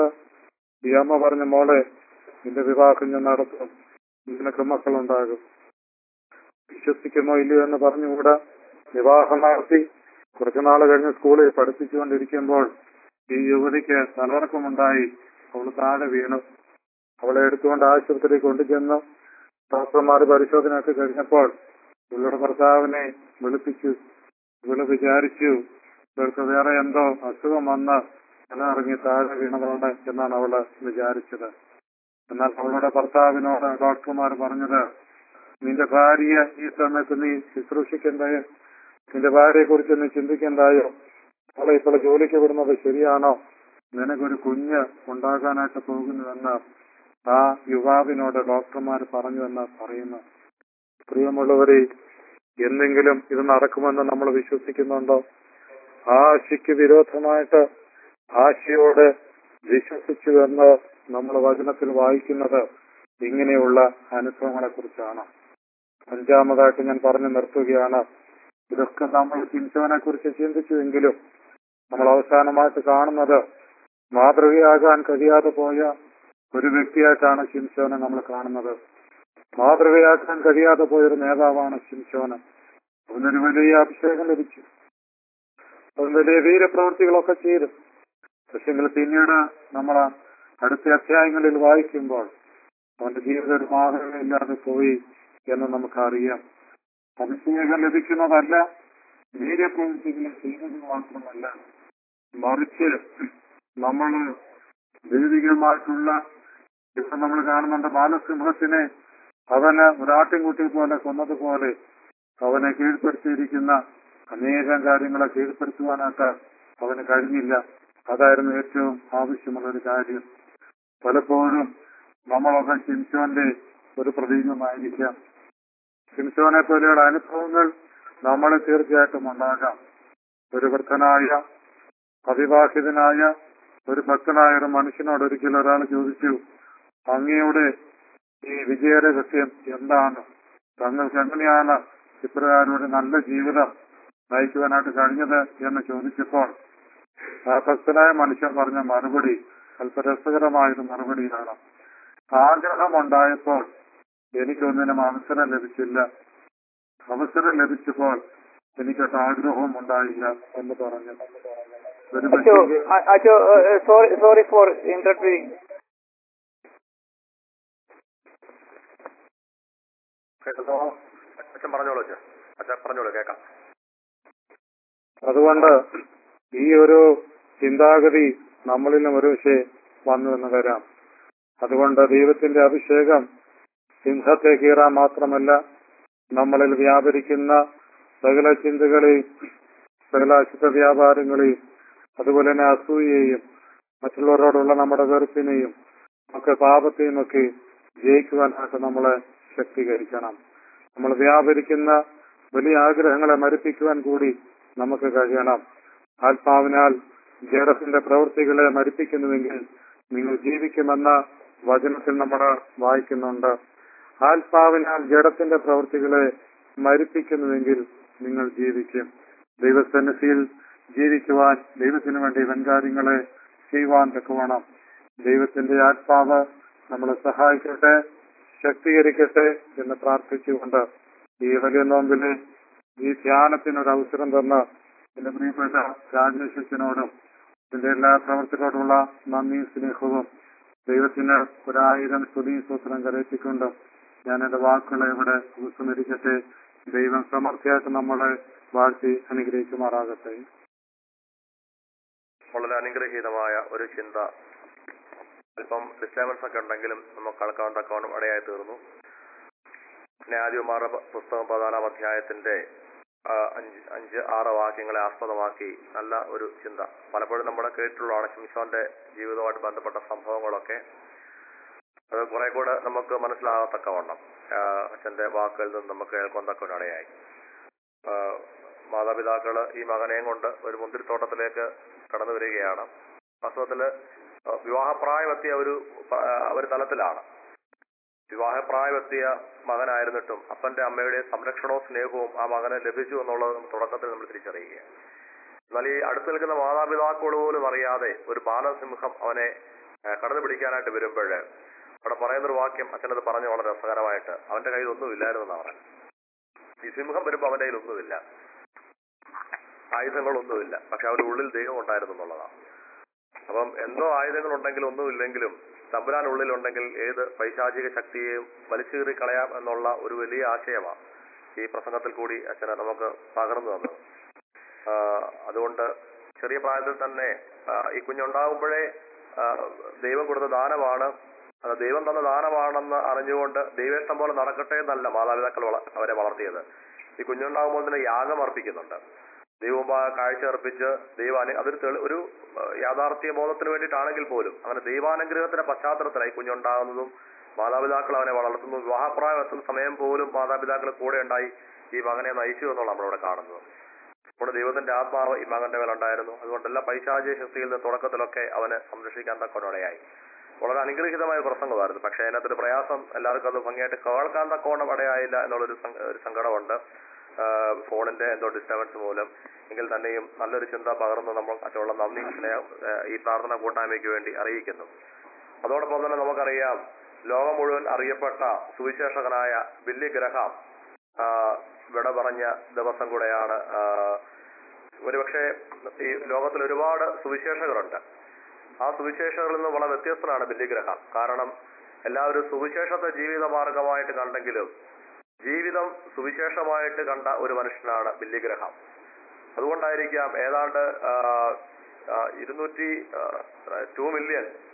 ഈ അമ്മ പറഞ്ഞു മോളെ നിന്റെ വിവാഹം ഞാൻ നടത്തും നിനക്ക് മക്കളുണ്ടാകും വിശ്വസിക്കുമോ ഇല്ലയോ എന്ന് പറഞ്ഞുകൂടാ വിവാഹം നടത്തി കുറച്ചു നാൾ കഴിഞ്ഞ് സ്കൂളിൽ പഠിപ്പിച്ചുകൊണ്ടിരിക്കുമ്പോൾ ഈ യുവതിക്ക് തലവർക്കമുണ്ടായി അവൾ താഴെ വീണു അവളെ എടുത്തുകൊണ്ട് ആശുപത്രി കൊണ്ടുചെന്നു ഡോക്ടർമാർ പരിശോധനയൊക്കെ കഴിഞ്ഞപ്പോൾ ഇവളുടെ ഭർത്താവിനെ വിളിപ്പിച്ചു ഇവള് വിചാരിച്ചു ഇവർക്ക് വേറെ എന്തോ അസുഖം വന്ന് നിലയിറങ്ങി താഴെ വീണതാണ് എന്നാണ് അവള് വിചാരിച്ചത് എന്നാൽ അവളുടെ ഭർത്താവിനോട് ഡോക്ടർമാർ പറഞ്ഞത് നിന്റെ ഭാര്യ ഈ സമയത്ത് നീ ശുശ്രൂഷിക്കണ്ടായോ നിന്റെ ഭാര്യയെ കുറിച്ച് നീ ചിന്തിക്കണ്ടായോ അവളെ ഇപ്പോൾ ജോലിക്ക് വിടുന്നത് ശരിയാണോ നിനക്കൊരു കുഞ്ഞ് ഉണ്ടാകാനായിട്ട് പോകുന്നുവെന്ന് ആ യുവാവിനോട് ഡോക്ടർമാർ പറഞ്ഞു എന്ന് പറയുന്നു പ്രിയമുള്ളവരെ എന്തെങ്കിലും ഇത് നടക്കുമെന്ന് നമ്മൾ വിശ്വസിക്കുന്നുണ്ടോ ആശയ്ക്ക് വിരോധമായിട്ട് ആശയോട് വിശ്വസിച്ചു എന്ന് നമ്മൾ വചനത്തിൽ വായിക്കുന്നത് ഇങ്ങനെയുള്ള അനുഭവങ്ങളെ കുറിച്ചാണ് അഞ്ചാമതായിട്ട് ഞാൻ പറഞ്ഞു നിർത്തുകയാണ് ഇതൊക്കെ നമ്മൾ ചിന്തവനെ കുറിച്ച് ചിന്തിച്ചുവെങ്കിലും നമ്മൾ അവസാനമായിട്ട് കാണുന്നത് മാതൃകയാകാൻ കഴിയാതെ പോയ ഒരു വ്യക്തിയായിട്ടാണ് ശിംശോനെ നമ്മൾ കാണുന്നത് മാതൃകയാക്കാൻ കഴിയാതെ പോയൊരു നേതാവാണ് ശിംശോന് അവനൊരു വലിയ അഭിഷേകം ലഭിച്ചു അവൻ വലിയ വീരപ്രവൃത്തികളൊക്കെ ചെയ്തു പക്ഷെങ്കിൽ പിന്നീട് നമ്മൾ അടുത്ത അധ്യായങ്ങളിൽ വായിക്കുമ്പോൾ അവന്റെ ജീവിതം ഒരു മാതൃകയില്ലാതെ പോയി എന്ന് നമുക്കറിയാം അഭിഷേകം ലഭിക്കുന്നതല്ല വീര്യപ്രവൃത്തികൾ ചെയ്യുന്നത് മാത്രമല്ല മറിച്ച് നമ്മൾ ദൈവികമായിട്ടുള്ള ഇപ്പൊ നമ്മൾ കാണുന്നുണ്ട് ബാലസിംഹത്തിനെ അവന് ഒരാട്ടിൻകുട്ടി പോലെ കൊന്നതുപോലെ അവനെ കീഴ്പ്പെടുത്തിയിരിക്കുന്ന അനേകം കാര്യങ്ങളെ കീഴ്പ്പെടുത്തുവാനായിട്ട് അവന് കഴിഞ്ഞില്ല അതായിരുന്നു ഏറ്റവും ആവശ്യമുള്ള ഒരു കാര്യം പലപ്പോഴും നമ്മളൊക്കെ ശിംശോന്റെ ഒരു പ്രതീകമായിരിക്കാം ശിംശോനെ പോലെയുള്ള അനുഭവങ്ങൾ നമ്മളെ തീർച്ചയായിട്ടും ഉണ്ടാകാം ഒരു വൃദ്ധനായ അവിവാഹിതനായ ഒരു ഭക്തനായ ഒരു മനുഷ്യനോട് ഒരിക്കലും ഒരാൾ ചോദിച്ചു അങ്ങയുടെ ഈ വിജയരഹസ്യം എന്താണ് തങ്ങൾക്ക് എങ്ങനെയാണ് ഇപ്രകാരം ഒരു നല്ല ജീവിതം നയിക്കുവാനായിട്ട് കഴിഞ്ഞത് എന്ന് ചോദിച്ചപ്പോൾ ആ ഭക്തനായ മനുഷ്യൻ പറഞ്ഞ മറുപടി അല്പ രസകരമായൊരു മറുപടിയാണ് ആഗ്രഹമുണ്ടായപ്പോൾ എനിക്കൊന്നിനും അവസരം ലഭിച്ചില്ല അവസരം ലഭിച്ചപ്പോൾ എനിക്കൊട്ട് ആഗ്രഹവും ഉണ്ടായില്ല എന്ന് പറഞ്ഞു ഒരു അച്ചോ വ്യക്തിക്ക് അ- അച്ചോ സോറി സോറി ഫോർ ഇന്റർപ്രീറ്റിംഗ് കേട്ടോ അച്ഛൻ പറഞ്ഞോളൂ അച്ഛൻ അച്ഛൻ പറഞ്ഞോളൂ കേൾക്കാം അതുകൊണ്ട് ഈ ഒരു ചിന്താഗതി നമ്മളിലും ഒരു പക്ഷേ വന്നു എന്ന് വരാം അതുകൊണ്ട് ദൈവത്തിന്റെ അഭിഷേകം സിംഹത്തെ കീറാൻ മാത്രമല്ല നമ്മളിൽ വ്യാപരിക്കുന്ന സകല ചിന്തകളെയും സകല അശുദ്ധ വ്യാപാരങ്ങളെയും അതുപോലെ തന്നെ അസൂയയെയും മറ്റുള്ളവരോടുള്ള നമ്മുടെ വെറുപ്പിനെയും ഒക്കെ പാപത്തെയും ഒക്കെ ജയിക്കുവാനായിട്ട് നമ്മളെ ശക്തീകരിക്കണം നമ്മൾ വ്യാപരിക്കുന്ന വലിയ ആഗ്രഹങ്ങളെ മരിപ്പിക്കുവാൻ കൂടി നമുക്ക് കഴിയണം ആത്മാവിനാൽ ജഡത്തിന്റെ പ്രവൃത്തികളെ മരിപ്പിക്കുന്നുവെങ്കിൽ നിങ്ങൾ ജീവിക്കുമെന്ന വചനത്തിൽ നമ്മൾ വായിക്കുന്നുണ്ട് ആത്മാവിനാൽ ജഡത്തിന്റെ പ്രവൃത്തികളെ മരിപ്പിക്കുന്നുവെങ്കിൽ നിങ്ങൾ ജീവിക്കും ദൈവസന്നിധിയിൽ ജീവിക്കുവാൻ ദൈവത്തിനു വേണ്ടി വൻകാര്യങ്ങളെ ചെയ്യുവാൻ തക്കവണ്ണം ദൈവത്തിന്റെ ആത്മാവ് നമ്മളെ സഹായിക്കട്ടെ ശക്തീകരിക്കട്ടെ എന്ന് പ്രാർത്ഥിച്ചുകൊണ്ട് ഈ വലിയ നോമ്പിലെ ഈ ധ്യാനത്തിനൊരു അവസരം തന്ന എന്റെ പ്രിയപ്പെട്ട രാജേഷ് അച്ഛനോടും ഇതിന്റെ എല്ലാ പ്രവർത്തകരോടുമുള്ള നന്ദിയും സ്നേഹവും ദൈവത്തിന് ഒരായിരം സ്തുതി സൂത്രം കരയിച്ചുകൊണ്ട് ഞാൻ എന്റെ വാക്കുകളെ ഇവിടെ ഉപസ്മരിക്കട്ടെ ദൈവം സമർത്ഥിയായിട്ട് നമ്മളെ വാഴ്ത്തി അനുഗ്രഹിക്കുമാറാകട്ടെ വളരെ അനുഗ്രഹീതമായ ഒരു ചിന്ത അല്പം ഡിസ്റ്റർബൻസ് ഒക്കെ ഉണ്ടെങ്കിലും നമുക്ക് കളക്കാൻ തക്കവണ്ണം ഇടയായി തീർന്നു ന്യായാധിപന്മാരുടെ പ- പുസ്തകം പതിനാലാം അധ്യായത്തിന്റെ ആ, അഞ്ച് അഞ്ച് ആറ് വാക്യങ്ങളെ ആസ്പദമാക്കി നല്ല ഒരു ചിന്ത പലപ്പോഴും നമ്മൾ കേട്ടിട്ടുള്ളതാണ് ശിംഷോന്റെ ജീവിതവുമായിട്ട് ബന്ധപ്പെട്ട സംഭവങ്ങളൊക്കെ അത് കുറെ കൂടെ നമുക്ക് മനസ്സിലാകത്തക്കവണ്ണം ആ, അച്ഛന്റെ വാക്കുകളിൽ നിന്ന് നമുക്ക് കേൾക്കാൻ തക്കവണ്ണം ഇടയായി ആ, മാതാപിതാക്കള് ഈ മകനെയും കൊണ്ട് ഒരു മുന്തിരിത്തോട്ടത്തിലേക്ക് കടന്നു വരികയാണ് വാസ്തവത്തില് ആ, വിവാഹപ്രായമെത്തിയ ഒരു പ- ആ, ഒരു തലത്തിലാണ് വിവാഹപ്രായമെത്തിയ മകനായിരുന്നിട്ടും അപ്പന്റെ അമ്മയുടെ സംരക്ഷണവും സ്നേഹവും ആ മകന് ലഭിച്ചു എന്നുള്ളത് നമ്മൾ തുടക്കത്തിൽ നമ്മൾ തിരിച്ചറിയുകയാണ് എന്നാൽ ഈ അടുത്ത് നിൽക്കുന്ന മാതാപിതാക്കൾ പോലും അറിയാതെ ഒരു ബാലസിംഹം അവനെ ആ, കടന്നു പിടിക്കാനായിട്ട് വരുമ്പോൾ അവിടെ പറയുന്നൊരു വാക്യം അച്ഛനത് പറഞ്ഞു വളരെ രസകരമായിട്ട് അവന്റെ കയ്യിൽ ഒന്നുമില്ലായിരുന്നു എന്നാണ് പറഞ്ഞത് ഈ സിംഹം വരുമ്പോൾ അവന്റെ കയ്യിൽ ഒന്നുമില്ല ആയുധങ്ങളൊന്നുമില്ല പക്ഷെ അവരുടെ ഉള്ളിൽ ദൈവം ഉണ്ടായിരുന്നു എന്നുള്ളതാണ് അപ്പം എന്തോ ആയുധങ്ങൾ ഉണ്ടെങ്കിലും ഒന്നുമില്ലെങ്കിലും തമ്പുരാൻ ഉള്ളിലുണ്ടെങ്കിൽ ഏത് പൈശാചിക ശക്തിയെയും വലിച്ചീറി കളയാം എന്നുള്ള ഒരു വലിയ ആശയമാണ് ഈ പ്രസംഗത്തിൽ കൂടി അച്ഛനെ നമുക്ക് പകർന്നു തന്നത് ആ, അതുകൊണ്ട് ചെറിയ പ്രായത്തിൽ തന്നെ ആ, ഈ കുഞ്ഞുണ്ടാകുമ്പോഴേ ആ, ദൈവം കൊടുത്ത ദാനമാണ് അത് ദൈവം തന്ന ദാനമാണെന്ന് അറിഞ്ഞുകൊണ്ട് ദൈവേഷ്ടം പോലെ നടക്കട്ടെ എന്നല്ല മാതാപിതാക്കൾ വള- അവരെ വളർത്തിയത് ഈ കുഞ്ഞുണ്ടാകുമ്പോൾ തന്നെ യാഗം അർപ്പിക്കുന്നുണ്ട് ദൈവമുമ്പാകെ കാഴ്ച അർപ്പിച്ച് ദൈവാന അതൊരു തെളി ഒരു ആ, യാഥാർത്ഥ്യ ബോധത്തിന് വേണ്ടിയിട്ടാണെങ്കിൽ പോലും അങ്ങനെ ദൈവാനുഗ്രഹത്തിന്റെ പശ്ചാത്തലത്തിലായി കുഞ്ഞുണ്ടാകുന്നതും മാതാപിതാക്കൾ അവനെ വളർത്തുന്നു വിവാഹപ്രായം എത്തുന്ന സമയം പോലും മാതാപിതാക്കൾ കൂടെ ഉണ്ടായി ഈ മകനെ നയിച്ചു എന്നുള്ള നമ്മളിവിടെ കാണുന്നത് നമ്മുടെ ദൈവത്തിന്റെ ആത്മാവ് ഈ മകന്റെ മേൽ ഉണ്ടായിരുന്നു അതുകൊണ്ട് എല്ലാ പൈശാചിക ശക്തിയിൽ നിന്ന് തുടക്കത്തിലൊക്കെ അവനെ സംരക്ഷിക്കാൻ തക്കോണയായി വളരെ അനുഗ്രഹീതമായ ഒരു പ്രസംഗമായിരുന്നു പക്ഷേ അതിനകത്തൊരു പ്രയാസം എല്ലാവർക്കും അത് ഭംഗിയായിട്ട് കേൾക്കാൻ തക്കോണം ഇടയായില്ല എന്നുള്ളൊരു സങ്ക- ഒരു സങ്കടമുണ്ട് ആ, ഫോണിന്റെ എന്തോ ഡിസ്റ്റർബൻസ് മൂലം എങ്കിൽ തന്നെയും നല്ലൊരു ചിന്ത പകർന്ന് നമ്മൾ അച്ഛനുള്ള നന്ദി സ്നേഹം ആ, ഈ പ്രാർത്ഥന കൂട്ടായ്മയ്ക്ക് വേണ്ടി അറിയിക്കുന്നു അതോടൊപ്പം തന്നെ നമുക്കറിയാം ലോകം മുഴുവൻ അറിയപ്പെട്ട സുവിശേഷകനായ ബില്ലി ഗ്രഹാം ആ, വിട പറഞ്ഞ ദിവസം കൂടെയാണ് ആ, ഒരുപക്ഷെ ഈ ലോകത്തിൽ ഒരുപാട് സുവിശേഷകരുണ്ട് ആ സുവിശേഷകരിൽ നിന്ന് വളരെ വ്യത്യസ്തനാണ് ബില്ലി ഗ്രഹാം കാരണം എല്ലാവരും സുവിശേഷത്തെ ജീവിത മാർഗമായിട്ട് കണ്ടെങ്കിലും ജീവിതം സുവിശേഷമായിട്ട് കണ്ട ഒരു മനുഷ്യനാണ് ബില്ലി ഗ്രഹാം അതുകൊണ്ടായിരിക്കാം ഏതാണ്ട് ആ, ആ, ഇരുന്നൂറ്റി ടു മില്യൺ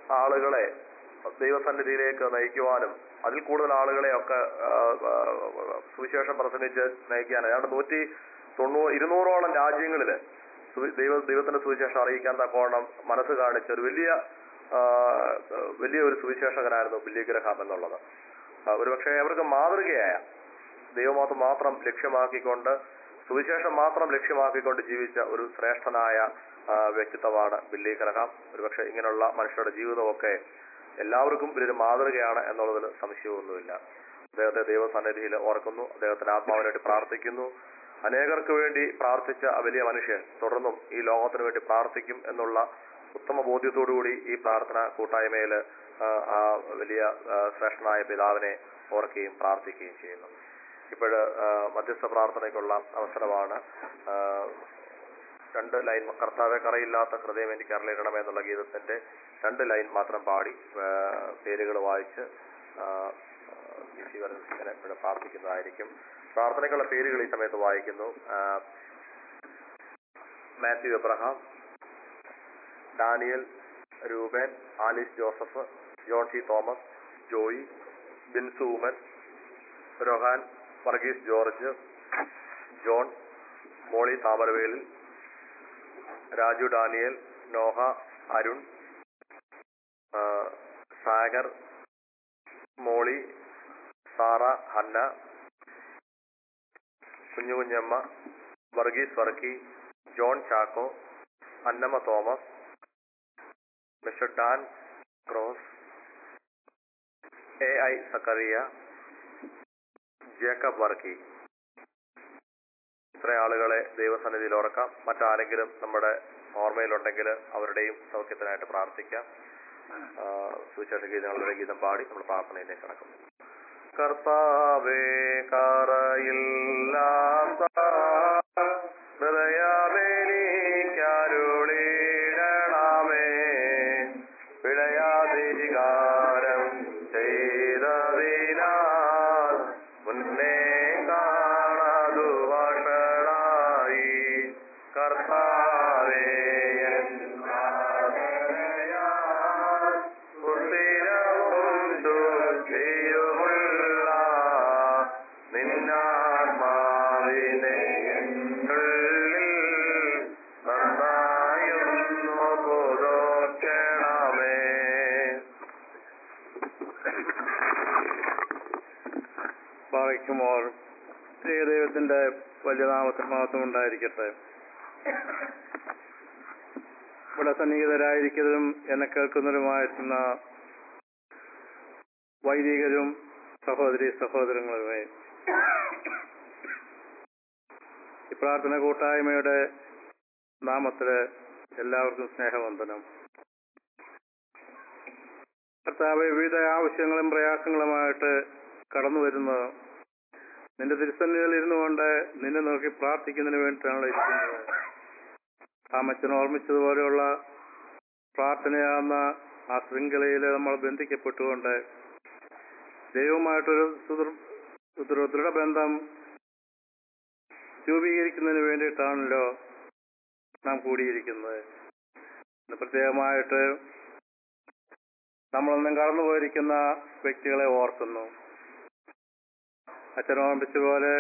ആളുകളെ ദൈവസന്നിധിയിലേക്ക് നയിക്കുവാനും അതിൽ കൂടുതൽ ആളുകളെ ഒക്കെ ആ, ആ, സുവിശേഷം പ്രസംഗിച്ച് നയിക്കാൻ ഏതാണ്ട് നൂറ്റി തൊണ്ണൂറ് ഇരുന്നൂറോളം രാജ്യങ്ങളിൽ ദൈവ ദൈവത്തിന്റെ സുവിശേഷം അറിയിക്കാൻ തക്കോണം മനസ്സ് കാണിച്ച ഒരു വലിയ ആ, വലിയ ഒരു സുവിശേഷകനായിരുന്നു ബില്ലി ഗ്രഹാം എന്നുള്ളത് ആ, ഒരുപക്ഷെ അവർക്ക് മാതൃകയായ ദൈവമാത്രം മാത്രം ലക്ഷ്യമാക്കിക്കൊണ്ട് സുവിശേഷം മാത്രം ലക്ഷ്യമാക്കിക്കൊണ്ട് ജീവിച്ച ഒരു ശ്രേഷ്ഠനായ ആ, വ്യക്തിത്വമാണ് ബില്ലി ഗ്രഹാം ഒരുപക്ഷെ ഇങ്ങനെയുള്ള മനുഷ്യരുടെ ജീവിതമൊക്കെ എല്ലാവർക്കും ഇതിന് മാതൃകയാണ് എന്നുള്ളതിൽ സംശയമൊന്നുമില്ല അദ്ദേഹത്തെ ദൈവസന്നിധിയിൽ ഓർക്കുന്നു അദ്ദേഹത്തിന്റെ ആത്മാവിന് വേണ്ടി പ്രാർത്ഥിക്കുന്നു അനേകർക്ക് വേണ്ടി പ്രാർത്ഥിച്ച ആ വലിയ മനുഷ്യൻ തുടർന്നും ഈ ലോകത്തിന് വേണ്ടി പ്രാർത്ഥിക്കും എന്നുള്ള ഉത്തമ ബോധ്യത്തോടുകൂടി ഈ പ്രാർത്ഥന കൂട്ടായ്മയിൽ ആ വലിയ ആ, ശ്രേഷ്ഠനായ പിതാവിനെ ഓർക്കുകയും പ്രാർത്ഥിക്കുകയും ചെയ്യുന്നു ഇപ്പോഴ് മധ്യസ്ഥ പ്രാർത്ഥനയ്ക്കുള്ള അവസരമാണ് ആ, രണ്ട് ലൈൻ കർത്താവെ കറയില്ലാത്ത ഹൃദയം എനിക്ക് അറിയിടണം എന്നുള്ള ഗീതത്തിന്റെ രണ്ട് ലൈൻ മാത്രം പാടി പേരുകൾ വായിച്ച് ആ, ആ, വിശുദ്ധനെ ഇവിടെ പ്രാർത്ഥിക്കുന്നതായിരിക്കും പ്രാർത്ഥനയ്ക്കുള്ള പേരുകൾ ഈ സമയത്ത് വായിക്കുന്നു ആ, Mathew Abraham Daniel Reuben Alice Joseph John C Thomas Joy Binsu Oommen Rohan Varghese George John Molly Thamaravelil Raju Daniel Noah Arun ആ, Sagar Molly Sarah Hannah Kunju Kunjamma Varghese Varkey John Chacko Annamma Thomas mister Dan Cross A I Zachariah Jacob Varkey ഇത്ര ആളുകളെ ദൈവസന്നിധിയിൽ ഓർക്കാം മറ്റാരെങ്കിലും നമ്മുടെ ഓർമ്മയിലുണ്ടെങ്കിൽ അവരുടെയും സൗഖ്യത്തിനായിട്ട് പ്രാർത്ഥിക്കാം ആ, സുവിശേഷ ഗീതങ്ങളുടെ ഗീതം പാടി നമ്മൾ പ്രാർത്ഥനയിലേക്ക് കടക്കും കർത്താവേ കറയില്ലാത്ത ഹൃദയമേനിക്കരുളിടണമേ പിഴയാധികാരം ചെയ്തതിനാൽ മുന്നേ കാണാതു വഷളായി കർത്താവേ എൻ പ്രാർത്ഥനയാൽ സുസ്ഥിരവും ശുദ്ധിയുമുള്ള നിന്നാത്മാവിനെ എന്നുള്ളിൽ നന്നായൊന്നു പുതോക്കണമേ ഭാവിക്കുമോർ ദൈവത്തിന്റെ വലിയ നാമത്തിൽ മാത്രം ഉണ്ടായിരിക്കട്ടെ ഇവിടെ സന്നിഹിതരായിരിക്കുന്നതും എന്നെ കേൾക്കുന്നവരുമായിരുന്ന വൈദികരും സഹോദരി സഹോദരങ്ങളുമേ ഈ പ്രാർത്ഥന കൂട്ടായ്മയുടെ നാമത്തില് എല്ലാവർക്കും സ്നേഹവന്ദനം കർത്താവ് വിവിധ ആവശ്യങ്ങളും പ്രയാസങ്ങളുമായിട്ട് കടന്നു വരുന്ന നിന്റെ തിരുസന്നിധിയിൽ ഇരുന്നു കൊണ്ട് നിന്നെ നോക്കി പ്രാർത്ഥിക്കുന്നതിന് വേണ്ടിയിട്ടാണല്ലോ ഇരിക്കുന്നത് താമച്ചൻ ഓർമ്മിച്ചതുപോലെയുള്ള പ്രാർത്ഥനയാകുന്ന ആ ശൃംഖലയിൽ നമ്മൾ ബന്ധിക്കപ്പെട്ടുകൊണ്ട് ദൈവവുമായിട്ടൊരു സുദൃ ഒരു ദൃഢബന്ധം രൂപീകരിക്കുന്നതിന് വേണ്ടിയിട്ടാണല്ലോ നാം കൂടിയിരിക്കുന്നത് ഇന്ന് പ്രത്യേകമായിട്ട് നമ്മളൊന്നും കടന്നു പോയിരിക്കുന്ന വ്യക്തികളെ ഓർക്കുന്നു അച്ഛൻ ഓർമ്മിച്ച പോലെ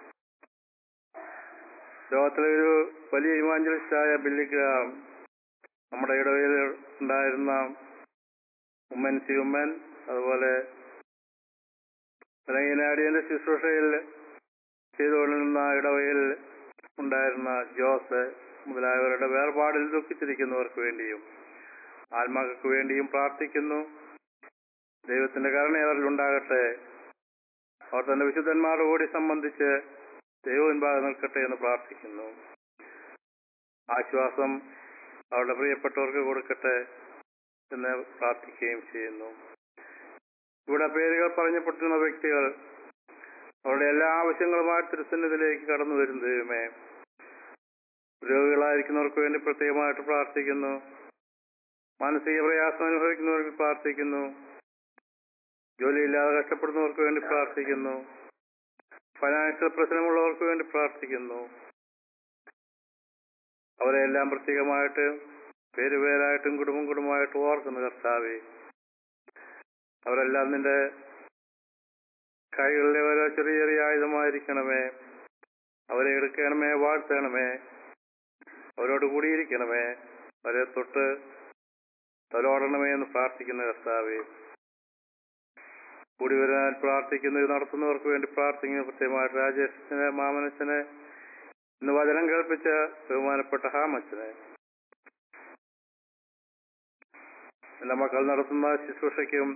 ലോകത്തിലെ ഒരു വലിയ ഇവാഞ്ചലിസ്റ്റായ ബില്ലിഗ്രാം നമ്മുടെ ഇടവയിൽ ഉണ്ടായിരുന്ന ഉമ്മൻ സി ഉമ്മൻ അതുപോലെ ഇലങ്ങിനാടിയന്റെ ശുശ്രൂഷയിൽ ചെയ്തുകൊണ്ടിരുന്ന ഇടവയിൽ ഉണ്ടായിരുന്ന ജോസ് മുതലായവരുടെ വേർപാടിൽ ദുഃഖിച്ചിരിക്കുന്നവർക്ക് വേണ്ടിയും ആത്മാക്കൾക്ക് വേണ്ടിയും പ്രാർത്ഥിക്കുന്നു ദൈവത്തിന്റെ കരുണ അവരിൽ ഉണ്ടാകട്ടെ അവർ തന്റെ വിശുദ്ധന്മാരുടെ കൂടി സംബന്ധിച്ച് ദൈവമുൻപാകെ നിൽക്കട്ടെ എന്ന് പ്രാർത്ഥിക്കുന്നു ആശ്വാസം അവരുടെ പ്രിയപ്പെട്ടവർക്ക് കൊടുക്കട്ടെ എന്ന് പ്രാർത്ഥിക്കുകയും ചെയ്യുന്നു ഇവിടെ പേരുകൾ പറഞ്ഞപ്പെട്ടിരുന്ന വ്യക്തികൾ അവരുടെ എല്ലാ ആവശ്യങ്ങളുമായി തിരുസന്നിധിയിലേക്ക് കടന്നു വരുന്ന ദൈവമേ രോഗികളായിരിക്കുന്നവർക്ക് വേണ്ടി പ്രത്യേകമായിട്ട് പ്രാർത്ഥിക്കുന്നു മാനസിക പ്രയാസം അനുഭവിക്കുന്നവർക്ക് പ്രാർത്ഥിക്കുന്നു ജോലിയില്ലാതെ കഷ്ടപ്പെടുന്നവർക്ക് വേണ്ടി പ്രാർത്ഥിക്കുന്നു ഫൈനാൻഷ്യൽ പ്രശ്നമുള്ളവർക്ക് വേണ്ടി പ്രാർത്ഥിക്കുന്നു അവരെല്ലാം പ്രത്യേകമായിട്ട് പേരുപേരായിട്ടും കുടുംബം കുടുംബമായിട്ടും ഓർക്കുന്നു കർത്താവെ അവരെല്ലാം നിന്റെ കൈകളിലെ ഓരോ ചെറിയ ചെറിയ ആയുധമായിരിക്കണമേ അവരെ എടുക്കണമേ വാഴ്ത്തണമേ അവരോട് കൂടിയിരിക്കണമേ അവരെ തൊട്ട് തലോടണമേ എന്ന് പ്രാർത്ഥിക്കുന്ന കർത്താവെ കൂടി വരാൻ പ്രാർത്ഥിക്കുന്നത് നടത്തുന്നവർക്ക് വേണ്ടി പ്രാർത്ഥിക്കുന്ന പ്രത്യേകമായിട്ട് രാജേഷിനെ മാമനച്ചനെ ഇന്ന് വചനം കേൾപ്പിച്ച ബഹുമാനപ്പെട്ട ഹാമച്ചനെ എന്റെ മക്കൾ നടത്തുന്ന ശുശ്രൂഷയ്ക്കും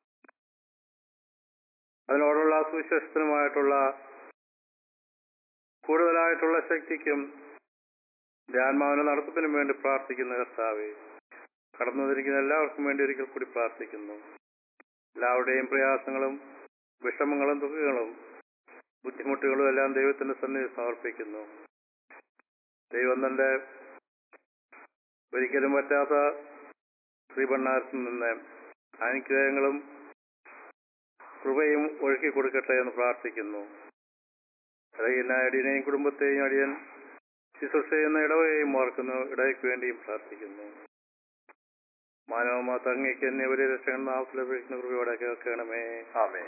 അതിനോടുള്ള സുവിശേഷത്തിനുമായിട്ടുള്ള കൂടുതലായിട്ടുള്ള ശക്തിക്കും ധ്യാൻമാവിന്റെ നടത്തിപ്പിനും വേണ്ടി പ്രാർത്ഥിക്കുന്ന കർത്താവെ കടന്നു വന്നിരിക്കുന്ന എല്ലാവർക്കും വേണ്ടി ഒരിക്കൽ കൂടി പ്രാർത്ഥിക്കുന്നു എല്ലാവരുടെയും പ്രയാസങ്ങളും വിഷമങ്ങളും ദുഃഖങ്ങളും ബുദ്ധിമുട്ടുകളും എല്ലാം ദൈവത്തിന്റെ സന്നിധി സമർപ്പിക്കുന്നു ദൈവം തന്റെ ഒരിക്കലും പറ്റാത്ത ശ്രീപണ്ണാരത്തിൽ നിന്ന് അനുഗ്രഹങ്ങളും കൃപയും ഒഴുക്കി കൊടുക്കട്ടെ എന്ന് പ്രാർത്ഥിക്കുന്നു അടിയനെ അടിയനെയും കുടുംബത്തെയും അടിയൻ ശുശ്രൂഷ ചെയ്യുന്ന ഇടവയെയും ഓർക്കുന്നു ഇടയ്ക്ക് വേണ്ടിയും പ്രാർത്ഥിക്കുന്നു മാനവമാ തങ്ങയ്ക്ക് എന്നെ ഒരു രക്ഷകൻ നാമത്തിലപേക്ഷിക്കുന്ന കൃപയോടെ കേൾക്കണമേ ആമേ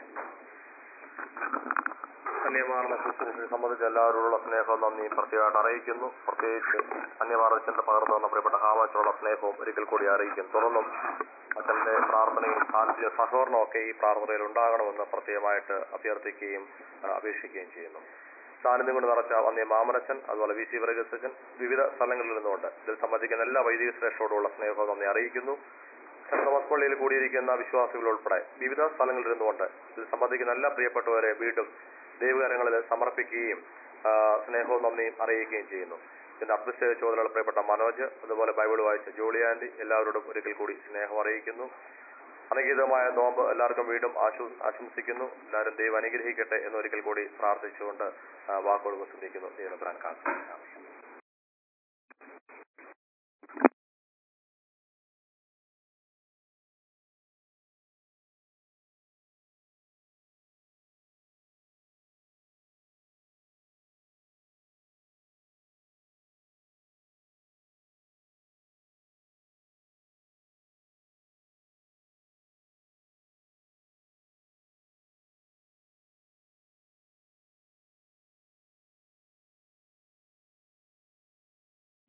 അന്യമാർന്ന ശുശ്രൂഷയെ സംബന്ധിച്ച് എല്ലാവരോടുള്ള സ്നേഹവും നന്ദിയും പ്രത്യേകമായിട്ട് അറിയിക്കുന്നു പ്രത്യേകിച്ച് അന്യമാർച്ചന്റെ പകർന്നു വന്ന പ്രിയപ്പെട്ട ഹാമച്ചോടുള്ള സ്നേഹവും ഒരിക്കൽ കൂടി അറിയിക്കും തുടർന്നും അച്ഛന്റെ പ്രാർത്ഥനയും സാന്നിധ്യ സഹകരണവും ഒക്കെ ഈ പ്രാർത്ഥനയിൽ ഉണ്ടാകണമെന്ന് പ്രത്യേകമായിട്ട് അഭ്യർത്ഥിക്കുകയും ആ, അപേക്ഷിക്കുകയും ചെയ്യുന്നു സാന്നിധ്യം കൊണ്ട് നിറച്ച വന്യ മാമനച്ചൻ അതുപോലെ വി സി വർഗസച്ചൻ വിവിധ സ്ഥലങ്ങളിൽ നിന്നുകൊണ്ട് ഇതിൽ സംബന്ധിക്കുന്ന എല്ലാ വൈദിക ശ്രേഷ്ഠയോടുള്ള സ്നേഹവും നന്ദി അറിയിക്കുന്നു തോമസ് പള്ളിയിൽ കൂടിയിരിക്കുന്ന വിശ്വാസികൾ ഉൾപ്പെടെ വിവിധ സ്ഥലങ്ങളിൽ ഇരുന്നുകൊണ്ട് ഇതിൽ സംബന്ധിക്കുന്ന എല്ലാ പ്രിയപ്പെട്ടവരെ വീണ്ടും ദൈവകരങ്ങളിൽ സമർപ്പിക്കുകയും ആ, സ്നേഹവും നന്ദിയും അറിയിക്കുകയും ചെയ്യുന്നു ഇതിന്റെ അഡ്മിനിസ്ട്രേറ്റീവ് ചുമതലയുള്ള പ്രിയപ്പെട്ട മനോജ് അതുപോലെ ബൈബിൾ വായിച്ച ജോളി ആൻഡി എല്ലാവരോടും ഒരിക്കൽ കൂടി സ്നേഹം അറിയിക്കുന്നു അനുഗീതമായ നോമ്പ് എല്ലാവർക്കും വീണ്ടും ആശു ആശംസിക്കുന്നു എല്ലാവരും ദൈവം അനുഗ്രഹിക്കട്ടെ എന്നൊരിക്കൽ കൂടി പ്രാർത്ഥിച്ചുകൊണ്ട് ആ, വാക്കുകൾ ഉപസിക്കുന്നു ദൈവം കാണിച്ചു